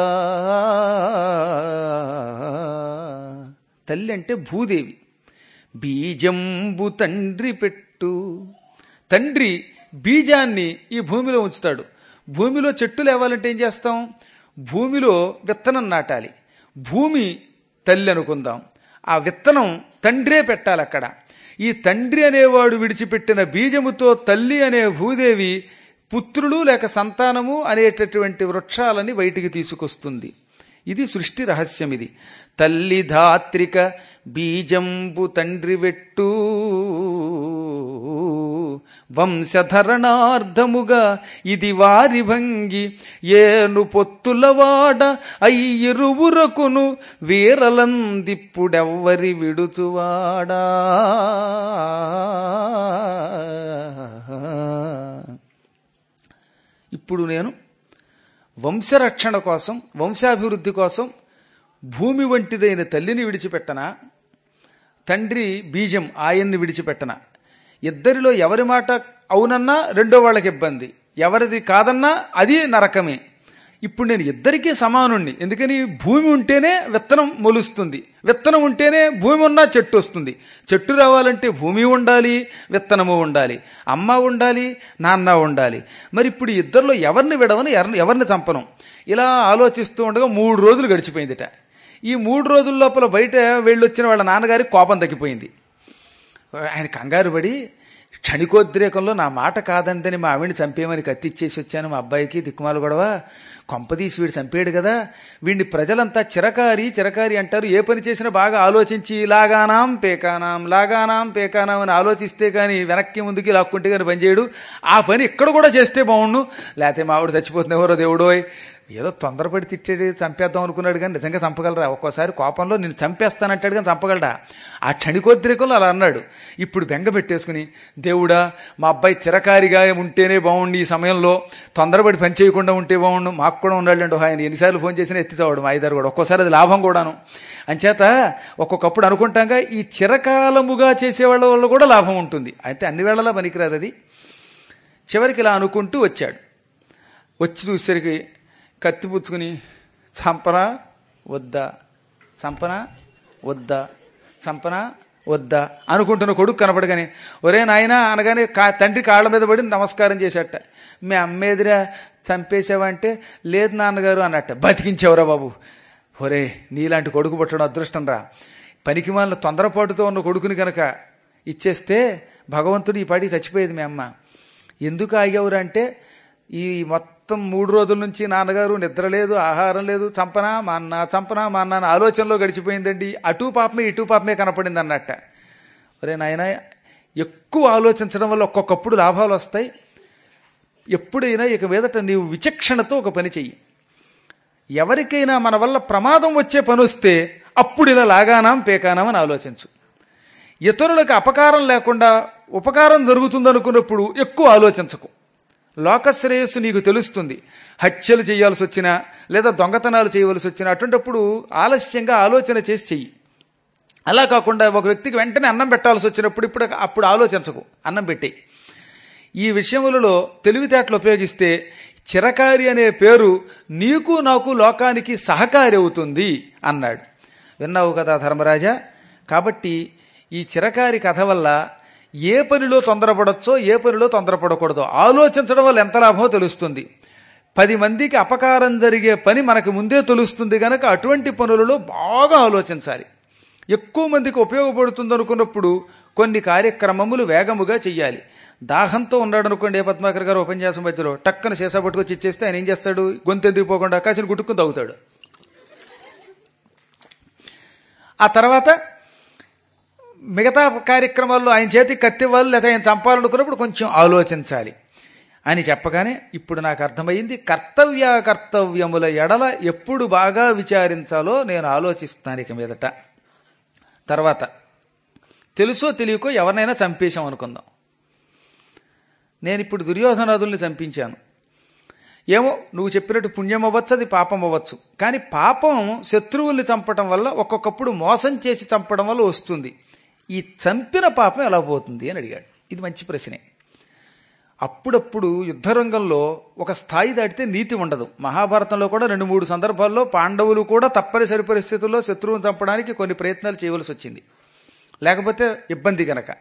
తల్లి అంటే భూదేవి బీజంబు తండ్రి పెట్టు తండ్రి బీజాన్ని ఈ భూమిలో ఉంచుతాడు భూమిలో చెట్టు లేవాలంటే ఏం చేస్తాం భూమిలో విత్తనం నాటాలి భూమి తల్లి అనుకుందాం ఆ విత్తనం తండ్రే పెట్టాలి అక్కడ ఈ తండ్రి అనేవాడు విడిచిపెట్టిన బీజముతో తల్లి అనే భూదేవి పుత్రులు లేక సంతానము అనేటటువంటి వృక్షాలని బయటికి తీసుకొస్తుంది ఇది సృష్టి రహస్యం ఇది తల్లి ధాత్రిక బీజంబు తండ్రి వెట్టు వంశధరణార్థముగా ఇది వారి భంగి ఏను పొత్తులవాడ అయ్యిరువురకును వీరలందిప్పుడెవ్వరి విడుచువాడా ఇప్పుడు నేను వంశరక్షణ కోసం వంశాభివృద్ధి కోసం భూమి వంటిదైన తల్లిని విడిచిపెట్టనా తండ్రి బీజం ఆయన్ని విడిచిపెట్టనా ఇద్దరిలో ఎవరి మాట అవునన్నా రెండో వాళ్ళకి ఇబ్బంది ఎవరిది కాదన్నా అది నరకమే ఇప్పుడు నేను ఇద్దరికీ సమానుణ్ణి ఎందుకని భూమి ఉంటేనే విత్తనం మొలుస్తుంది విత్తనం ఉంటేనే భూమి ఉన్నా చెట్టు వస్తుంది చెట్టు రావాలంటే భూమి ఉండాలి విత్తనము ఉండాలి అమ్మ ఉండాలి నాన్న ఉండాలి మరి ఇప్పుడు ఈ ఇద్దరిలో ఎవరిని విడవను ఎవరిని ఎవరిని చంపను ఇలా ఆలోచిస్తూ ఉండగా మూడు రోజులు గడిచిపోయిందిట ఈ మూడు రోజుల లోపల బయట వెళ్ళొచ్చిన వాళ్ళ నాన్నగారికి కోపం తగ్గిపోయింది ఆయన కంగారు పడి క్షణికోద్రేకంలో నా మాట కాదందని మా ఆవిడని చంపేయమని కత్తిచ్చేసి వచ్చాను మా అబ్బాయికి దిక్కుమాలు గొడవ కొంపదీసి వీడు చంపేడు కదా వీడిని ప్రజలంతా చిరకారి చిరకారి అంటారు ఏ పని చేసినా బాగా ఆలోచించి లాగానాం పేకానాం లాగానాం పేకానాం అని ఆలోచిస్తే కానీ వెనక్కి ముందుకి లాక్కుంటే కానీ పనిచేయడు ఆ పని ఇక్కడ కూడా చేస్తే బాగుండు లేకపోతే మా ఆవిడ చచ్చిపోతుంది ఎవరో దేవుడోయ్ ఏదో తొందరపడి తిట్టాడు చంపేద్దాం అనుకున్నాడు కానీ నిజంగా చంపగలరా ఒక్కోసారి కోపంలో నేను చంపేస్తానంటాడు కానీ చంపగలడా ఆ క్షణికోద్రేకంలో అలా అన్నాడు ఇప్పుడు బెంగ పెట్టేసుకుని దేవుడా మా అబ్బాయి చిరకారిగా ఉంటేనే బాగుండి ఈ సమయంలో తొందరపడి పని చేయకుండా ఉంటే బాగుండు మాకు కూడా ఉండాలండి ఆయన ఎన్నిసార్లు ఫోన్ చేసినా ఎత్తి చావడం మా ఐదారు కూడా ఒక్కోసారి అది లాభం కూడాను అంచేత ఒక్కొక్కప్పుడు అనుకుంటాగా ఈ చిరకాలముగా చేసేవాళ్ళ వల్ల కూడా లాభం ఉంటుంది అయితే అన్ని వేళలా పనికిరాదు అది చివరికి ఇలా అనుకుంటూ వచ్చాడు వచ్చి చూసేసరికి కత్తి పుచ్చుకుని చంపనా వద్దా చంపనా వద్దా చంపనా వద్దా అనుకుంటున్న కొడుకు కనపడగానే ఒరే నాయనా అనగానే కా తండ్రి కాళ్ళ మీద పడి నమస్కారం చేశాట మీ అమ్మేదిరా చంపేశావంటే లేదు నాన్నగారు అన్నట్ట బతికించావురా బాబు ఒరే నీలాంటి కొడుకు పుట్టడం అదృష్టం రా పనికి మాలిన తొందరపాటుతో ఉన్న కొడుకుని కనుక ఇచ్చేస్తే భగవంతుడు ఈ పాటికి చచ్చిపోయేది మీ అమ్మ ఎందుకు ఆగావురా అంటే ఈ మొత్తం మూడు రోజుల నుంచి నాన్నగారు నిద్ర లేదు ఆహారం లేదు చంపనా మా అన్న చంపనా మా అన్న అని ఆలోచనలో గడిచిపోయిందండి అటు పాపమే ఇటు పాపమే కనపడింది అన్నట్ట ఒరే నాయన ఎక్కువ ఆలోచించడం వల్ల ఒక్కొక్కప్పుడు లాభాలు వస్తాయి ఎప్పుడైనా ఇక మీదట నీవు విచక్షణతో ఒక పని చెయ్యి ఎవరికైనా మన వల్ల ప్రమాదం వచ్చే పని వస్తే అప్పుడు ఇలా లాగానాం పేకానాం అని ఆలోచించు ఇతరులకు అపకారం లేకుండా ఉపకారం జరుగుతుందనుకున్నప్పుడు ఎక్కువ ఆలోచించకు లోకశ్రేయస్సు నీకు తెలుస్తుంది హత్యలు చేయాల్సి వచ్చినా లేదా దొంగతనాలు చేయవలసి వచ్చినా అటువంటిప్పుడు ఆలస్యంగా ఆలోచన చేసి చెయ్యి అలా కాకుండా ఒక వ్యక్తికి వెంటనే అన్నం పెట్టాల్సి వచ్చినప్పుడు ఇప్పుడు అప్పుడు ఆలోచించకు అన్నం పెట్టేయి ఈ విషయములలో తెలివితేటలు ఉపయోగిస్తే చిరకారి అనే పేరు నీకు నాకు లోకానికి సహకారి అవుతుంది అన్నాడు విన్నావు కదా ధర్మరాజా కాబట్టి ఈ చిరకారి కథ వల్ల ఏ పనిలో తొందరపడచ్చో ఏ పనిలో తొందరపడకూడదో ఆలోచించడం వల్ల ఎంత లాభమో తెలుస్తుంది పది మందికి అపకారం జరిగే పని మనకు ముందే తెలుస్తుంది గనక అటువంటి పనులలో బాగా ఆలోచించాలి ఎక్కువ మందికి ఉపయోగపడుతుంది అనుకున్నప్పుడు కొన్ని కార్యక్రమములు వేగముగా చెయ్యాలి దాహంతో ఉన్నాడు అనుకోండి ఏ పద్మాకర్ గారు ఉపన్యాసం మధ్యలో టక్కన సీసా పట్టుకొచ్చి ఇచ్చేస్తే ఆయన ఏం చేస్తాడు గొంతెందుకు పోకుండా కాసిన గుట్టుకుని తాగుతాడు ఆ తర్వాత మిగతా కార్యక్రమాల్లో ఆయన చేతికి కత్తివ్వాలి లేదా ఆయన చంపాలనుకున్నప్పుడు కొంచెం ఆలోచించాలి అని చెప్పగానే ఇప్పుడు నాకు అర్థమైంది కర్తవ్య కర్తవ్యముల ఎడల ఎప్పుడు బాగా విచారించాలో నేను ఆలోచిస్తాను ఇక మీదట తర్వాత తెలుసో తెలియకో ఎవరినైనా చంపేశాం అనుకుందాం నేను ఇప్పుడు దుర్యోధనాదుల్ని చంపించాను ఏమో నువ్వు చెప్పినట్టు పుణ్యం అవ్వచ్చు అది పాపం అవ్వచ్చు కానీ పాపం శత్రువుల్ని చంపటం వల్ల ఒక్కొక్కప్పుడు మోసం చేసి చంపడం వల్ల వస్తుంది ఈ చంపిన పాపం ఎలా పోతుంది అని అడిగాడు ఇది మంచి ప్రశ్నే అప్పుడప్పుడు యుద్ధరంగంలో ఒక స్థాయి దాటితే నీతి ఉండదు మహాభారతంలో కూడా రెండు మూడు సందర్భాల్లో పాండవులు కూడా తప్పనిసరి పరిస్థితుల్లో శత్రువును చంపడానికి కొన్ని ప్రయత్నాలు చేయవలసి వచ్చింది లేకపోతే ఇబ్బంది గనక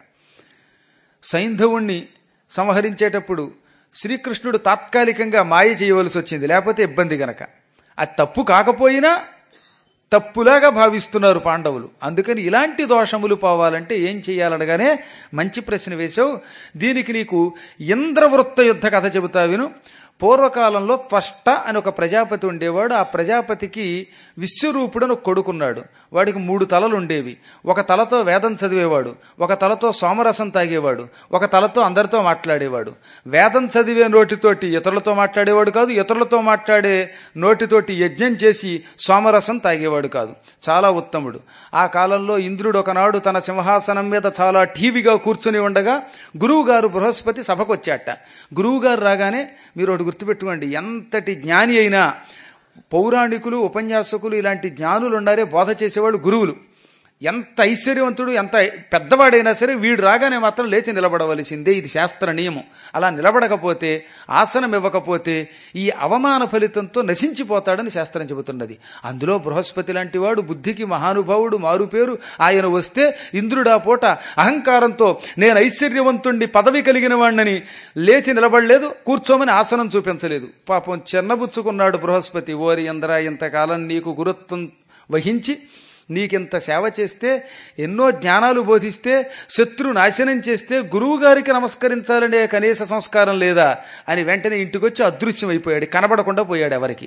సైంధవుణ్ణి సంహరించేటప్పుడు శ్రీకృష్ణుడు తాత్కాలికంగా మాయ చేయవలసి వచ్చింది లేకపోతే ఇబ్బంది గనక అది తప్పు కాకపోయినా తప్పులాగా భావిస్తున్నారు పాండవులు అందుకని ఇలాంటి దోషములు పోవాలంటే ఏం చేయాలనగానే మంచి ప్రశ్న వేశావు దీనికి నీకు ఇంద్రవృత్త యుద్ధ కథ చెబుతా విను పూర్వకాలంలో త్వష్ట అని ఒక ప్రజాపతి ఉండేవాడు ఆ ప్రజాపతికి విశ్వరూపుడని ఒక కొడుకున్నాడు వాడికి మూడు తలలు ఉండేవి ఒక తలతో వేదం చదివేవాడు ఒక తలతో సోమరసం తాగేవాడు ఒక తలతో అందరితో మాట్లాడేవాడు వేదం చదివే నోటితోటి ఇతరులతో మాట్లాడేవాడు కాదు ఇతరులతో మాట్లాడే నోటితోటి యజ్ఞం చేసి సోమరసం తాగేవాడు కాదు చాలా ఉత్తముడు ఆ కాలంలో ఇంద్రుడు ఒకనాడు తన సింహాసనం మీద చాలా టీవీగా కూర్చుని ఉండగా గురువు గారు బృహస్పతి సభకు వచ్చాట గురువు గారు రాగానే మీరు ఒకటి గుర్తుపెట్టుకోండి ఎంతటి జ్ఞాని అయినా పౌరాణికులు ఉపన్యాసకులు ఇలాంటి జ్ఞానులు ఉండారే బోధ చేసేవాళ్ళు గురువులు ఎంత ఐశ్వర్యవంతుడు ఎంత పెద్దవాడైనా సరే వీడు రాగానే మాత్రం లేచి నిలబడవలసిందే ఇది శాస్త్ర నియమం అలా నిలబడకపోతే ఆసనం ఇవ్వకపోతే ఈ అవమాన ఫలితంతో నశించిపోతాడని శాస్త్రం చెబుతున్నది అందులో బృహస్పతి లాంటి వాడు బుద్ధికి మహానుభావుడు మారుపేరు ఆయన వస్తే ఇంద్రుడా పూట అహంకారంతో నేను ఐశ్వర్యవంతుణ్ణి పదవి కలిగిన వాణ్ణని లేచి నిలబడలేదు కూర్చోమని ఆసనం చూపించలేదు పాపం చెన్నబుచ్చుకున్నాడు బృహస్పతి ఓరి ఇంద్ర ఇంతకాలం నీకు గురుత్వం వహించి నీకింత సేవ చేస్తే ఎన్నో జ్ఞానాలు బోధిస్తే శత్రు నాశనం చేస్తే గురువు గారికి నమస్కరించాలనే కనీస సంస్కారం లేదా అని వెంటనే ఇంటికొచ్చి అదృశ్యం అయిపోయాడు కనబడకుండా పోయాడు ఎవరికి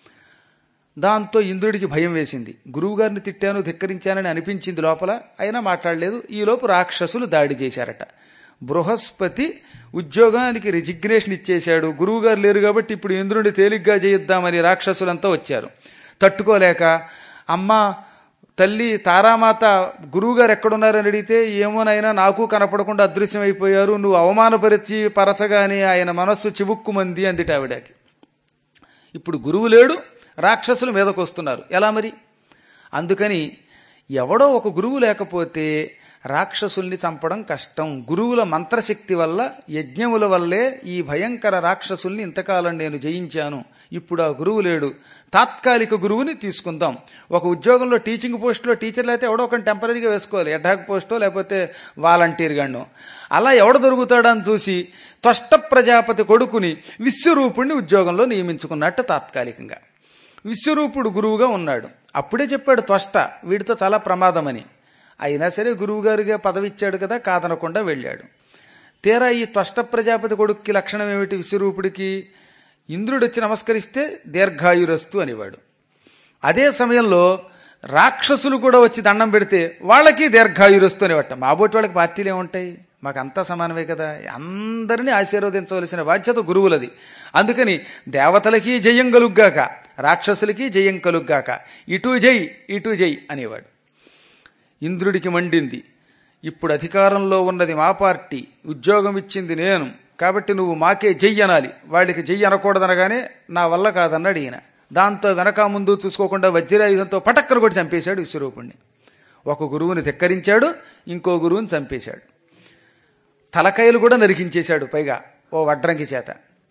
దాంతో ఇంద్రుడికి భయం వేసింది గురువుగారిని తిట్టాను ధిక్కరించానని అనిపించింది లోపల అయినా మాట్లాడలేదు ఈలోపు రాక్షసులు దాడి చేశారట బృహస్పతి ఉద్యోగానికి రిజిగ్నేషన్ ఇచ్చేశాడు గురువుగారు లేరు కాబట్టి ఇప్పుడు ఇంద్రుడిని తేలిగ్గా చేయిద్దామని రాక్షసులంతా వచ్చారు తట్టుకోలేక అమ్మా తల్లి తారామాత గురువుగారు ఎక్కడున్నారని అడిగితే ఏమోనైనా నాకు కనపడకుండా అదృశ్యం అయిపోయారు నువ్వు అవమానపరిచి పరచగానే ఆయన మనస్సు చివుక్కుమంది అందిట ఆవిడకి ఇప్పుడు గురువు లేడు రాక్షసులు మీదకు వస్తున్నారు ఎలా మరి అందుకని ఎవడో ఒక గురువు లేకపోతే రాక్షసుల్ని చంపడం కష్టం గురువుల మంత్రశక్తి వల్ల యజ్ఞముల వల్లే ఈ భయంకర రాక్షసుల్ని ఇంతకాలం నేను జయించాను ఇప్పుడు ఆ గురువు లేడు తాత్కాలిక గురువుని తీసుకుందాం ఒక ఉద్యోగంలో టీచింగ్ పోస్టులో టీచర్లు అయితే ఎవడో ఒక టెంపరీగా వేసుకోవాలి అటాక్ పోస్టో లేకపోతే వాలంటీర్ గానో అలా ఎవడ దొరుకుతాడని చూసి త్వష్ట ప్రజాపతి కొడుకుని విశ్వరూపుణ్ణి ఉద్యోగంలో నియమించుకున్నట్టు తాత్కాలికంగా విశ్వరూపుడు గురువుగా ఉన్నాడు అప్పుడే చెప్పాడు త్వష్ట వీడితో చాలా ప్రమాదమని అయినా సరే గురువుగారిగా పదవి ఇచ్చాడు కదా కాదనకుండా వెళ్ళాడు తీరా ఈ త్వష్ట ప్రజాపతి కొడుక్కి లక్షణం ఏమిటి విశ్వరూపుడికి ఇంద్రుడు వచ్చి నమస్కరిస్తే దీర్ఘాయురస్తు అనేవాడు అదే సమయంలో రాక్షసులు కూడా వచ్చి దండం పెడితే వాళ్ళకి దీర్ఘాయురస్తు అనేవట మాబోటి వాళ్ళకి పార్టీలు ఏముంటాయి మాకు అంతా సమానమే కదా అందరినీ ఆశీర్వదించవలసిన బాధ్యత గురువులది అందుకని దేవతలకి జయం కలుగ్గాక రాక్షసులకి జయం కలుగ్గాక ఇటు జై ఇటు జై అనేవాడు ఇంద్రుడికి మండింది ఇప్పుడు అధికారంలో ఉన్నది మా పార్టీ ఉద్యోగం ఇచ్చింది నేను కాబట్టి నువ్వు మాకే జై అనాలి వాడికి జై అనకూడదనగానే నా వల్ల కాదన్నాడు ఈయన దాంతో వెనక ముందు చూసుకోకుండా వజ్రాయుధంతో పటక్కన కొట్టి చంపేశాడు విశ్వరూపుణ్ణి ఒక గురువుని ధిక్కరించాడు ఇంకో గురువుని చంపేశాడు తలకాయలు కూడా నరికించేశాడు పైగా ఓ వడ్రంగి చేత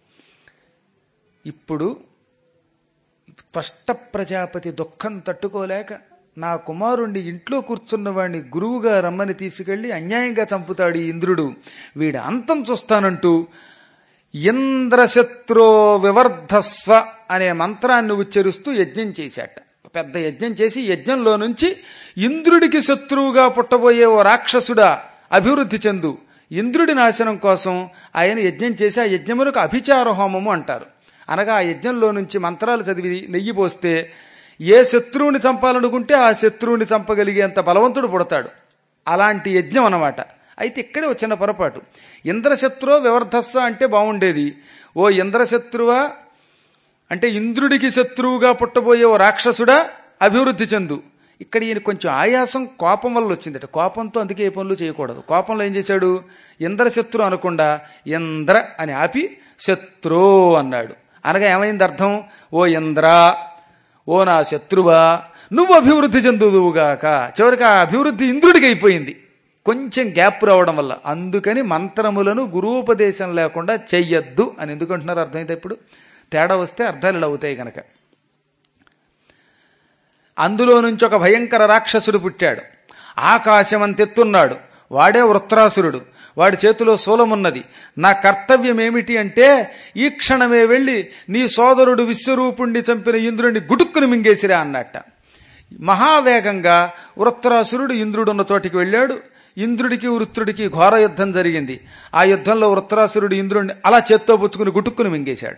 ఇప్పుడు త్వష్ట ప్రజాపతి దుఃఖం తట్టుకోలేక నా కుమారుణ్ణి ఇంట్లో కూర్చున్న వాడిని గురువుగా రమ్మని తీసుకెళ్లి అన్యాయంగా చంపుతాడు ఈ ఇంద్రుడు వీడి అంతం చూస్తానంటూ ఇంద్రశత్రో వివర్ధస్వ అనే మంత్రాన్ని ఉచ్చరిస్తూ యజ్ఞం చేశాట పెద్ద యజ్ఞం చేసి యజ్ఞంలో నుంచి ఇంద్రుడికి శత్రువుగా పుట్టబోయే ఓ రాక్షసుడా అభివృద్ధి చెందు ఇంద్రుడి నాశనం కోసం ఆయన యజ్ఞం చేసి ఆ యజ్ఞములకు అభిచార హోమము అంటారు అనగా ఆ యజ్ఞంలో నుంచి మంత్రాలు చదివి నెయ్యి పోస్తే ఏ శత్రువుని చంపాలనుకుంటే ఆ శత్రువుని చంపగలిగేంత బలవంతుడు పుడతాడు అలాంటి యజ్ఞం అన్నమాట అయితే ఇక్కడే వచ్చిన పొరపాటు ఇంద్రశత్రువు వివర్ధస్వ అంటే బాగుండేది ఓ ఇంద్రశత్రువా అంటే ఇంద్రుడికి శత్రువుగా పుట్టబోయే ఓ రాక్షసుడా అభివృద్ధి చెందు ఇక్కడ ఈయన కొంచెం ఆయాసం కోపం వల్ల వచ్చిందట కోపంతో అందుకే ఏ పనులు చేయకూడదు కోపంలో ఏం చేశాడు ఇంద్రశత్రు అనకుండా ఇంద్ర అని ఆపి శత్రు అన్నాడు అనగా ఏమైంది అర్థం ఓ ఇంద్ర ఓ నా శత్రువా నువ్వు అభివృద్ధి చెందుదువుగాక చివరికి ఆ అభివృద్ధి ఇంద్రుడికి అయిపోయింది కొంచెం గ్యాప్ రావడం వల్ల అందుకని మంత్రములను గురూపదేశం లేకుండా చెయ్యొద్దు అని ఎందుకంటున్నారు అర్థమైతే ఇప్పుడు తేడా వస్తే అర్థాలు ఇలా అవుతాయి కనుక అందులో నుంచి ఒక భయంకర రాక్షసుడు పుట్టాడు ఆకాశం అంతెత్తున్నాడు వాడే వృత్రాసురుడు వాడి చేతిలో శూలమున్నది నా కర్తవ్యం ఏమిటి అంటే ఈ క్షణమే వెళ్ళి నీ సోదరుడు విశ్వరూపుణ్ణి చంపిన ఇంద్రుడిని గుటుక్కుని మింగేసిరా అన్నట్ట మహావేగంగా వృత్రాసురుడు ఇంద్రుడున్న చోటికి వెళ్ళాడు ఇంద్రుడికి వృత్రుడికి ఘోర యుద్ధం జరిగింది ఆ యుద్ధంలో వృత్రాసురుడు ఇంద్రుడిని అలా చేత్తో పుచ్చుకుని గుటుక్కుని మింగేశాడు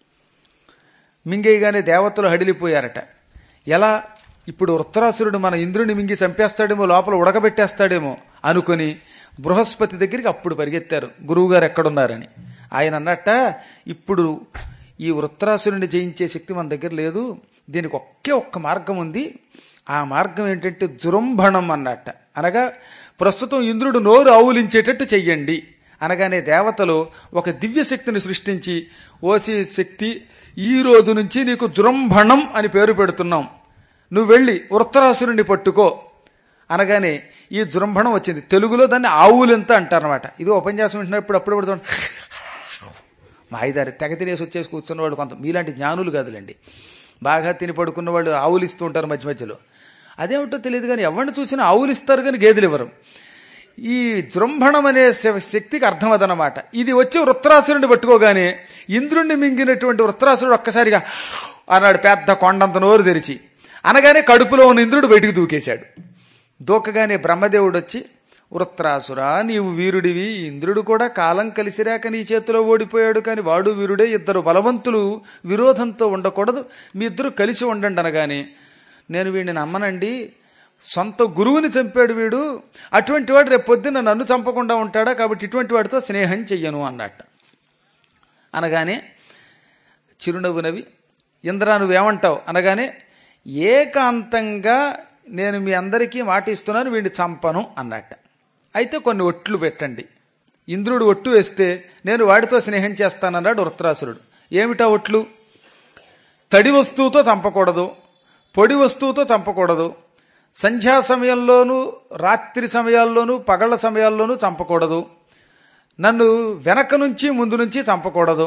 మింగేయగానే దేవతలు హడిలిపోయారట ఎలా ఇప్పుడు వృత్తరాసురుడు మన ఇంద్రుని మింగి చంపేస్తాడేమో లోపల ఉడకబెట్టేస్తాడేమో అనుకుని బృహస్పతి దగ్గరికి అప్పుడు పరిగెత్తారు గురువుగారు ఎక్కడున్నారని ఆయన అన్నట్ట ఇప్పుడు ఈ వృత్తరాసురుని జయించే శక్తి మన దగ్గర లేదు దీనికి ఒకే ఒక్క మార్గం ఉంది ఆ మార్గం ఏంటంటే జృంభణం అన్నట్ట అనగా ప్రస్తుతం ఇంద్రుడు నోరు ఆవులించేటట్టు చెయ్యండి అనగానే దేవతలు ఒక దివ్య శక్తిని సృష్టించి ఓసి శక్తి ఈ రోజు నుంచి నీకు జృంభణం అని పేరు పెడుతున్నాం నువ్వు వెళ్ళి వృత్తరాసురుణ్ణి పట్టుకో అనగానే ఈ జృంభణం వచ్చింది తెలుగులో దాన్ని ఆవులెంత అంటారనమాట ఇది ఉపన్యాసం వింటున్నప్పుడు అప్పుడప్పుడు చూడండి మాయిదారి తెగ తినేసి వచ్చేసి కూర్చున్నవాడు కొంత మీలాంటి జ్ఞానులు కాదులేండి బాగా తిని పడుకున్న వాళ్ళు ఆవులు ఇస్తూ ఉంటారు మధ్య మధ్యలో అదేమిటో తెలియదు కానీ ఎవరిని చూసినా ఆవులు ఇస్తారు కానీ గేదెలు ఇవ్వరు ఈ జృంభణం అనే శ- శక్తికి అర్థం అదనమాట ఇది వచ్చి వృత్రాసురుడిని పట్టుకోగానే ఇంద్రుణ్ణి మింగినటువంటి వృత్రాసురుడు ఒక్కసారిగా అన్నాడు పెద్ద కొండంత నోరు తెరిచి అనగానే కడుపులో ఉన్న ఇంద్రుడు బయటికి దూకేశాడు దూకగానే బ్రహ్మదేవుడు వచ్చి వృత్రాసురా నీవు వీరుడివి ఇంద్రుడు కూడా కాలం కలిసిరాక నీ చేతిలో ఓడిపోయాడు కానీ వాడు వీరుడే ఇద్దరు బలవంతులు విరోధంతో ఉండకూడదు మీ ఇద్దరు కలిసి ఉండండి అనగానే నేను వీడిని నమ్మనండి సొంత గురువుని చంపాడు వీడు అటువంటి వాడు రేపు పొద్దున్న నన్ను చంపకుండా ఉంటాడా కాబట్టి ఇటువంటి వాడితో స్నేహం చెయ్యను అన్నట్ట అనగానే చిరునవ్వు నవ్వి ఇంద్ర నువ్వేమంటావు అనగానే ఏకాంతంగా నేను మీ అందరికీ మాట ఇస్తున్నాను వీడిని చంపను అన్నట్ట అయితే కొన్ని ఒట్లు పెట్టండి ఇంద్రుడు ఒట్టు వేస్తే నేను వాడితో స్నేహం చేస్తానన్నాడు వృత్రాసురుడు ఏమిటా ఒట్లు తడి వస్తువుతో చంపకూడదు పొడి వస్తువుతో చంపకూడదు సంధ్యా సమయంలోనూ రాత్రి సమయాల్లోనూ పగళ్ళ సమయాల్లోనూ చంపకూడదు నన్ను వెనక నుంచి ముందు నుంచి చంపకూడదు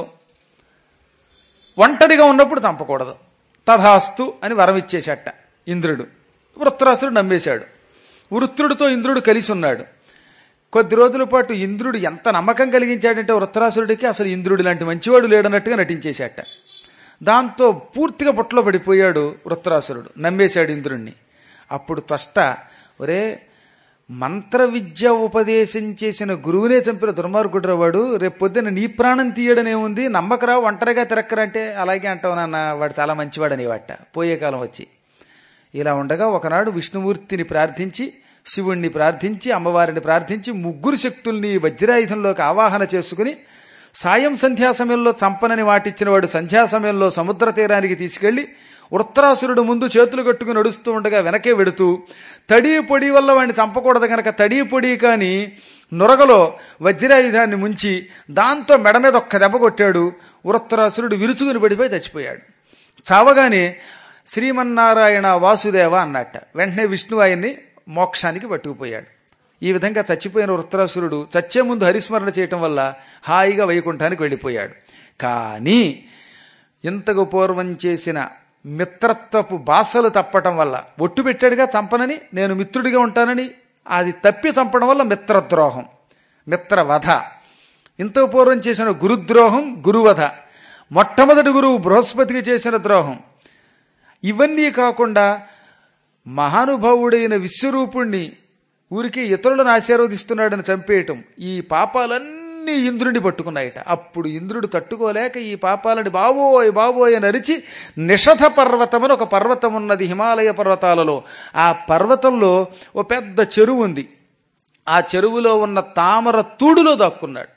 ఒంటరిగా ఉన్నప్పుడు చంపకూడదు తథాస్తు అని వరం ఇచ్చేశాట ఇంద్రుడు వృత్రాసుడు నమ్మేశాడు వృత్రుడితో ఇంద్రుడు కలిసి ఉన్నాడు కొద్ది రోజుల పాటు ఇంద్రుడు ఎంత నమ్మకం కలిగించాడంటే వృత్రాసురుడికి అసలు ఇంద్రుడి లాంటి మంచివాడు లేడన్నట్టుగా నటించేశాట దాంతో పూర్తిగా బుట్టలో పడిపోయాడు వృత్రాసురుడు నమ్మేశాడు ఇంద్రుణ్ణి అప్పుడు త్వష్ట ఒరే మంత్ర విద్య ఉపదేశం చేసిన గురువునే చంపిన దుర్మార్గుడు వాడు రేపు పొద్దున్న నీ ప్రాణం తీయడనేముంది నమ్మకరా ఒంటరిగా తిరక్కరా అంటే అలాగే అంటావు నాన్న వాడు చాలా మంచివాడని వాట పోయే కాలం వచ్చి ఇలా ఉండగా ఒకనాడు విష్ణుమూర్తిని ప్రార్థించి శివుణ్ణి ప్రార్థించి అమ్మవారిని ప్రార్థించి ముగ్గురు శక్తుల్ని వజ్రాయుధంలోకి ఆవాహన చేసుకుని సాయం సంధ్యా సమయంలో చంపనని వాటిచ్చిన వాడు సంధ్యా సమయంలో సముద్ర తీరానికి తీసుకెళ్లి వృత్రాసురుడు ముందు చేతులు కట్టుకుని నడుస్తూ ఉండగా వెనకే వెడుతూ తడి పొడి వల్ల వాడిని చంపకూడదు గనక తడి పొడి కాని నొరగలో వజ్రాయుధాన్ని ముంచి దాంతో మెడ మీద ఒక్క దెబ్బ కొట్టాడు వృత్రాసురుడు విరుచుకుని పడిపోయి చచ్చిపోయాడు చావగానే శ్రీమన్నారాయణ వాసుదేవ అన్నట్ట వెంటనే విష్ణు ఆయన్ని మోక్షానికి పట్టుకుపోయాడు ఈ విధంగా చచ్చిపోయిన వృత్రాసురుడు చచ్చే ముందు హరిస్మరణ చేయటం వల్ల హాయిగా వైకుంఠానికి వెళ్ళిపోయాడు కానీ ఇంతకు పూర్వం చేసిన మిత్రత్వపు బాసలు తప్పటం వల్ల ఒట్టు పెట్టాడుగా చంపనని నేను మిత్రుడిగా ఉంటానని అది తప్పి చంపడం వల్ల మిత్రద్రోహం మిత్రవధ ఇంతకు పూర్వం చేసిన గురుద్రోహం గురువధ మొట్టమొదటి గురువు బృహస్పతికి చేసిన ద్రోహం ఇవన్నీ కాకుండా మహానుభావుడైన విశ్వరూపుణ్ణి ఊరికి ఇతరులను ఆశీర్వదిస్తున్నాడని చంపేయటం ఈ పాపాలన్నీ ఇంద్రుడిని పట్టుకున్నాయట అప్పుడు ఇంద్రుడు తట్టుకోలేక ఈ పాపాలని బాబోయ్ బాబోయ్ అని అరిచి నిషధ పర్వతం అని ఒక పర్వతం ఉన్నది హిమాలయ పర్వతాలలో ఆ పర్వతంలో ఓ పెద్ద చెరువు ఉంది ఆ చెరువులో ఉన్న తామర తూడులో దాక్కున్నాడు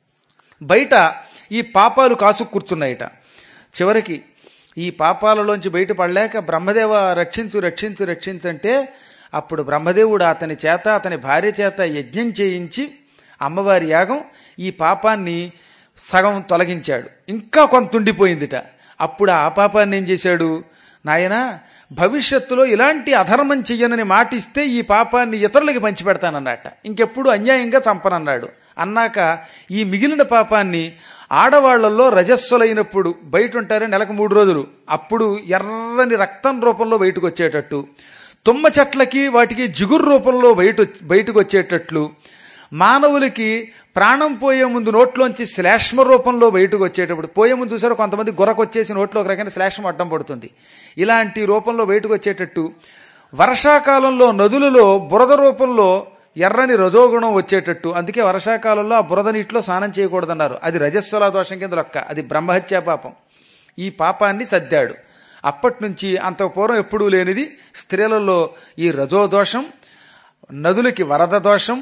బయట ఈ పాపాలు కాసు కూర్చున్నాయట చివరికి ఈ పాపాలలోంచి బయటపడలేక బ్రహ్మదేవ రక్షించు రక్షించు రక్షించంటే అప్పుడు బ్రహ్మదేవుడు అతని చేత అతని భార్య చేత యజ్ఞం చేయించి అమ్మవారి యాగం ఈ పాపాన్ని సగం తొలగించాడు ఇంకా కొంత ఉండిపోయిందిట అప్పుడు ఆ పాపాన్ని ఏం చేశాడు నాయనా భవిష్యత్తులో ఇలాంటి అధర్మం చెయ్యనని మాటిస్తే ఈ పాపాన్ని ఇతరులకి పంచిపెడతానన్నట ఇంకెప్పుడు అన్యాయంగా చంపనన్నాడు అన్నాక ఈ మిగిలిన పాపాన్ని ఆడవాళ్లలో రజస్సులైనప్పుడు బయట ఉంటారే నెలకు మూడు రోజులు అప్పుడు ఎర్రని రక్తం రూపంలో బయటకు వచ్చేటట్టు తుమ్మ చెట్లకి వాటికి జిగురు రూపంలో బయట బయటకు వచ్చేటట్లు మానవులకి ప్రాణం పోయే ముందు నోట్లోంచి శ్లేష్మ రూపంలో బయటకు వచ్చేటప్పుడు పోయే ముందు చూసారు కొంతమంది గుర్రకొచ్చేసి నోట్లో ఒక రకమైన శ్లేష్మ అడ్డం పడుతుంది ఇలాంటి రూపంలో బయటకు వచ్చేటట్టు వర్షాకాలంలో నదులలో బురద రూపంలో ఎర్రని రజోగుణం వచ్చేటట్టు అందుకే వర్షాకాలంలో ఆ బురద నీటిలో స్నానం చేయకూడదన్నారు అది రజస్వల దోషం కింద లొక్క అది బ్రహ్మహత్యా పాపం ఈ పాపాన్ని సర్దాడు అప్పటి నుంచి అంత పూర్వం ఎప్పుడూ లేనిది స్త్రీలలో ఈ రజోదోషం నదులకి వరద దోషం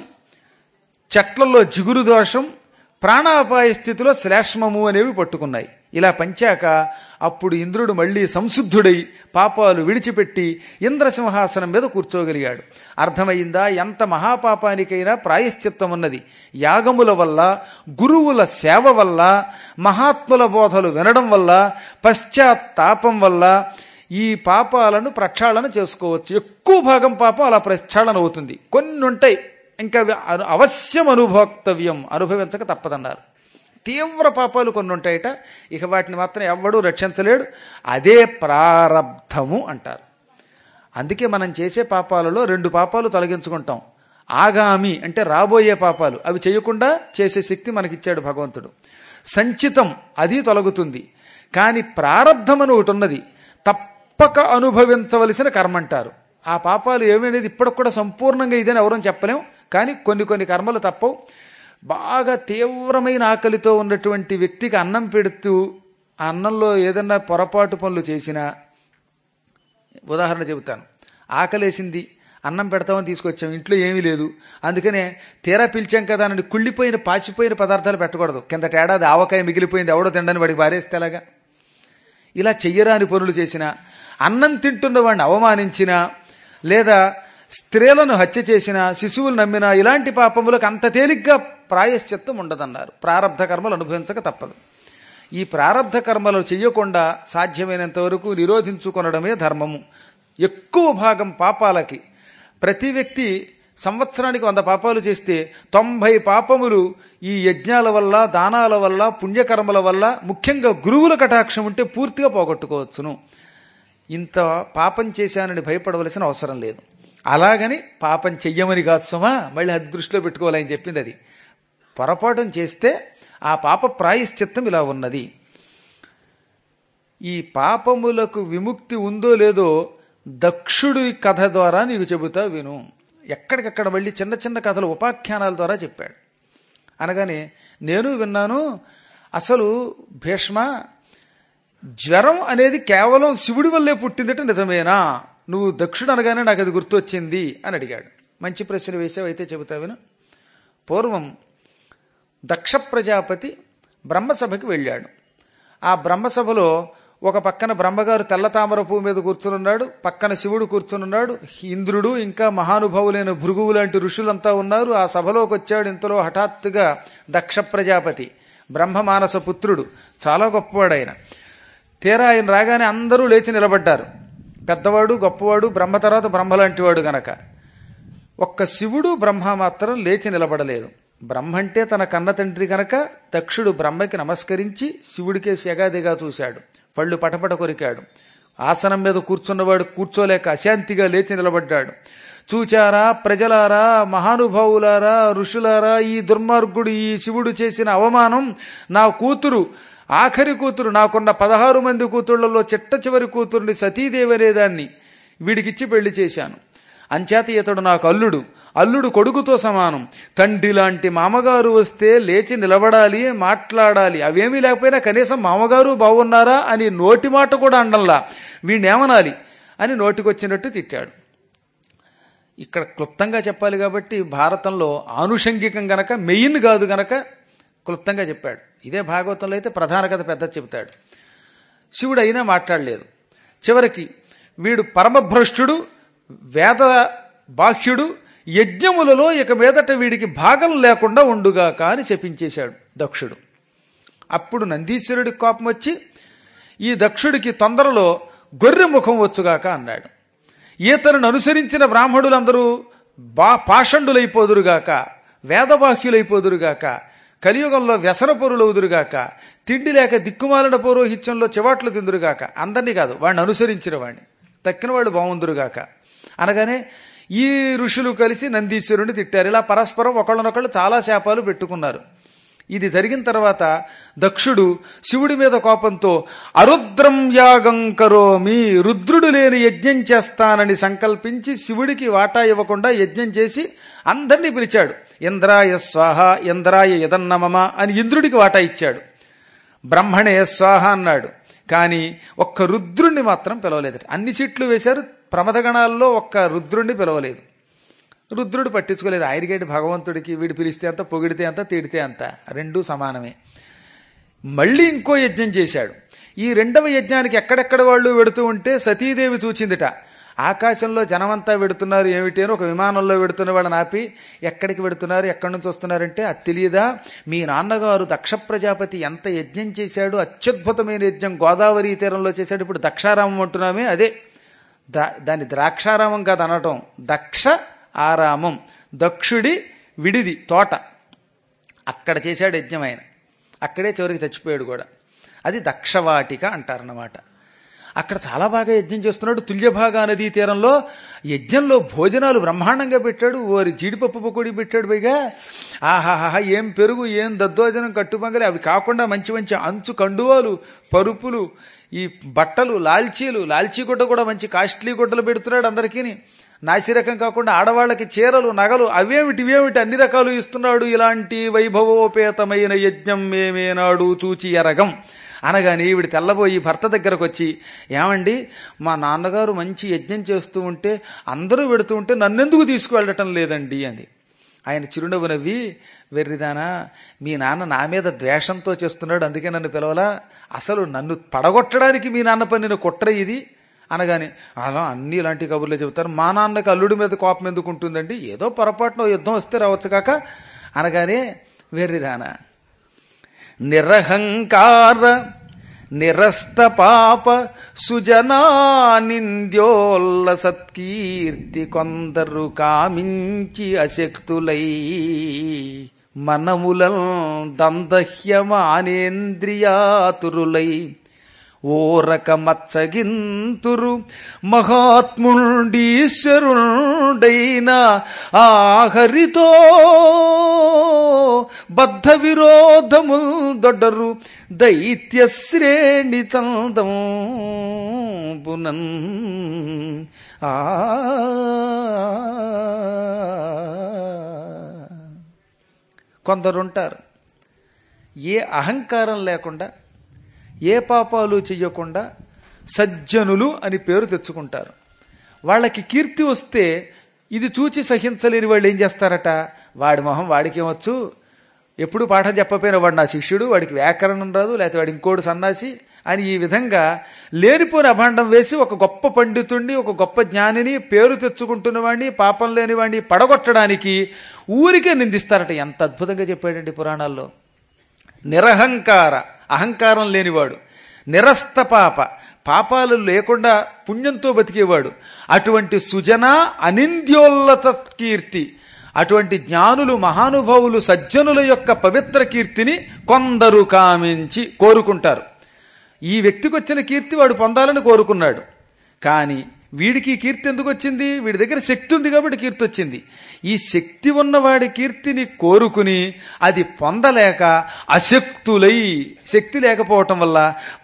చెట్లలో జిగురు దోషం ప్రాణాపాయ స్థితిలో శ్లేష్మము అనేవి పట్టుకున్నాయి ఇలా పంచాక అప్పుడు ఇంద్రుడు మళ్ళీ సంశుద్ధుడై పాపాలు విడిచిపెట్టి ఇంద్రసింహాసనం మీద కూర్చోగలిగాడు అర్థమైందా ఎంత మహాపాపానికైనా ప్రాయశ్చిత్తం ఉన్నది యాగముల వల్ల గురువుల సేవ వల్ల మహాత్ముల బోధలు వినడం వల్ల పశ్చాత్తాపం వల్ల ఈ పాపాలను ప్రక్షాళన చేసుకోవచ్చు ఎక్కువ భాగం పాపం అలా ప్రక్షాళన అవుతుంది కొన్ని ఉంటాయి ఇంకా అవి అను- అవశ్యం అనుభోక్తవ్యం అనుభవించక తప్పదన్నారు తీవ్ర పాపాలు కొన్ని ఉంటాయట ఇక వాటిని మాత్రం ఎవ్వడూ రక్షించలేడు అదే ప్రారబ్ధము అంటారు అందుకే మనం చేసే పాపాలలో రెండు పాపాలు తొలగించుకుంటాం ఆగామి అంటే రాబోయే పాపాలు అవి చేయకుండా చేసే శక్తి మనకిచ్చాడు భగవంతుడు సంచితం అది తొలగుతుంది కానీ ప్రారబ్ధం అని ఒకటి ఉన్నది తప్పక అనుభవించవలసిన కర్మ అంటారు ఆ పాపాలు ఏమనేది ఇప్పటికి కూడా సంపూర్ణంగా ఇదని ఎవరూ చెప్పలేం కానీ కొన్ని కొన్ని కర్మలు తప్పవు బాగా తీవ్రమైన ఆకలితో ఉన్నటువంటి వ్యక్తికి అన్నం పెడుతూ ఆ అన్నంలో ఏదన్నా పొరపాటు పనులు చేసినా ఉదాహరణ చెబుతాను ఆకలేసింది అన్నం పెడతామని తీసుకొచ్చాం ఇంట్లో ఏమీ లేదు అందుకనే తీరా పిలిచాం కదా అని కుళ్ళిపోయిన పాసిపోయిన పదార్థాలు పెట్టకూడదు కిందట ఏడాది ఆవకాయ మిగిలిపోయింది ఎవడో తిండని వాడికి పారేస్తే ఎలాగా ఇలా చెయ్యరాని పనులు చేసిన అన్నం తింటున్న వాడిని అవమానించిన లేదా స్త్రీలను హత్య చేసిన శిశువులు నమ్మిన ఇలాంటి పాపములకు అంత తేలిగ్గా ప్రాయశ్చిత్తం ఉండదన్నారు ప్రారంధ కర్మలు అనుభవించక తప్పదు ఈ ప్రారంధ కర్మలు చెయ్యకుండా సాధ్యమైనంత వరకు నిరోధించుకొనడమే ధర్మము ఎక్కువ భాగం పాపాలకి ప్రతి వ్యక్తి సంవత్సరానికి వంద పాపాలు చేస్తే తొంభై పాపములు ఈ యజ్ఞాల వల్ల దానాల వల్ల పుణ్యకర్మల వల్ల ముఖ్యంగా గురువుల కటాక్షం ఉంటే పూర్తిగా పోగొట్టుకోవచ్చును ఇంత పాపం చేశానని భయపడవలసిన అవసరం లేదు అలాగని పాపం చెయ్యమని కాదు సుమా మళ్ళీ అది దృష్టిలో పెట్టుకోవాలని చెప్పింది అది పొరపాటు చేస్తే ఆ పాప ప్రాయశ్చిత్తం ఇలా ఉన్నది ఈ పాపములకు విముక్తి ఉందో లేదో దక్షుడి కథ ద్వారా నీకు చెబుతా విను ఎక్కడికక్కడ మళ్ళీ చిన్న చిన్న కథలు ఉపాఖ్యానాల ద్వారా చెప్పాడు అనగానే నేను విన్నాను అసలు భీష్మ జ్వరం అనేది కేవలం శివుడి వల్లే పుట్టిందట నిజమేనా నువ్వు దక్షుడు అనగానే నాకు అది గుర్తొచ్చింది అని అడిగాడు మంచి ప్రశ్న వేసావు అయితే చెబుతా విను పూర్వం దక్ష ప్రజాపతి బ్రహ్మసభకి వెళ్ళాడు ఆ బ్రహ్మసభలో ఒక పక్కన బ్రహ్మగారు తెల్ల తామర పువ్వు మీద కూర్చునున్నాడు పక్కన శివుడు కూర్చునున్నాడు ఇంద్రుడు ఇంకా మహానుభావులైన భృగువు లాంటి ఋషులంతా ఉన్నారు ఆ సభలోకి వచ్చాడు ఇంతలో హఠాత్తుగా దక్ష ప్రజాపతి బ్రహ్మమానస పుత్రుడు చాలా గొప్పవాడు ఆయన తీరా ఆయన రాగానే అందరూ లేచి నిలబడ్డారు పెద్దవాడు గొప్పవాడు బ్రహ్మ తర్వాత బ్రహ్మ లాంటివాడు గనక ఒక్క శివుడు బ్రహ్మ మాత్రం లేచి నిలబడలేదు బ్రహ్మ అంటే తన కన్న తండ్రి కనుక దక్షుడు బ్రహ్మకి నమస్కరించి శివుడికేసి ఎగాదిగా చూశాడు పళ్ళు పటపట కొరికాడు ఆసనం మీద కూర్చున్నవాడు కూర్చోలేక అశాంతిగా లేచి నిలబడ్డాడు చూచారా ప్రజలారా మహానుభావులారా ఋషులారా ఈ దుర్మార్గుడు ఈ శివుడు చేసిన అవమానం నా కూతురు ఆఖరి కూతురు నాకున్న పదహారు మంది కూతుళ్లలో చిట్ట చివరి కూతురుని సతీదేవి అనేదాన్ని వీడికిచ్చి పెళ్లి చేశాను అంచేత ఇతడు నాకు అల్లుడు అల్లుడు కొడుకుతో సమానం తండ్రి లాంటి మామగారు వస్తే లేచి నిలబడాలి మాట్లాడాలి అవేమీ లేకపోయినా కనీసం మామగారు బాగున్నారా అని నోటి మాట కూడా అండంలా వీణ్ణేమనాలి అని నోటికొచ్చినట్టు తిట్టాడు ఇక్కడ క్లుప్తంగా చెప్పాలి కాబట్టి భారతంలో ఆనుషంగికం గనక మెయిన్ కాదు గనక క్లుప్తంగా చెప్పాడు ఇదే భాగవతంలో అయితే ప్రధాన కథ పెద్ద చెబుతాడు శివుడు అయినా మాట్లాడలేదు చివరికి వీడు పరమభ్రష్టుడు వేద బాహ్యుడు యజ్ఞములలో ఇక మీదట వీడికి భాగం లేకుండా ఉండుగాక అని శపించేశాడు దక్షుడు అప్పుడు నందీశ్వరుడికి కోపం వచ్చి ఈ దక్షుడికి తొందరలో గొర్రె ముఖం వచ్చుగాక అన్నాడు ఈతను అనుసరించిన బ్రాహ్మణులందరూ బా పాషండులైపోదురుగాక వేదబాహ్యులైపోదురుగాక కలియుగంలో వ్యసన పొరులవుదురుగాక తిండి లేక దిక్కుమాలిన పౌరోహిత్యంలో చివాట్లు తిందురుగాక అందరినీ కాదు వాడిని అనుసరించిన వాడిని తక్కిన వాళ్ళు బాగుందురుగాక అనగానే ఈ ఋషులు కలిసి నందీశ్వరుని తిట్టారు ఇలా పరస్పరం ఒకళ్ళనొకళ్ళు చాలా శాపాలు పెట్టుకున్నారు ఇది జరిగిన తర్వాత దక్షుడు శివుడి మీద కోపంతో అరుద్రం యాగం కరోమి రుద్రుడు లేని యజ్ఞం చేస్తానని సంకల్పించి శివుడికి వాటా ఇవ్వకుండా యజ్ఞం చేసి అందరినీ పిలిచాడు ఇంద్రాయ స్వాహ ఇంద్రాయ యదన్నమమ అని ఇంద్రుడికి వాటా ఇచ్చాడు బ్రహ్మణే స్వాహ అన్నాడు కానీ ఒక్క రుద్రుణ్ణి మాత్రం పిలవలేదు అన్ని సీట్లు వేశారు ప్రమథగణాల్లో ఒక్క రుద్రుణ్ణి పిలవలేదు రుద్రుడు పట్టించుకోలేదు ఆయనకేంటి భగవంతుడికి వీడు పిలిస్తే అంత పొగిడితే అంత తిడితే అంత రెండూ సమానమే మళ్ళీ ఇంకో యజ్ఞం చేశాడు ఈ రెండవ యజ్ఞానికి ఎక్కడెక్కడ వాళ్ళు వెడుతూ ఉంటే సతీదేవి చూచిందిట ఆకాశంలో జనమంతా వెడుతున్నారు ఏమిటి అని ఒక విమానంలో వెడుతున్న వాళ్ళని ఆపి ఎక్కడికి వెడుతున్నారు ఎక్కడి నుంచి వస్తున్నారంటే అది తెలియదా మీ నాన్నగారు దక్ష ప్రజాపతి ఎంత యజ్ఞం చేశాడు అత్యద్భుతమైన యజ్ఞం గోదావరి తీరంలో చేశాడు ఇప్పుడు దక్షారామం అంటున్నామే అదే దా దాని ద్రాక్షారామం కాదు అనటం దక్ష ఆరామం దక్షుడి విడిది తోట అక్కడ చేశాడు యజ్ఞం ఆయన అక్కడే చివరికి చచ్చిపోయాడు కూడా అది దక్షవాటిక అంటారన్నమాట అక్కడ చాలా బాగా యజ్ఞం చేస్తున్నాడు తుల్యభాగా నదీ తీరంలో యజ్ఞంలో భోజనాలు బ్రహ్మాండంగా పెట్టాడు ఓరి జీడిపప్పు పకోడీ పెట్టాడు పైగా ఆహాహా ఏం పెరుగు ఏం దద్దోజనం కట్టుబంగలి అవి కాకుండా మంచి మంచి అంచు కండువాలు పరుపులు ఈ బట్టలు లాల్చీలు లాల్చీ గుడ్డ కూడా మంచి కాస్ట్లీ గుడ్డలు పెడుతున్నాడు అందరికీ నాసిరకం కాకుండా ఆడవాళ్ళకి చీరలు నగలు అవేమిటి ఇవేమిటి అన్ని రకాలు ఇస్తున్నాడు ఇలాంటి వైభవోపేతమైన యజ్ఞం మేమేనాడు చూచి ఎరగం అనగానే ఈవిడ తెల్లబోయి భర్త దగ్గరకు వచ్చి ఏమండి మా నాన్నగారు మంచి యజ్ఞం చేస్తూ ఉంటే అందరూ పెడుతూ ఉంటే నన్నెందుకు తీసుకువెళ్ళటం లేదండి అని ఆయన చిరునవ్వు నవ్వి వెర్రిదానా మీ నాన్న నా మీద ద్వేషంతో చేస్తున్నాడు అందుకే నన్ను పిలవలా అసలు నన్ను పడగొట్టడానికి మీ నాన్న పన్నిన కుట్ర ఇది అనగానే అలా అన్ని ఇలాంటి కబుర్లే చెబుతారు మా నాన్నకి అల్లుడి మీద కోపం ఎందుకు ఉంటుందండి ఏదో పొరపాటున యుద్ధం వస్తే రావచ్చు కాక అనగానే వెర్రిదానా నిరహంకార నిరస్త పాప సుజనా నింద్యోల్ల సత్కీర్తి కొందరు కామించి అశక్తులై మనములం దందహ్యమానేంద్రియాతురులై ఓరక మచ్చగింతురు మహాత్ముండీశ్వరుడైన ఆహరితో బద్ధ విరోధము దొడ్డరు దైత్య శ్రేణి చందం పునన్ ఆ కొందరుంటారు ఏ అహంకారం లేకుండా ఏ పాపాలు చెయ్యకుండా సజ్జనులు అని పేరు తెచ్చుకుంటారు వాళ్ళకి కీర్తి వస్తే ఇది చూచి సహించలేని వాళ్ళు ఏం చేస్తారట వాడి మొహం వాడికేమొచ్చు ఎప్పుడు పాఠం చెప్పపోయిన వాడు నా శిష్యుడు వాడికి వ్యాకరణం రాదు లేకపోతే వాడు ఇంకోడు సన్నాసి అని ఈ విధంగా లేనిపోని అభాండం వేసి ఒక గొప్ప పండితుణ్ణి ఒక గొప్ప జ్ఞానిని పేరు తెచ్చుకుంటున్న వాడిని పాపం లేని వాడిని పడగొట్టడానికి ఊరికే నిందిస్తారట ఎంత అద్భుతంగా చెప్పాడండి పురాణాల్లో నిరహంకార అహంకారం లేనివాడు నిరస్త పాప పాపాలు లేకుండా పుణ్యంతో బతికేవాడు అటువంటి సుజన అనింద్యోల్లత కీర్తి అటువంటి జ్ఞానులు మహానుభావులు సజ్జనుల యొక్క పవిత్ర కీర్తిని కొందరు కామించి కోరుకుంటారు ఈ వ్యక్తికి వచ్చిన కీర్తి వాడు పొందాలని కోరుకున్నాడు కానీ వీడికి ఈ కీర్తి ఎందుకు వచ్చింది వీడి దగ్గర శక్తి ఉంది కాబట్టి కీర్తి వచ్చింది ఈ శక్తి ఉన్నవాడి కీర్తిని కోరుకుని అది పొందలేక అశక్తులై శక్తి లేకపోవటం వల్ల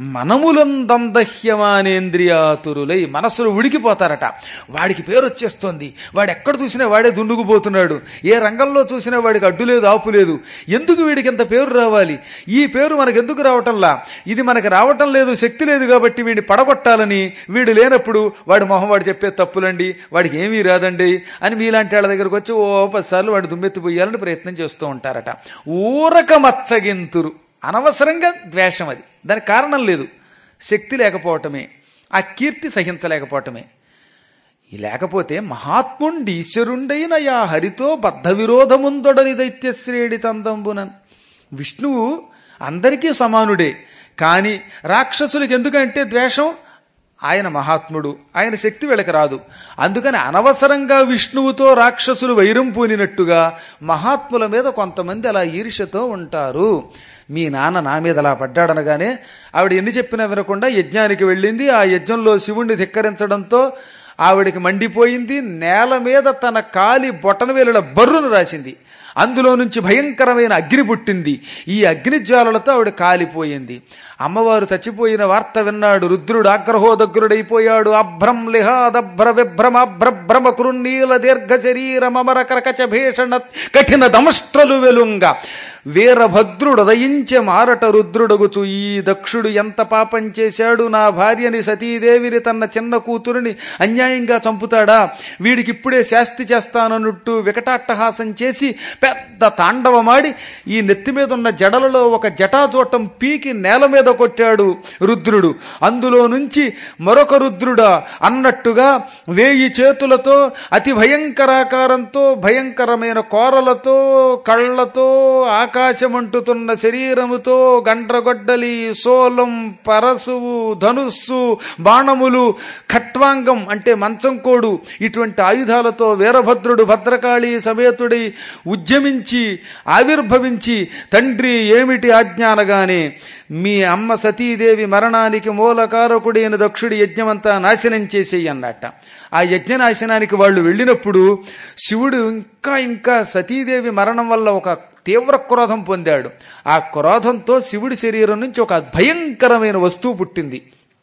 మనములందందహ్యమానేంద్రియాతురులై మనసులు ఉడికిపోతారట వాడికి పేరు వచ్చేస్తోంది వాడు ఎక్కడ చూసినా వాడే దుండుకుపోతున్నాడు ఏ రంగంలో చూసినా వాడికి అడ్డు లేదు ఆపు లేదు ఎందుకు వీడికి ఇంత పేరు రావాలి ఈ పేరు మనకు ఎందుకు రావటంలా ఇది మనకి రావటం లేదు శక్తి లేదు కాబట్టి వీడిని పడగొట్టాలని వీడు లేనప్పుడు వాడి మొహం వాడు చెప్పే తప్పులండి వాడికి ఏమీ రాదండి అని మీలాంటి వాళ్ళ దగ్గరకు వచ్చి ఓ పదిసార్లు వాడు దుమ్మెత్తిపోయాలని ప్రయత్నం చేస్తూ ఉంటారట ఊరక మచ్చగింతురు అనవసరంగా ద్వేషం అది దానికి కారణం లేదు శక్తి లేకపోవటమే ఆ కీర్తి సహించలేకపోవటమే ఈ లేకపోతే మహాత్ముండి ఈశ్వరుండైన యా హరితో బద్ధ విరోధముందొడని దైత్యశ్రేణి చందంబునన్ విష్ణువు అందరికీ సమానుడే కానీ రాక్షసులకు ఎందుకంటే ద్వేషం ఆయన మహాత్ముడు ఆయన శక్తి వీళ్ళకి రాదు అందుకని అనవసరంగా విష్ణువుతో రాక్షసులు వైరం పూనినట్టుగా మహాత్ముల మీద కొంతమంది అలా ఈర్ష్యతో ఉంటారు మీ నాన్న నా మీద అలా పడ్డాడనగానే ఆవిడ ఎన్ని చెప్పినా వినకుండా యజ్ఞానికి వెళ్ళింది ఆ యజ్ఞంలో శివుణ్ణి ధిక్కరించడంతో ఆవిడికి మండిపోయింది నేల మీద తన కాలి బొటన వేలుల బర్రును రాసింది అందులో నుంచి భయంకరమైన అగ్ని పుట్టింది ఈ అగ్ని జ్వాలలతో ఆవిడ కాలిపోయింది అమ్మవారు చచ్చిపోయిన వార్త విన్నాడు రుద్రుడు ఆగ్రహోదగ్రుడైపోయాడు అభ్రం లిహాదభ్ర విభ్రమభ్రభ్రమ కృన్నీల దీర్ఘ శరీరమర కరకచ భీషణ కఠిన దమష్ట్రలు వెలుంగ వీరభద్రుడు ఉదయించే మారట రుద్రుడగుచు ఈ దక్షుడు ఎంత పాపం చేశాడు నా భార్యని సతీదేవిని తన చిన్న కూతురుని అన్యాయంగా చంపుతాడా వీడికి ఇప్పుడే శాస్తి చేస్తానన్నట్టు వికటాట్టహాసం చేసి పెద్ద తాండవమాడి ఈ నెత్తి మీద ఉన్న జడలలో ఒక జటాచూటం పీకి నేల మీద కొట్టాడు రుద్రుడు అందులో నుంచి మరొక రుద్రుడా అన్నట్టుగా వేయి చేతులతో అతి భయంకరాకారంతో భయంకరమైన కోరలతో కళ్ళతో ఆకాశమంటుతున్న శరీరముతో గండ్రగొడ్డలి సోలం పరశువు ధనుస్సు బాణములు ఖట్వాంగం అంటే మంచం కోడు ఇటువంటి ఆయుధాలతో వీరభద్రుడు భద్రకాళి సమేతుడై ఉద్యమించి ఆవిర్భవించి తండ్రి ఏమిటి ఆజ్ఞానగానే మీ అమ్మ సతీదేవి మరణానికి మూలకారకుడైన దక్షుడి యజ్ఞమంతా నాశనం చేసేయి అన్నట్ట ఆ యజ్ఞ నాశనానికి వాళ్ళు వెళ్ళినప్పుడు శివుడు ఇంకా ఇంకా సతీదేవి మరణం వల్ల ఒక తీవ్ర క్రోధం పొందాడు ఆ క్రోధంతో శివుడి శరీరం నుంచి ఒక భయంకరమైన వస్తువు పుట్టింది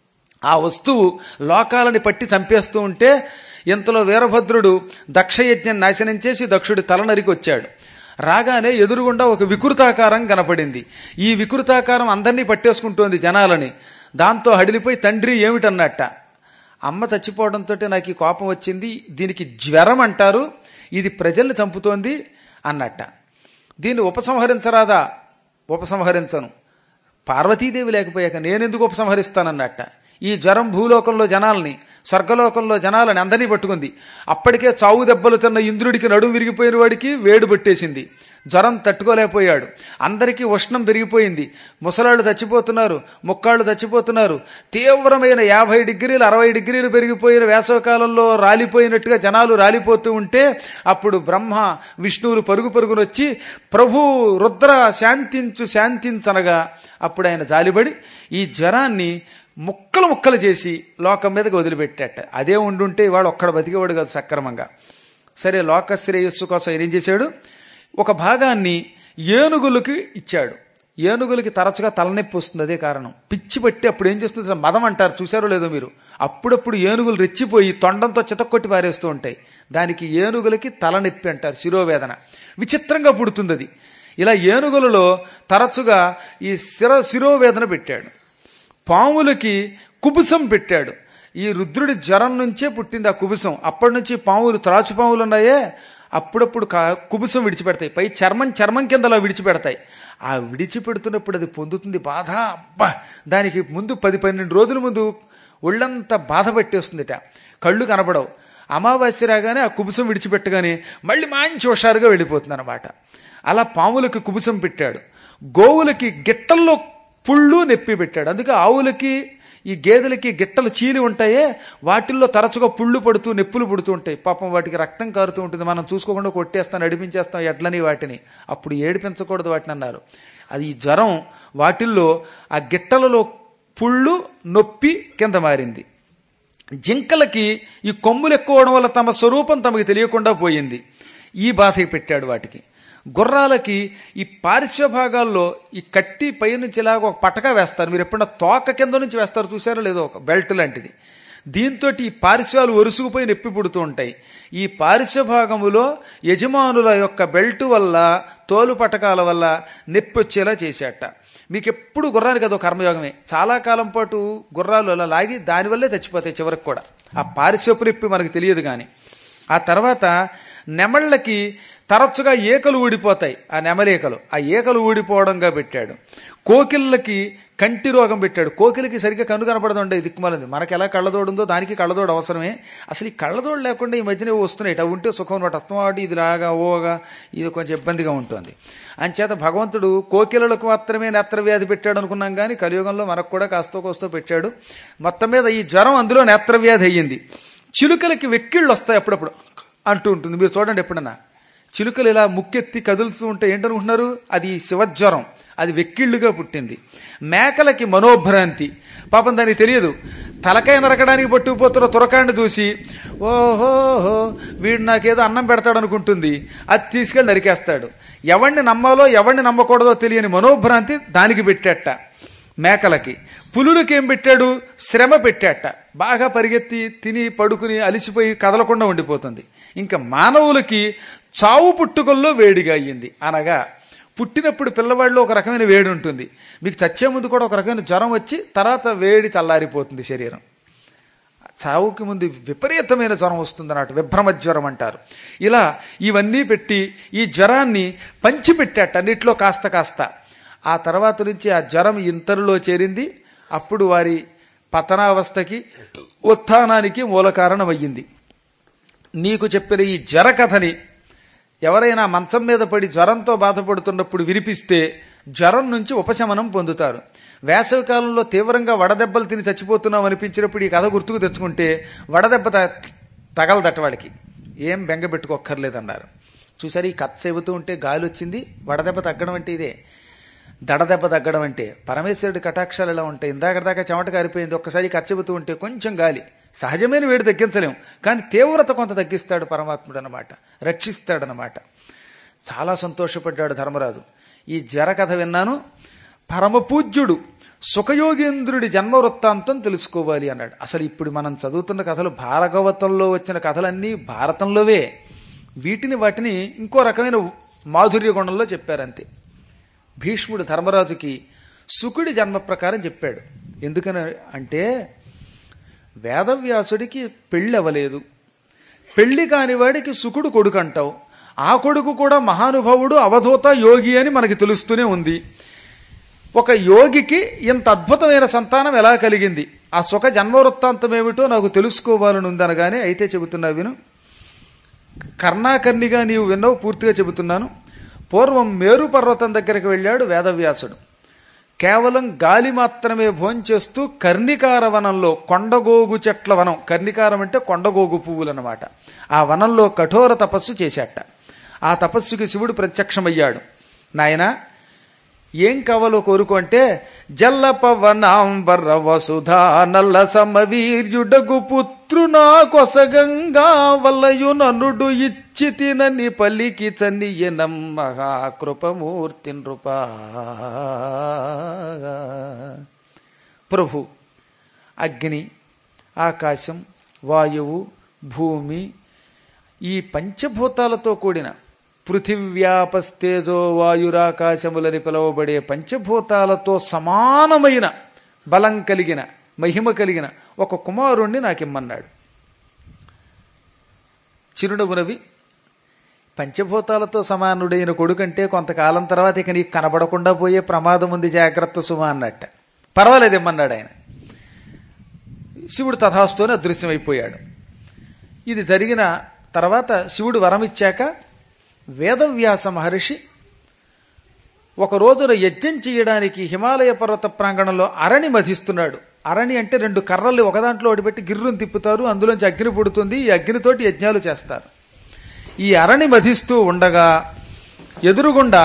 ఆ వస్తువు లోకాలని పట్టి చంపేస్తూ ఉంటే ఇంతలో వీరభద్రుడు దక్షయజ్ఞం నాశనం చేసి దక్షుడి తల నరికి వచ్చాడు రాగానే ఎదురుగుండా ఒక వికృతాకారం కనపడింది ఈ వికృతాకారం అందరినీ పట్టేసుకుంటోంది జనాలని దాంతో హడిలిపోయి తండ్రి ఏమిటన్నట్ట అమ్మ చచ్చిపోవడంతో నాకు ఈ కోపం వచ్చింది దీనికి జ్వరం అంటారు ఇది ప్రజల్ని చంపుతోంది అన్నట్ట దీన్ని ఉపసంహరించరాదా ఉపసంహరించను పార్వతీదేవి లేకపోయాక నేనెందుకు ఉపసంహరిస్తానన్నట్ట ఈ జ్వరం భూలోకంలో జనాల్ని స్వర్గలోకంలో జనాలని అందరినీ పట్టుకుంది అప్పటికే చావు దెబ్బలు తిన్న ఇంద్రుడికి నడుము విరిగిపోయిన వాడికి వేడి పట్టేసింది జ్వరం తట్టుకోలేకపోయాడు అందరికీ ఉష్ణం పెరిగిపోయింది ముసలాళ్ళు చచ్చిపోతున్నారు ముక్కాళ్ళు చచ్చిపోతున్నారు తీవ్రమైన యాభై డిగ్రీలు అరవై డిగ్రీలు పెరిగిపోయిన వేసవకాలంలో రాలిపోయినట్టుగా జనాలు రాలిపోతూ ఉంటే అప్పుడు బ్రహ్మ విష్ణువులు పరుగు పరుగునొచ్చి ప్రభు రుద్ర శాంతించు శాంతించనగా అప్పుడు ఆయన జాలిపడి ఈ జ్వరాన్ని ముక్కలు ముక్కలు చేసి లోకం మీదకి వదిలిపెట్టాట అదే ఉండుంటే ఇవాడు ఒక్కడ బతికేవాడు కాదు సక్రమంగా సరే లోక శ్రేయస్సు కోసం ఆయన ఏం చేశాడు ఒక భాగాన్ని ఏనుగులకి ఇచ్చాడు ఏనుగులకి తరచుగా తలనొప్పి వస్తుంది అదే కారణం పిచ్చి పట్టి అప్పుడు ఏం చేస్తుంది మదం అంటారు చూసారో లేదో మీరు అప్పుడప్పుడు ఏనుగులు రెచ్చిపోయి తొండంతో చితక్కొట్టి పారేస్తూ ఉంటాయి దానికి ఏనుగులకి తలనొప్పి అంటారు శిరోవేదన విచిత్రంగా పుడుతుంది అది ఇలా ఏనుగులలో తరచుగా ఈ శిర శిరోవేదన పెట్టాడు పాములకి కుబుసం పెట్టాడు ఈ రుద్రుడి జ్వరం నుంచే పుట్టింది ఆ కుబుసం అప్పటి నుంచి పాములు త్రాచు పాములు ఉన్నాయే అప్పుడప్పుడు కా- కుబుసం విడిచిపెడతాయి పై చర్మం చర్మం కిందలా విడిచిపెడతాయి ఆ విడిచిపెడుతున్నప్పుడు అది పొందుతుంది బాధ అబ్బా దానికి ముందు పది పన్నెండు రోజుల ముందు ఒళ్ళంతా బాధ పెట్టేస్తుందిట కళ్ళు కనబడవు అమావాస్య రాగానే ఆ కుబుసం విడిచిపెట్టగానే మళ్ళీ మంచి హుషారుగా వెళ్ళిపోతుంది అనమాట అలా పాములకి కుబుసం పెట్టాడు గోవులకి గిట్టల్లో పుళ్ళు నెప్పి పెట్టాడు అందుకే ఆవులకి ఈ గేదెలకి గిట్టలు చీలి ఉంటాయే వాటిల్లో తరచుగా పుళ్ళు పడుతూ నెప్పులు పుడుతూ ఉంటాయి పాపం వాటికి రక్తం కారుతూ ఉంటుంది మనం చూసుకోకుండా కొట్టేస్తాం నడిపించేస్తాం ఎడ్లని వాటిని అప్పుడు ఏడిపించకూడదు వాటిని అన్నారు అది ఈ జ్వరం వాటిల్లో ఆ గిట్టలలో పుళ్ళు నొప్పి కింద మారింది జింకలకి ఈ కొమ్ములు ఎక్కువడం వల్ల తమ స్వరూపం తమకు తెలియకుండా పోయింది ఈ బాధ పెట్టాడు వాటికి గుర్రాలకి ఈ పార్శ్వ భాగాల్లో ఈ కట్టి పై నుంచి ఇలాగ ఒక పటక వేస్తారు మీరు ఎప్పుడన్నా తోక కింద నుంచి వేస్తారు చూసారో లేదో ఒక బెల్ట్ లాంటిది దీంతో ఈ పారిశ్వాలు ఒరుసుకుపోయి నొప్పి పుడుతూ ఉంటాయి ఈ పారిశ్వ భాగములో యజమానుల యొక్క బెల్ట్ వల్ల తోలు పటకాల వల్ల నొప్పి వచ్చేలా చేశాట మీకు ఎప్పుడు గుర్రానికి అదో కర్మయోగమే చాలా కాలం పాటు గుర్రాలు అలా లాగి దానివల్లే చచ్చిపోతాయి చివరికి కూడా ఆ పారిశ్వపు నొప్పి మనకు తెలియదు కానీ ఆ తర్వాత నెమళ్ళకి తరచుగా ఏకలు ఊడిపోతాయి ఆ నెమలేకలు ఆ ఏకలు ఊడిపోవడంగా పెట్టాడు కోకిళ్ళకి కంటి రోగం పెట్టాడు కోకిలకి సరిగ్గా కన్ను కనపడదండి దిక్కుమాలింది మనకి ఎలా కళ్ళదోడు ఉందో దానికి కళ్ళదోడు అవసరమే అసలు ఈ కళ్ళదోడు లేకుండా ఈ మధ్యన ఇవి వస్తున్నాయి అవి ఉంటే సుఖం అనమాట అస్తమాటి ఇది రాగా ఓగా ఇది కొంచెం ఇబ్బందిగా ఉంటుంది అంచేత భగవంతుడు కోకిలలకు మాత్రమే నేత్రవ్యాధి పెట్టాడు అనుకున్నాం కానీ కలియుగంలో మనకు కూడా కాస్తో కోస్తో పెట్టాడు మొత్తం మీద ఈ జ్వరం అందులో నేత్రవ్యాధి అయ్యింది చిలుకలకి వెక్కిళ్ళు వస్తాయి అప్పుడప్పుడు అంటూ ఉంటుంది మీరు చూడండి ఎప్పుడన్నా చిలుకలు ఇలా ముక్కెత్తి కదులుతూ ఉంటే ఏంటనుకుంటున్నారు అది శివజ్వరం అది వెక్కిళ్ళుగా పుట్టింది మేకలకి మనోభ్రాంతి పాపం దానికి తెలియదు తలకాయ నరకడానికి పట్టుకుపోతున్న తురకాండి చూసి ఓహోహో వీడు నాకేదో అన్నం పెడతాడు అనుకుంటుంది అది తీసుకెళ్ళి నరికేస్తాడు ఎవరిని నమ్మాలో ఎవరిని నమ్మకూడదో తెలియని మనోభ్రాంతి దానికి పెట్టేట మేకలకి పులులకి ఏం పెట్టాడు శ్రమ పెట్టాట బాగా పరిగెత్తి తిని పడుకుని అలిసిపోయి కదలకుండా ఉండిపోతుంది ఇంకా మానవులకి చావు పుట్టుకల్లో వేడిగా అయ్యింది అనగా పుట్టినప్పుడు పిల్లవాడిలో ఒక రకమైన వేడి ఉంటుంది మీకు చచ్చే ముందు కూడా ఒక రకమైన జ్వరం వచ్చి తర్వాత వేడి చల్లారిపోతుంది శరీరం చావుకి ముందు విపరీతమైన జ్వరం వస్తుంది అన్నట్టు విభ్రమ జ్వరం అంటారు ఇలా ఇవన్నీ పెట్టి ఈ జ్వరాన్ని పంచిపెట్టాట అన్నిట్లో కాస్త కాస్త ఆ తర్వాత నుంచి ఆ జ్వరం ఇంతరులో చేరింది అప్పుడు వారి పతనావస్థకి ఉత్థానానికి మూల కారణమయ్యింది నీకు చెప్పిన ఈ జ్వర కథని ఎవరైనా మంచం మీద పడి జ్వరంతో బాధపడుతున్నప్పుడు వినిపిస్తే జ్వరం నుంచి ఉపశమనం పొందుతారు వేసవి కాలంలో తీవ్రంగా వడదెబ్బలు తిని చచ్చిపోతున్నాం అనిపించినప్పుడు ఈ కథ గుర్తుకు తెచ్చుకుంటే వడదెబ్బ త- తగలదట వాడికి ఏం బెంగ పెట్టుకోక్కర్లేదన్నారు చూసారు ఈ కథ చెబుతూ ఉంటే గాలి వచ్చింది వడదెబ్బ తగ్గడం అంటే ఇదే దడదెబ్బ తగ్గడం అంటే పరమేశ్వరుడి కటాక్షాలు ఎలా ఉంటాయి ఇందాక దాకా చెమట కారిపోయింది ఒక్కసారి కథ చెబుతూ ఉంటే కొంచెం గాలి సహజమైన వేడి తగ్గించలేం కానీ తీవ్రత కొంత తగ్గిస్తాడు పరమాత్ముడు అనమాట రక్షిస్తాడనమాట చాలా సంతోషపడ్డాడు ధర్మరాజు ఈ జర కథ విన్నాను పరమపూజ్యుడు సుఖయోగేంద్రుడి జన్మ వృత్తాంతం తెలుసుకోవాలి అన్నాడు అసలు ఇప్పుడు మనం చదువుతున్న కథలు భారగవతంలో వచ్చిన కథలన్నీ భారతంలోవే వీటిని వాటిని ఇంకో రకమైన మాధుర్య గుణంలో చెప్పారంతే భీష్ముడు ధర్మరాజుకి సుకుడి జన్మ ప్రకారం చెప్పాడు ఎందుకని అంటే వేదవ్యాసుడికి పెళ్ళి అవ్వలేదు పెళ్లి కాని వాడికి సుకుడు కొడుకు అంటావు ఆ కొడుకు కూడా మహానుభావుడు అవధూత యోగి అని మనకి తెలుస్తూనే ఉంది ఒక యోగికి ఇంత అద్భుతమైన సంతానం ఎలా కలిగింది ఆ సుఖ జన్మవృత్తాంతం ఏమిటో నాకు తెలుసుకోవాలని ఉందనగానే అయితే చెబుతున్నా విను కర్ణాకర్ణిగా నీవు విన్నవు పూర్తిగా చెబుతున్నాను పూర్వం మేరు పర్వతం దగ్గరికి వెళ్ళాడు వేదవ్యాసుడు కేవలం గాలి మాత్రమే భోంచేస్తూ కర్ణికార వనంలో కొండగోగు చెట్ల వనం కర్ణికారం అంటే కొండగోగు పువ్వులు అనమాట ఆ వనంలో కఠోర తపస్సు చేశాట ఆ తపస్సుకి శివుడు ప్రత్యక్షమయ్యాడు నాయనా ఏం కావాలో కోరుకో అంటే జల్ల పవనాంబర వసుధా నల్ల సమవీర్యుడగు పుత్రునా కొసగంగా వలయు ననుడు ఇచ్చి తినని పలికి చనియనం మహాకృపమూర్తి నృపా ప్రభు అగ్ని ఆకాశం వాయువు భూమి ఈ పంచభూతాలతో కూడిన పృథివ్యాపస్తేజో వాయురాకాశములని పిలువబడే పంచభూతాలతో సమానమైన బలం కలిగిన మహిమ కలిగిన ఒక కుమారుణ్ణి నాకిమ్మన్నాడు చిరునవ్వునవి పంచభూతాలతో సమానుడైన కొడుకంటే కొంతకాలం తర్వాత ఇక నీకు కనబడకుండా పోయే ప్రమాదం ఉంది జాగ్రత్త సుమా అన్నట్ట పర్వాలేదు ఇమ్మన్నాడు ఆయన శివుడు తథాస్తుని అదృశ్యమైపోయాడు ఇది జరిగిన తర్వాత శివుడు వరం ఇచ్చాక వేదవ్యాస మహర్షి ఒక రోజున యజ్ఞం చేయడానికి హిమాలయ పర్వత ప్రాంగణంలో అరణి మధిస్తున్నాడు అరణి అంటే రెండు కర్రల్ని ఒకదాంట్లో ఓడిపెట్టి గిర్రుని తిప్పుతారు అందులోంచి అగ్ని పుడుతుంది ఈ అగ్నితోటి యజ్ఞాలు చేస్తారు ఈ అరణి మధిస్తూ ఉండగా ఎదురుగుండా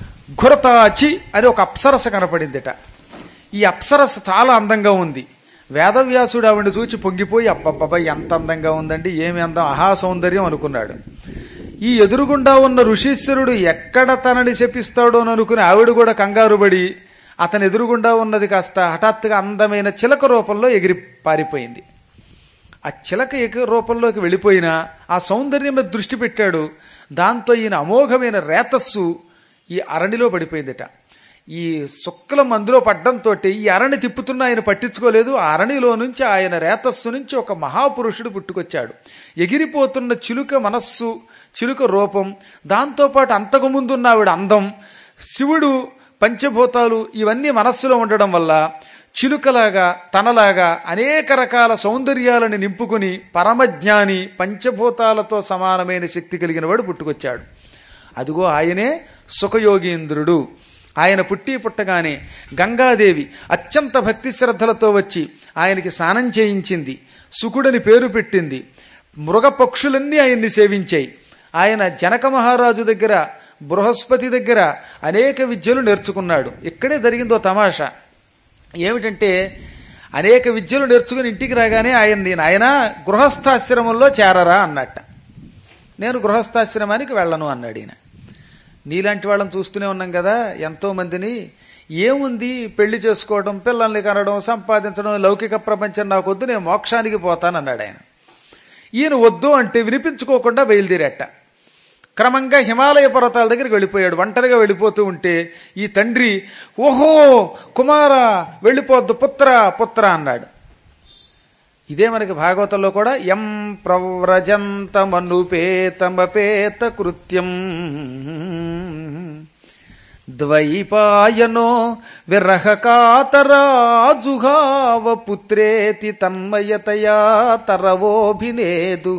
ఘురతాచి అని ఒక అప్సరస కనపడిందిట ఈ అప్సరస చాలా అందంగా ఉంది వేదవ్యాసుడు ఆవిడ చూచి పొంగిపోయి అబ్బబ్బబ్బా ఎంత అందంగా ఉందండి ఏమి అందం అహా సౌందర్యం అనుకున్నాడు ఈ ఎదురుగుండా ఉన్న ఋషీశ్వరుడు ఎక్కడ తనని శపిస్తాడో అనుకుని ఆవిడ కూడా కంగారుబడి అతని ఎదురుగుండా ఉన్నది కాస్త హఠాత్తుగా అందమైన చిలక రూపంలో ఎగిరి పారిపోయింది ఆ చిలక ఎక రూపంలోకి వెళ్ళిపోయినా ఆ సౌందర్యం మీద దృష్టి పెట్టాడు దాంతో ఈయన అమోఘమైన రేతస్సు ఈ అరణిలో పడిపోయిందట ఈ శుక్లం అందులో పడ్డంతో ఈ అరణి తిప్పుతున్న ఆయన పట్టించుకోలేదు ఆ అరణిలో నుంచి ఆయన రేతస్సు నుంచి ఒక మహాపురుషుడు పుట్టుకొచ్చాడు ఎగిరిపోతున్న చిలుక మనస్సు చిలుక రూపం దాంతోపాటు అంతకు ముందున్న ఆవిడ అందం శివుడు పంచభూతాలు ఇవన్నీ మనస్సులో ఉండడం వల్ల చిలుకలాగా తనలాగా అనేక రకాల సౌందర్యాలను నింపుకుని పరమజ్ఞాని పంచభూతాలతో సమానమైన శక్తి కలిగిన వాడు పుట్టుకొచ్చాడు అదిగో ఆయనే సుఖయోగీంద్రుడు ఆయన పుట్టి పుట్టగానే గంగాదేవి అత్యంత భక్తి శ్రద్ధలతో వచ్చి ఆయనకి స్నానం చేయించింది సుకుడని పేరు పెట్టింది మృగ పక్షులన్నీ ఆయన్ని సేవించాయి ఆయన జనక మహారాజు దగ్గర బృహస్పతి దగ్గర అనేక విద్యలు నేర్చుకున్నాడు ఇక్కడే జరిగిందో తమాషా ఏమిటంటే అనేక విద్యలు నేర్చుకుని ఇంటికి రాగానే ఆయన్ని నాయన గృహస్థాశ్రమంలో చేరరా అన్నట్ట నేను గృహస్థాశ్రమానికి వెళ్ళను అన్నాడు ఈయన నీలాంటి వాళ్ళని చూస్తూనే ఉన్నాం కదా ఎంతో మందిని ఏముంది పెళ్లి చేసుకోవడం పిల్లల్ని కనడం సంపాదించడం లౌకిక ప్రపంచం నాకు వద్దు నేను మోక్షానికి పోతాను అన్నాడు ఆయన ఈయన వద్దు అంటే వినిపించుకోకుండా బయలుదేరట క్రమంగా హిమాలయ పర్వతాల దగ్గరికి వెళ్ళిపోయాడు ఒంటరిగా వెళ్ళిపోతూ ఉంటే ఈ తండ్రి ఓహో కుమార వెళ్ళిపోద్దు పుత్ర పుత్ర అన్నాడు ఇదే మనకి భాగవతంలో కూడా ఎం ప్రవ్రజంతమనుపేతమపేత కృత్యం ద్వైపాయనో విరహకాతరాజుహావ పుత్రేతి తన్మయతయా తరవోభినేదు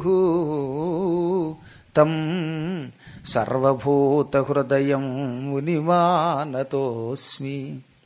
తం సర్వభూత హృదయం మునిమానతోస్మి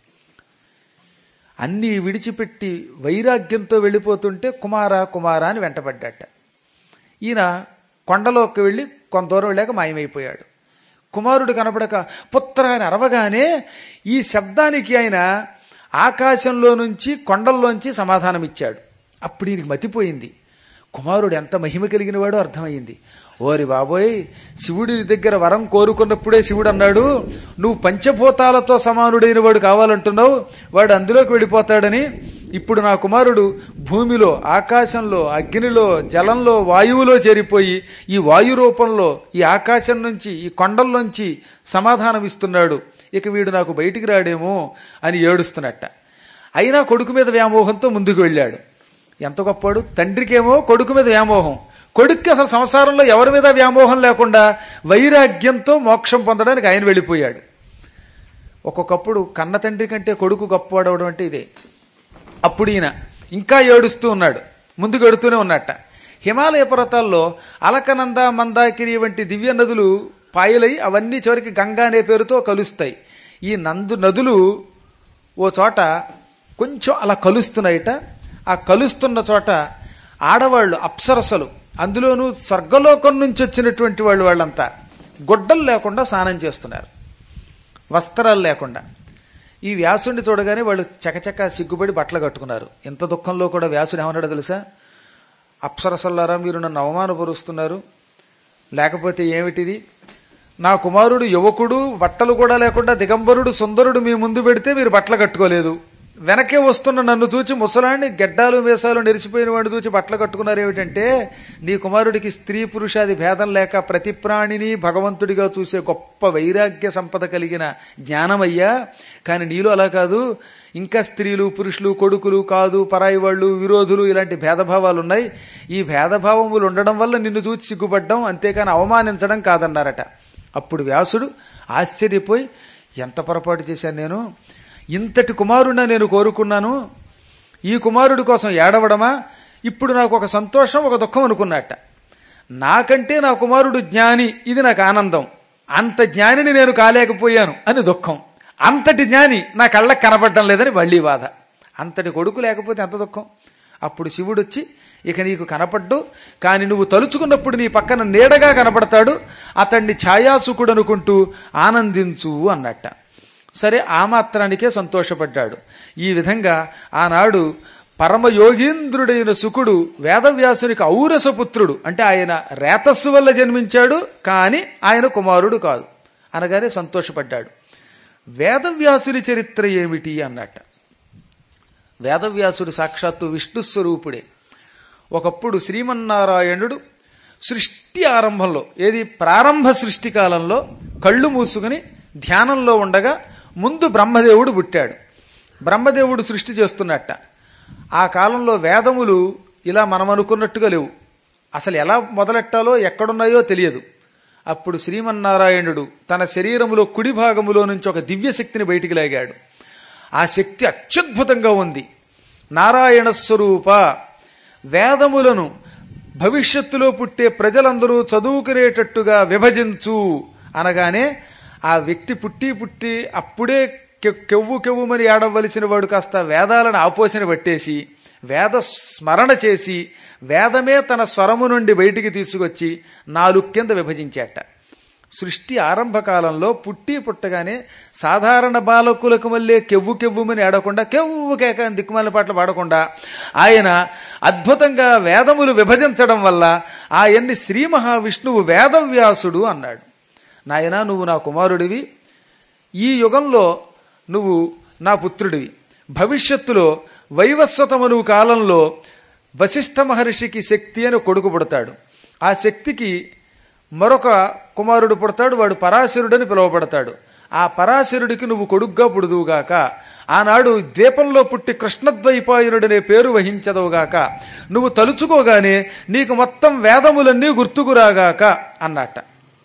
అన్నీ విడిచిపెట్టి వైరాగ్యంతో వెళ్ళిపోతుంటే కుమార కుమార అని వెంటబడ్డట ఈయన కొండలోకి వెళ్ళి కొంత దూరం వెళ్ళాక మాయమైపోయాడు కుమారుడు కనపడక పుత్ర అని అరవగానే ఈ శబ్దానికి ఆయన ఆకాశంలో నుంచి కొండల్లోంచి సమాధానం ఇచ్చాడు అప్పుడు ఈయనకి మతిపోయింది కుమారుడు ఎంత మహిమ కలిగిన వాడో అర్థమైంది ఓరి బాబోయ్ శివుడి దగ్గర వరం కోరుకున్నప్పుడే శివుడు అన్నాడు నువ్వు పంచభూతాలతో సమానుడైన వాడు కావాలంటున్నావు వాడు అందులోకి వెళ్ళిపోతాడని ఇప్పుడు నా కుమారుడు భూమిలో ఆకాశంలో అగ్నిలో జలంలో వాయువులో చేరిపోయి ఈ వాయు రూపంలో ఈ ఆకాశం నుంచి ఈ కొండల్లోంచి సమాధానం ఇస్తున్నాడు ఇక వీడు నాకు బయటికి రాడేమో అని ఏడుస్తున్నట్ట అయినా కొడుకు మీద వ్యామోహంతో ముందుకు వెళ్ళాడు ఎంత గొప్పాడు తండ్రికేమో కొడుకు మీద వ్యామోహం కొడుక్కి అసలు సంసారంలో ఎవరి మీద వ్యామోహం లేకుండా వైరాగ్యంతో మోక్షం పొందడానికి ఆయన వెళ్ళిపోయాడు ఒక్కొక్కప్పుడు కన్న తండ్రి కంటే కొడుకు గొప్పవాడవడం అంటే ఇదే అప్పుడు ఈయన ఇంకా ఏడుస్తూ ఉన్నాడు ముందుకు ఎడుతూనే ఉన్నట్ట హిమాలయ పర్వతాల్లో అలకనంద మందాకిరి వంటి దివ్య నదులు పాయలై అవన్నీ చివరికి గంగా అనే పేరుతో కలుస్తాయి ఈ నందు నదులు ఓ చోట కొంచెం అలా కలుస్తున్నాయిట ఆ కలుస్తున్న చోట ఆడవాళ్ళు అప్సరసలు అందులోనూ స్వర్గలోకం నుంచి వచ్చినటువంటి వాళ్ళు వాళ్ళంతా గొడ్డలు లేకుండా స్నానం చేస్తున్నారు వస్త్రాలు లేకుండా ఈ వ్యాసుడిని చూడగానే వాళ్ళు చకచక సిగ్గుపడి బట్టలు కట్టుకున్నారు ఇంత దుఃఖంలో కూడా వ్యాసుడు ఏమన్నాడో తెలుసా అప్సరసల్లారా మీరు నన్ను అవమానపరుస్తున్నారు లేకపోతే ఏమిటిది నా కుమారుడు యువకుడు బట్టలు కూడా లేకుండా దిగంబరుడు సుందరుడు మీ ముందు పెడితే మీరు బట్టలు కట్టుకోలేదు వెనకే వస్తున్న నన్ను చూచి ముసలాన్ని గెడ్డాలు మేసాలు నెరిసిపోయిన వాడిని చూచి బట్టలు కట్టుకున్నారు ఏమిటంటే నీ కుమారుడికి స్త్రీ పురుషాది భేదం లేక ప్రతి ప్రాణిని భగవంతుడిగా చూసే గొప్ప వైరాగ్య సంపద కలిగిన జ్ఞానమయ్యా కానీ నీలో అలా కాదు ఇంకా స్త్రీలు పురుషులు కొడుకులు కాదు పరాయి వాళ్ళు విరోధులు ఇలాంటి భేదభావాలు ఉన్నాయి ఈ భేదభావములు ఉండడం వల్ల నిన్ను చూచి సిగ్గుపడ్డం అంతేకాని అవమానించడం కాదన్నారట అప్పుడు వ్యాసుడు ఆశ్చర్యపోయి ఎంత పొరపాటు చేశాను నేను ఇంతటి కుమారుడిన నేను కోరుకున్నాను ఈ కుమారుడి కోసం ఏడవడమా ఇప్పుడు నాకు ఒక సంతోషం ఒక దుఃఖం అనుకున్నట్ట నాకంటే నా కుమారుడు జ్ఞాని ఇది నాకు ఆనందం అంత జ్ఞానిని నేను కాలేకపోయాను అని దుఃఖం అంతటి జ్ఞాని నా కళ్ళకు కనబడడం లేదని మళ్ళీ బాధ అంతటి కొడుకు లేకపోతే ఎంత దుఃఖం అప్పుడు శివుడు వచ్చి ఇక నీకు కనపడ్డు కానీ నువ్వు తలుచుకున్నప్పుడు నీ పక్కన నీడగా కనపడతాడు అతన్ని ఛాయాసుకుడు అనుకుంటూ ఆనందించు అన్నట్ట సరే ఆ మాత్రానికే సంతోషపడ్డాడు ఈ విధంగా ఆనాడు పరమయోగీంద్రుడైన సుకుడు వేదవ్యాసునికి ఔరసపుత్రుడు అంటే ఆయన రేతస్సు వల్ల జన్మించాడు కానీ ఆయన కుమారుడు కాదు అనగానే సంతోషపడ్డాడు వేదవ్యాసుని చరిత్ర ఏమిటి అన్నట్ట వేదవ్యాసుడు సాక్షాత్తు విష్ణు స్వరూపుడే ఒకప్పుడు శ్రీమన్నారాయణుడు సృష్టి ఆరంభంలో ఏది ప్రారంభ సృష్టి కాలంలో కళ్ళు మూసుకుని ధ్యానంలో ఉండగా ముందు బ్రహ్మదేవుడు పుట్టాడు బ్రహ్మదేవుడు సృష్టి చేస్తున్నట్ట ఆ కాలంలో వేదములు ఇలా మనం అనుకున్నట్టుగా లేవు అసలు ఎలా మొదలెట్టాలో ఎక్కడున్నాయో తెలియదు అప్పుడు శ్రీమన్నారాయణుడు తన శరీరములో కుడి భాగములో నుంచి ఒక దివ్య శక్తిని బయటికి లాగాడు ఆ శక్తి అత్యద్భుతంగా ఉంది నారాయణ స్వరూప వేదములను భవిష్యత్తులో పుట్టే ప్రజలందరూ చదువుకునేటట్టుగా విభజించు అనగానే ఆ వ్యక్తి పుట్టి పుట్టి అప్పుడే కె- కెవ్వు కెవ్వుమని ఆడవలసిన వాడు కాస్త వేదాలను ఆపోసిన పట్టేసి వేద స్మరణ చేసి వేదమే తన స్వరము నుండి బయటికి తీసుకొచ్చి నాలుగు కింద విభజించాట సృష్టి ఆరంభ కాలంలో పుట్టి పుట్టగానే సాధారణ బాలకులకు మళ్ళీ కెవ్వు కెవ్వుమని ఆడకుండా కెవ్వు కేక అని దిక్కుమాల పాటలు పాడకుండా ఆయన అద్భుతంగా వేదములు విభజించడం వల్ల ఆయన్ని శ్రీ మహావిష్ణువు వేదవ్యాసుడు అన్నాడు నాయనా నువ్వు నా కుమారుడివి ఈ యుగంలో నువ్వు నా పుత్రుడివి భవిష్యత్తులో వైవస్వతమను కాలంలో వశిష్ఠ మహర్షికి శక్తి అని కొడుకు పుడతాడు ఆ శక్తికి మరొక కుమారుడు పుడతాడు వాడు పరాశరుడని పిలువబడతాడు ఆ పరాశరుడికి నువ్వు కొడుగ్గా పుడుదువుగాక ఆనాడు ద్వీపంలో పుట్టి కృష్ణద్వైపాయనుడనే పేరు వహించదవుగాక నువ్వు తలుచుకోగానే నీకు మొత్తం వేదములన్నీ గుర్తుకురాగాక అన్నట్ట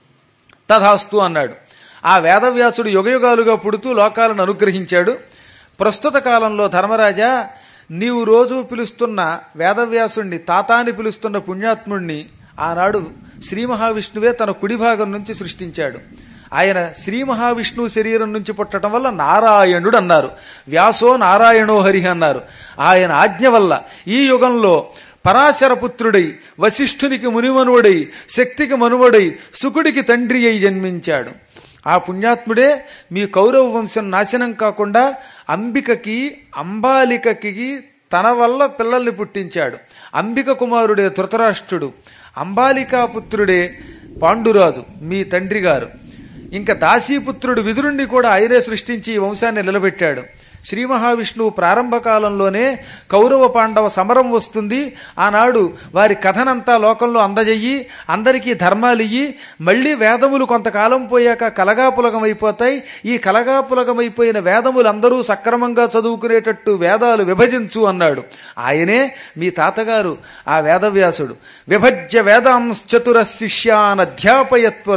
తథాస్తు అన్నాడు ఆ వేదవ్యాసుడు యుగయుగాలుగా పుడుతూ లోకాలను అనుగ్రహించాడు ప్రస్తుత కాలంలో ధర్మరాజా నీవు రోజు పిలుస్తున్న వేదవ్యాసుణ్ణి తాతాని పిలుస్తున్న పుణ్యాత్ముణ్ణి ఆనాడు శ్రీ మహావిష్ణువే తన కుడి భాగం నుంచి సృష్టించాడు ఆయన శ్రీ మహావిష్ణువు శరీరం నుంచి పుట్టడం వల్ల నారాయణుడు అన్నారు వ్యాసో నారాయణో హరి అన్నారు ఆయన ఆజ్ఞ వల్ల ఈ యుగంలో పరాశరపుత్రుడై వశిష్ఠునికి మునిమనువుడై శక్తికి మనువడై సుకుడికి తండ్రి అయి జన్మించాడు ఆ పుణ్యాత్ముడే మీ కౌరవ వంశం నాశనం కాకుండా అంబికకి అంబాలికకి తన వల్ల పిల్లల్ని పుట్టించాడు అంబిక కుమారుడే ధృతరాష్ట్రుడు అంబాలికాపుత్రుడే పాండురాజు మీ తండ్రి గారు ఇంకా దాసీపుత్రుడు విదురుణ్ణి కూడా ఆయనే సృష్టించి ఈ వంశాన్ని నిలబెట్టాడు శ్రీ మహావిష్ణువు ప్రారంభ కాలంలోనే కౌరవ పాండవ సమరం వస్తుంది ఆనాడు వారి కథనంతా లోకంలో అందజెయ్యి అందరికీ ధర్మాలియ్యి మళ్ళీ వేదములు కొంతకాలం పోయాక కలగాపులగమైపోతాయి ఈ కలగాపులగమైపోయిన వేదములు అందరూ సక్రమంగా చదువుకునేటట్టు వేదాలు విభజించు అన్నాడు ఆయనే మీ తాతగారు ఆ వేదవ్యాసుడు విభజ్య వేదాంశ్చతుర శిష్యాన్ అధ్యాపయత్పుర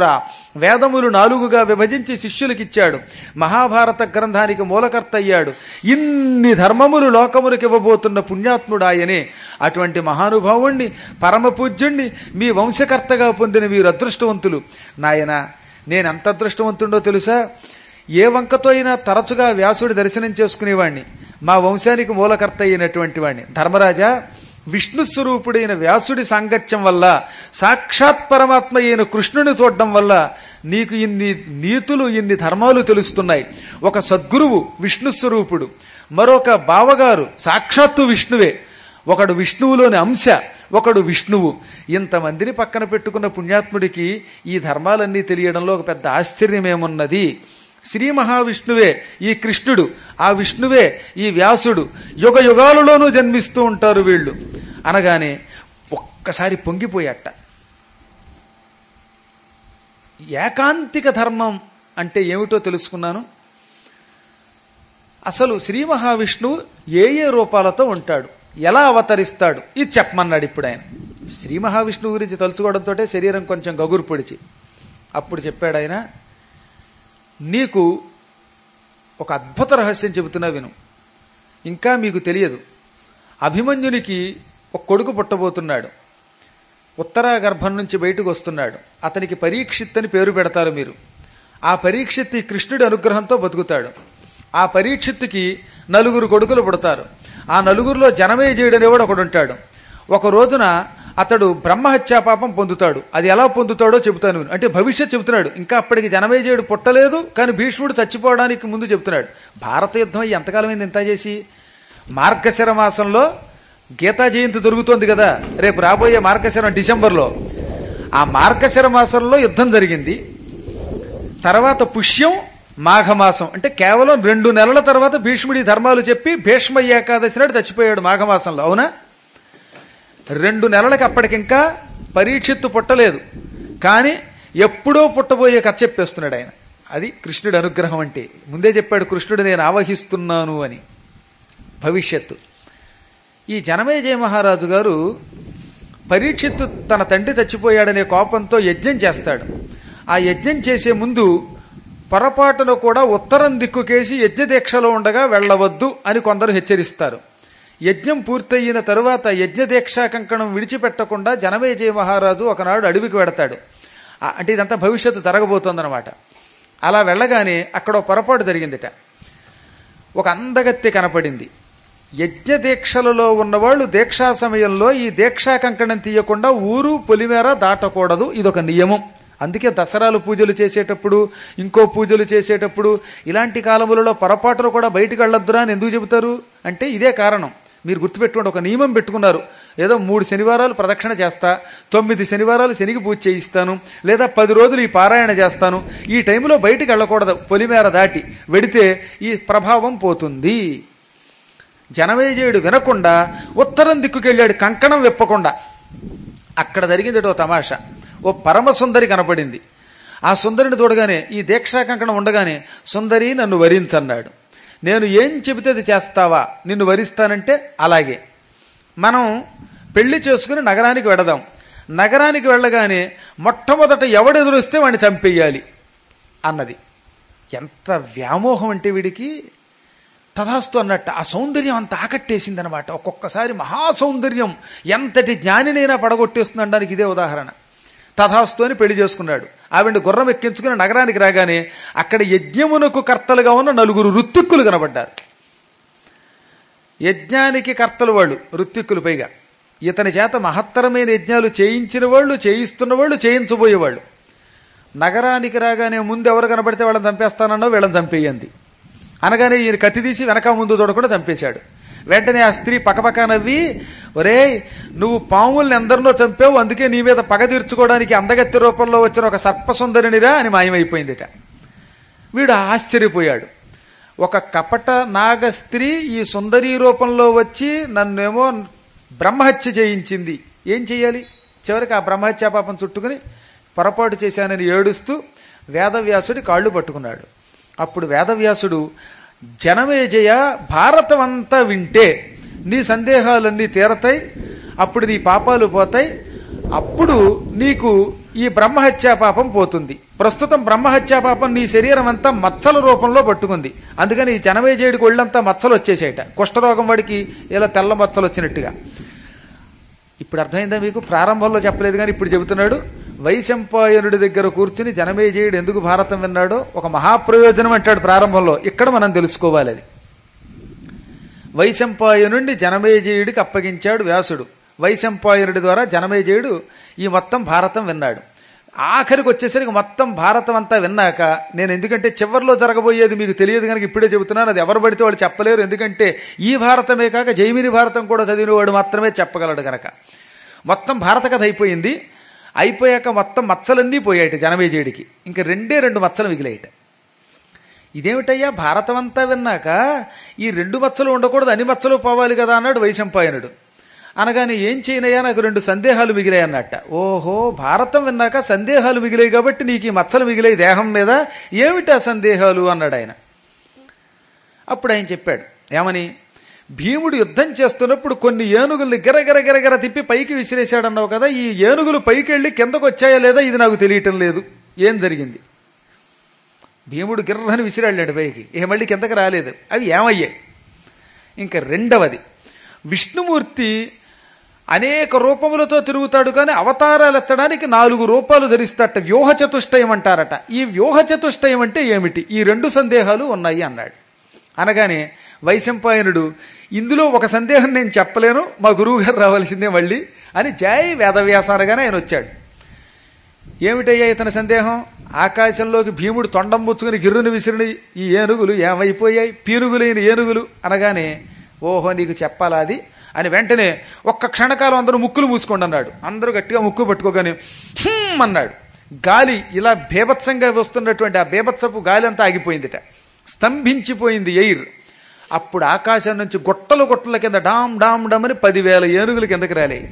వేదములు నాలుగుగా విభజించి శిష్యులకిచ్చాడు మహాభారత గ్రంథానికి మూలకర్త అయ్యాడు ఇన్ని ధర్మములు లోకములకు ఇవ్వబోతున్న పుణ్యాత్ముడు ఆయనే అటువంటి మహానుభావుణ్ణి పరమ పూజ్యుణ్ణి మీ వంశకర్తగా పొందిన మీరు అదృష్టవంతులు నాయన నేను ఎంత అదృష్టవంతుండో తెలుసా ఏ వంకతో అయినా తరచుగా వ్యాసుడి దర్శనం చేసుకునేవాణ్ణి మా వంశానికి మూలకర్త అయినటువంటి వాణ్ణి ధర్మరాజా విష్ణు స్వరూపుడైన వ్యాసుడి సాంగత్యం వల్ల సాక్షాత్ పరమాత్మ అయిన కృష్ణుని చూడడం వల్ల నీకు ఇన్ని నీతులు ఇన్ని ధర్మాలు తెలుస్తున్నాయి ఒక సద్గురువు విష్ణు స్వరూపుడు మరొక బావగారు సాక్షాత్తు విష్ణువే ఒకడు విష్ణువులోని అంశ ఒకడు విష్ణువు ఇంతమందిని పక్కన పెట్టుకున్న పుణ్యాత్ముడికి ఈ ధర్మాలన్నీ తెలియడంలో ఒక పెద్ద ఆశ్చర్యమేమున్నది శ్రీ మహావిష్ణువే ఈ కృష్ణుడు ఆ విష్ణువే ఈ వ్యాసుడు యుగ యుగాలలోనూ జన్మిస్తూ ఉంటారు వీళ్ళు అనగానే ఒక్కసారి పొంగిపోయాట ఏకాంతిక ధర్మం అంటే ఏమిటో తెలుసుకున్నాను అసలు శ్రీ మహావిష్ణువు ఏ ఏ రూపాలతో ఉంటాడు ఎలా అవతరిస్తాడు ఇది చెప్పమన్నాడు ఇప్పుడు ఆయన శ్రీ మహావిష్ణువు గురించి తలుచుకోవడంతో శరీరం కొంచెం గగురు పొడిచి అప్పుడు చెప్పాడు ఆయన నీకు ఒక అద్భుత రహస్యం చెబుతున్నా విను ఇంకా మీకు తెలియదు అభిమన్యునికి ఒక కొడుకు పుట్టబోతున్నాడు ఉత్తరా గర్భం నుంచి బయటకు వస్తున్నాడు అతనికి పరీక్షిత్ అని పేరు పెడతారు మీరు ఆ పరీక్షిత్ ఈ కృష్ణుడి అనుగ్రహంతో బతుకుతాడు ఆ పరీక్షిత్తుకి నలుగురు కొడుకులు పుడతారు ఆ నలుగురిలో జనమేజయుడు అనేవాడు ఒకడు ఉంటాడు ఒక రోజున అతడు బ్రహ్మహత్యా పాపం పొందుతాడు అది ఎలా పొందుతాడో చెబుతాను నేను. అంటే భవిష్యత్ చెబుతున్నాడు ఇంకా అప్పటికి జనమేజయుడు పుట్టలేదు కానీ భీష్ముడు చచ్చిపోవడానికి ముందు చెబుతున్నాడు భారత యుద్ధం అయ్యి ఎంతకాలమైంది ఇంత చేసి మార్గశిర మాసంలో గీతా జయంతి దొరుకుతోంది కదా రేపు రాబోయే మార్గశిరం డిసెంబర్లో ఆ మార్గశిర మాసంలో యుద్ధం జరిగింది తర్వాత పుష్యం మాఘమాసం అంటే కేవలం రెండు నెలల తర్వాత భీష్ముడి ధర్మాలు చెప్పి భీష్మ ఏకాదశి నాడు చచ్చిపోయాడు మాఘమాసంలో అవునా రెండు నెలలకి అప్పటికింకా పరీక్షిత్తు పుట్టలేదు కానీ ఎప్పుడో పుట్టబోయే కథ చెప్పేస్తున్నాడు ఆయన అది కృష్ణుడి అనుగ్రహం అంటే ముందే చెప్పాడు కృష్ణుడు నేను ఆవహిస్తున్నాను అని భవిష్యత్తు ఈ జనమేజయ మహారాజు గారు పరీక్షిత్తు తన తండ్రి చచ్చిపోయాడనే కోపంతో యజ్ఞం చేస్తాడు ఆ యజ్ఞం చేసే ముందు పొరపాటును కూడా ఉత్తరం దిక్కుకేసి యజ్ఞదీక్షలో ఉండగా వెళ్ళవద్దు అని కొందరు హెచ్చరిస్తారు యజ్ఞం పూర్తయిన తరువాత యజ్ఞదీక్షా కంకణం విడిచిపెట్టకుండా జనమేజయ మహారాజు ఒకనాడు అడవికి వెడతాడు ఆ- అంటే ఇదంతా భవిష్యత్తు జరగబోతోందనమాట అలా వెళ్ళగానే అక్కడ ఒక పొరపాటు జరిగిందిట ఒక అందగత్తె కనపడింది యజ్ఞ దీక్షలలో ఉన్నవాళ్ళు దీక్షా సమయంలో ఈ దీక్షా కంకణం తీయకుండా ఊరు పొలిమేర దాటకూడదు ఇదొక నియమం అందుకే దసరాలు పూజలు చేసేటప్పుడు ఇంకో పూజలు చేసేటప్పుడు ఇలాంటి కాలములలో పొరపాటులు కూడా బయటికి వెళ్ళొద్దురా అని ఎందుకు చెబుతారు అంటే ఇదే కారణం మీరు గుర్తుపెట్టుకోండి ఒక నియమం పెట్టుకున్నారు ఏదో మూడు శనివారాలు ప్రదక్షిణ చేస్తా తొమ్మిది శనివారాలు శనికి పూజ చేయిస్తాను లేదా పది రోజులు ఈ పారాయణ చేస్తాను ఈ టైంలో బయటికి వెళ్ళకూడదు పొలిమేర దాటి వెడితే ఈ ప్రభావం పోతుంది జనమేజయుడు వినకుండా ఉత్తరం దిక్కుకెళ్ళాడు కంకణం విప్పకుండా అక్కడ జరిగింది ఓ తమాషా ఓ పరమ సుందరి కనపడింది ఆ సుందరిని చూడగానే ఈ దీక్షా కంకణం ఉండగానే సుందరి నన్ను వరించన్నాడు నేను ఏం చెబితే అది చేస్తావా నిన్ను వరిస్తానంటే అలాగే మనం పెళ్లి చేసుకుని నగరానికి వెడదాం నగరానికి వెళ్ళగానే మొట్టమొదట ఎవడెదురొస్తే వాడిని చంపేయాలి అన్నది ఎంత వ్యామోహం అంటే వీడికి తథాస్తు అన్నట్టు ఆ సౌందర్యం అంత ఆకట్టేసిందనమాట ఒక్కొక్కసారి మహాసౌందర్యం ఎంతటి జ్ఞానినైనా పడగొట్టేస్తుంది అనడానికి ఇదే ఉదాహరణ తథాస్తు అని పెళ్లి చేసుకున్నాడు ఆవిడ గుర్రం ఎక్కించుకుని నగరానికి రాగానే అక్కడ యజ్ఞమునకు కర్తలుగా ఉన్న నలుగురు రుత్తిక్కులు కనబడ్డారు యజ్ఞానికి కర్తలు వాళ్ళు రుత్తిక్కులు పైగా ఇతని చేత మహత్తరమైన యజ్ఞాలు చేయించిన వాళ్ళు చేయిస్తున్న వాళ్ళు చేయించబోయేవాళ్ళు నగరానికి రాగానే ముందు ఎవరు కనబడితే వాళ్ళని చంపేస్తానన్నో వీళ్ళని చంపేయంది అనగానే ఈయన కత్తి తీసి వెనక ముందు చూడకుండా చంపేశాడు వెంటనే ఆ స్త్రీ పకపక నవ్వి ఒరే నువ్వు పాముల్ని ఎందరినో చంపావు అందుకే నీ మీద పగ తీర్చుకోవడానికి అందగత్తి రూపంలో వచ్చిన ఒక సర్పసుందరినిరా అని మాయమైపోయిందిట వీడు ఆశ్చర్యపోయాడు ఒక కపట నాగ స్త్రీ ఈ సుందరీ రూపంలో వచ్చి నన్నేమో బ్రహ్మహత్య చేయించింది ఏం చెయ్యాలి చివరికి ఆ బ్రహ్మహత్యా పాపం చుట్టుకుని పొరపాటు చేశానని ఏడుస్తూ వేదవ్యాసుడి కాళ్ళు పట్టుకున్నాడు అప్పుడు వేదవ్యాసుడు జనమేజయ భారతం అంతా వింటే నీ సందేహాలన్నీ తీరతాయి అప్పుడు నీ పాపాలు పోతాయి అప్పుడు నీకు ఈ బ్రహ్మహత్యా పాపం పోతుంది ప్రస్తుతం బ్రహ్మహత్యా పాపం నీ శరీరం అంతా మచ్చల రూపంలో పట్టుకుంది అందుకని ఈ జనమేజయుడికి ఒళ్ళంతా మచ్చలు వచ్చేసాయట కుష్ఠరోగం వాడికి ఇలా తెల్ల మచ్చలు వచ్చినట్టుగా ఇప్పుడు అర్థమైందా మీకు ప్రారంభంలో చెప్పలేదు కానీ ఇప్పుడు చెబుతున్నాడు వైశంపాయనుడి దగ్గర కూర్చుని జనమేజయుడు ఎందుకు భారతం విన్నాడో ఒక మహాప్రయోజనం అంటాడు ప్రారంభంలో ఇక్కడ మనం తెలుసుకోవాలి అది వైశంపాయనుండి జనమేజయుడికి అప్పగించాడు వ్యాసుడు వైశంపాయనుడి ద్వారా జనమేజయుడు ఈ మొత్తం భారతం విన్నాడు ఆఖరికి వచ్చేసరికి మొత్తం భారతం అంతా విన్నాక నేను ఎందుకంటే చివరిలో జరగబోయేది మీకు తెలియదు కనుక ఇప్పుడే చెబుతున్నాను అది ఎవరు పడితే వాళ్ళు చెప్పలేరు ఎందుకంటే ఈ భారతమే కాక జైమిని భారతం కూడా చదివిన వాడు మాత్రమే చెప్పగలడు గనక మొత్తం భారత కథ అయిపోయింది అయిపోయాక మొత్తం మచ్చలన్నీ పోయాయట జనమేజయుడికి ఇంకా రెండే రెండు మచ్చలు మిగిలాయట ఇదేమిటయ్యా భారతం అంతా విన్నాక ఈ రెండు మచ్చలు ఉండకూడదు అన్ని మచ్చలు పోవాలి కదా అన్నాడు వైశంపాయనుడు అనగానే ఏం చేయనయ్యా నాకు రెండు సందేహాలు మిగిలాయి అన్నట్ట ఓహో భారతం విన్నాక సందేహాలు మిగిలాయి కాబట్టి నీకు ఈ మచ్చలు మిగిలాయి దేహం మీద ఏమిటి ఆ సందేహాలు అన్నాడు ఆయన అప్పుడు ఆయన చెప్పాడు ఏమని భీముడు యుద్ధం చేస్తున్నప్పుడు కొన్ని ఏనుగుల్ని గిరగిర గిరగిర తిప్పి పైకి విసిరేశాడన్నావు కదా ఈ ఏనుగులు పైకి వెళ్ళి కిందకు వచ్చాయా లేదా ఇది నాకు తెలియటం లేదు ఏం జరిగింది భీముడు గిర్రని విసిరాళ్ళాడు పైకి ఇక మళ్ళీ కిందకి రాలేదు అవి ఏమయ్యాయి ఇంకా రెండవది విష్ణుమూర్తి అనేక రూపములతో తిరుగుతాడు కానీ అవతారాలు ఎత్తడానికి నాలుగు రూపాలు ధరిస్తాట వ్యూహ చతుష్టయం అంటారట ఈ వ్యూహ చతుష్టయం అంటే ఏమిటి ఈ రెండు సందేహాలు ఉన్నాయి అన్నాడు అనగానే వైశంపాయనుడు ఇందులో ఒక సందేహం నేను చెప్పలేను మా గురువు గారు రావాల్సిందే మళ్ళీ అని జై వేదవ్యాస అనగానే ఆయన వచ్చాడు ఏమిటయ్యా ఇతని సందేహం ఆకాశంలోకి భీముడు తొండం ముచ్చుకుని గిర్రుని విసిరిని ఈ ఏనుగులు ఏమైపోయాయి పీనుగులైన ఏనుగులు అనగానే ఓహో నీకు చెప్పాలా అది అని వెంటనే ఒక్క క్షణకాలం అందరూ ముక్కులు మూసుకోండి అన్నాడు అందరూ గట్టిగా ముక్కు పట్టుకోగానే "హ్మ్" అన్నాడు గాలి ఇలా బేభత్సంగా వస్తున్నటువంటి ఆ బేభత్సపు గాలి అంతా ఆగిపోయిందిట స్తంభించిపోయింది ఎయిర్ అప్పుడు ఆకాశం నుంచి గుట్టలు గుట్టల కింద డామ్ డామ్ డామ్ అని పదివేల ఏనుగులు కిందకి రాలేయి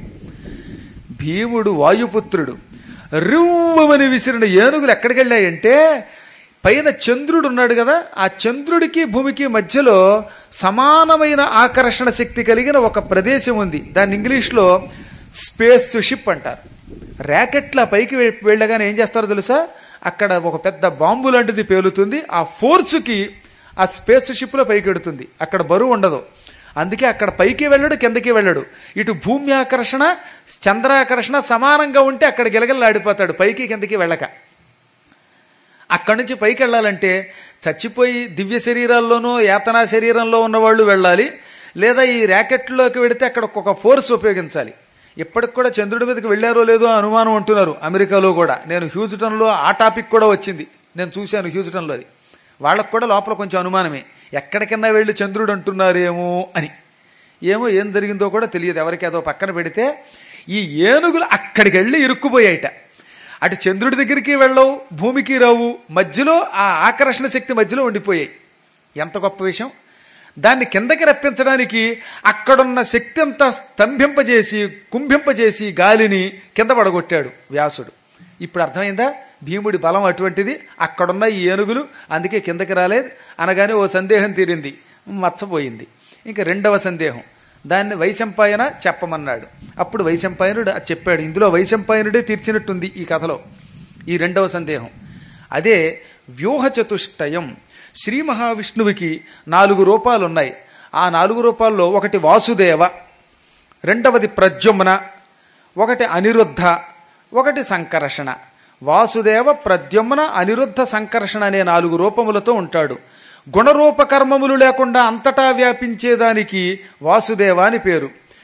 భీముడు వాయుపుత్రుడు రివ్వమని విసిరిన ఏనుగులు ఎక్కడికి వెళ్ళాయంటే పైన చంద్రుడు ఉన్నాడు కదా ఆ చంద్రుడికి భూమికి మధ్యలో సమానమైన ఆకర్షణ శక్తి కలిగిన ఒక ప్రదేశం ఉంది దాన్ని ఇంగ్లీష్లో స్పేస్ షిప్ అంటారు ర్యాకెట్ల పైకి వె- వెళ్ళగానే ఏం చేస్తారో తెలుసా అక్కడ ఒక పెద్ద బాంబు లాంటిది పేలుతుంది ఆ ఫోర్స్కి ఆ స్పేస్ షిప్లో పైకి ఎడుతుంది అక్కడ బరువు ఉండదు అందుకే అక్కడ పైకి వెళ్ళడు కిందకి వెళ్ళడు ఇటు భూమి ఆకర్షణ చంద్రాకర్షణ సమానంగా ఉంటే అక్కడ గిలగిల్లాడిపోతాడు పైకి కిందకి వెళ్ళక అక్కడి నుంచి పైకి వెళ్ళాలంటే చచ్చిపోయి దివ్య శరీరాల్లోనూ యాతనా శరీరంలో ఉన్నవాళ్ళు వెళ్ళాలి లేదా ఈ ర్యాకెట్లోకి వెడితే అక్కడ ఒక ఫోర్స్ ఉపయోగించాలి ఇప్పటికి కూడా చంద్రుడి మీదకి వెళ్ళారో లేదో అని అనుమానం అంటున్నారు అమెరికాలో కూడా నేను హ్యూజటన్లో ఆ టాపిక్ కూడా వచ్చింది నేను చూశాను హ్యూజటన్లో అది వాళ్ళకు కూడా లోపల కొంచెం అనుమానమే ఎక్కడికన్నా వెళ్ళి చంద్రుడు అంటున్నారేమో అని ఏమో ఏం జరిగిందో కూడా తెలియదు ఎవరికి అదో పక్కన పెడితే ఈ ఏనుగులు అక్కడికి వెళ్ళి ఇరుక్కుపోయాయిట అటు చంద్రుడి దగ్గరికి వెళ్ళవు భూమికి రావు మధ్యలో ఆ ఆకర్షణ శక్తి మధ్యలో ఉండిపోయాయి ఎంత గొప్ప విషయం దాన్ని కిందకి రప్పించడానికి అక్కడున్న శక్తి అంతా స్తంభింపజేసి కుంభింపజేసి గాలిని కింద పడగొట్టాడు వ్యాసుడు ఇప్పుడు అర్థమైందా భీముడి బలం అటువంటిది అక్కడున్న ఈ ఏనుగులు అందుకే కిందకి రాలేదు అనగానే ఓ సందేహం తీరింది మచ్చపోయింది ఇంకా రెండవ సందేహం దాన్ని వైశంపాయన చెప్పమన్నాడు అప్పుడు వైశంపాయనుడు అది చెప్పాడు ఇందులో వైశంపాయనుడే తీర్చినట్టుంది ఈ కథలో ఈ రెండవ సందేహం అదే వ్యూహ చతుష్టయం శ్రీ మహావిష్ణువుకి నాలుగు రూపాలు ఉన్నాయి ఆ నాలుగు రూపాల్లో ఒకటి వాసుదేవ రెండవది ప్రద్యుమ్న ఒకటి అనిరుద్ధ ఒకటి సంకర్షణ వాసుదేవ ప్రద్యుమ్న అనిరుద్ధ సంకర్షణ అనే నాలుగు రూపములతో ఉంటాడు గుణరూప కర్మములు లేకుండా అంతటా వ్యాపించేదానికి వాసుదేవ అని పేరు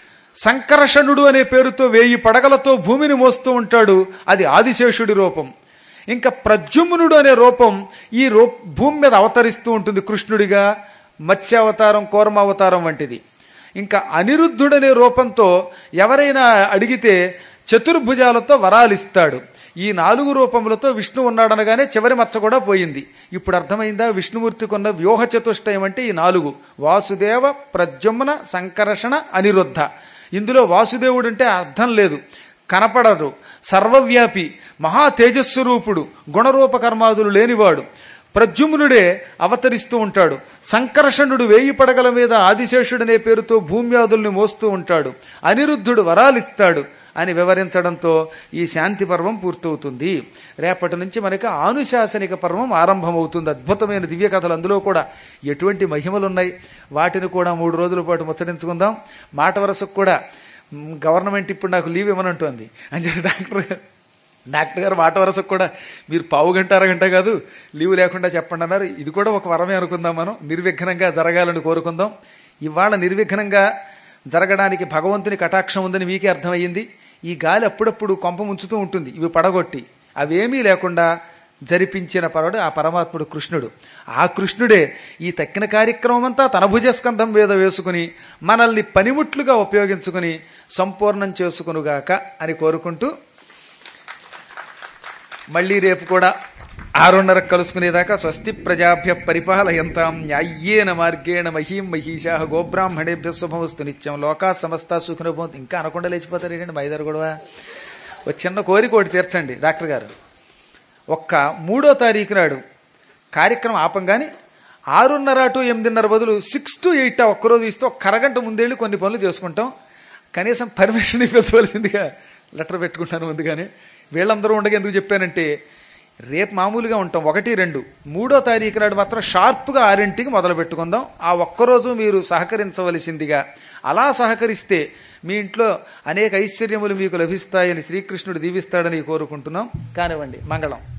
సంకర్షణుడు అనే పేరుతో వేయి పడగలతో భూమిని మోస్తూ ఉంటాడు అది ఆదిశేషుడి రూపం ఇంకా ప్రద్యుమ్నుడు అనే రూపం ఈ రూ భూమి మీద అవతరిస్తూ ఉంటుంది కృష్ణుడిగా మత్స్యావతారం కూర్మావతారం వంటిది ఇంకా అనిరుద్ధుడనే రూపంతో ఎవరైనా అడిగితే చతుర్భుజాలతో వరాలిస్తాడు ఈ నాలుగు రూపములతో విష్ణు ఉన్నాడనగానే చివరి మచ్చ కూడా పోయింది ఇప్పుడు అర్థమైందా విష్ణుమూర్తికి ఉన్న వ్యూహ చతుష్టయం అంటే ఈ నాలుగు వాసుదేవ ప్రద్యుమ్న సంకర్షణ అనిరుద్ధ ఇందులో వాసుదేవుడు అంటే అర్థం లేదు కనపడరు సర్వవ్యాపి మహా తేజస్వరూపుడు గుణరూప కర్మాదులు లేనివాడు ప్రద్యుమ్నుడే అవతరిస్తూ ఉంటాడు సంకర్షణుడు వేయి పడగల మీద ఆదిశేషుడనే పేరుతో భూమ్యాదుల్ని మోస్తూ ఉంటాడు అనిరుద్ధుడు వరాలిస్తాడు అని వివరించడంతో ఈ శాంతి పర్వం పూర్తవుతుంది రేపటి నుంచి మనకి ఆనుశాసనిక పర్వం ఆరంభమవుతుంది అద్భుతమైన దివ్య కథలు అందులో కూడా ఎటువంటి మహిమలు ఉన్నాయి వాటిని కూడా మూడు రోజుల పాటు ముచ్చరించుకుందాం మాట వరసకు కూడా మ్, గవర్నమెంట్ ఇప్పుడు నాకు లీవ్ ఇవ్వనంటుంది అని చెప్పి డాక్టర్ గారు డాక్టర్ గారు మాట వరసకు కూడా మీరు పావు గంట అరగంట కాదు లీవ్ లేకుండా చెప్పండి అన్నారు ఇది కూడా ఒక వరమే అనుకుందాం మనం నిర్విఘ్నంగా జరగాలని కోరుకుందాం ఇవాళ నిర్విఘ్నంగా జరగడానికి భగవంతుని కటాక్షం ఉందని మీకే అర్థమయ్యింది ఈ గాలి అప్పుడప్పుడు కొంప ముంచుతూ ఉంటుంది ఇవి పడగొట్టి అవేమీ లేకుండా జరిపించిన పరుడు ఆ పరమాత్ముడు కృష్ణుడు ఆ కృష్ణుడే ఈ తక్కిన కార్యక్రమం అంతా తన భుజస్కంధం మీద వేసుకుని మనల్ని పనిముట్లుగా ఉపయోగించుకుని సంపూర్ణం చేసుకునుగాక అని కోరుకుంటూ మళ్ళీ రేపు కూడా ఆరున్నర కలుసుకునేదాకా స్వస్తి ప్రజాభ్య పరిపాలయంతాం న్యాయ్యేన మార్గేణ మహీం మహీషా గోబ్రాహ్మణేభ్య శుభమస్తు నిత్యం లోకా సమస్త సుఖనుభవం ఇంకా అనకుండా లేచిపోతారు ఏంటండి మైదారు గొడవ ఒక చిన్న కోరిక ఒకటి తీర్చండి డాక్టర్ గారు ఒక్క మూడో తారీఖు నాడు కార్యక్రమం ఆపంగానే ఆరున్నర టు ఎనిమిదిన్నర బదులు సిక్స్ టు ఎయిట్ ఒక్కరోజు ఇస్తే ఒక అరగంట ముందేళ్ళి కొన్ని పనులు చేసుకుంటాం కనీసం పర్మిషన్ ఇవ్వవలసిందిగా లెటర్ పెట్టుకుంటాను ముందుగానే వీళ్ళందరూ ఉండగా ఎందుకు చెప్పానంటే రేపు మామూలుగా ఉంటాం ఒకటి రెండు మూడో తారీఖు నాడు మాత్రం షార్ప్గా ఆరింటికి మొదలు పెట్టుకుందాం ఆ ఒక్కరోజు మీరు సహకరించవలసిందిగా అలా సహకరిస్తే మీ ఇంట్లో అనేక ఐశ్వర్యములు మీకు లభిస్తాయని శ్రీకృష్ణుడు దీవిస్తాడని కోరుకుంటున్నాం కానివ్వండి మంగళం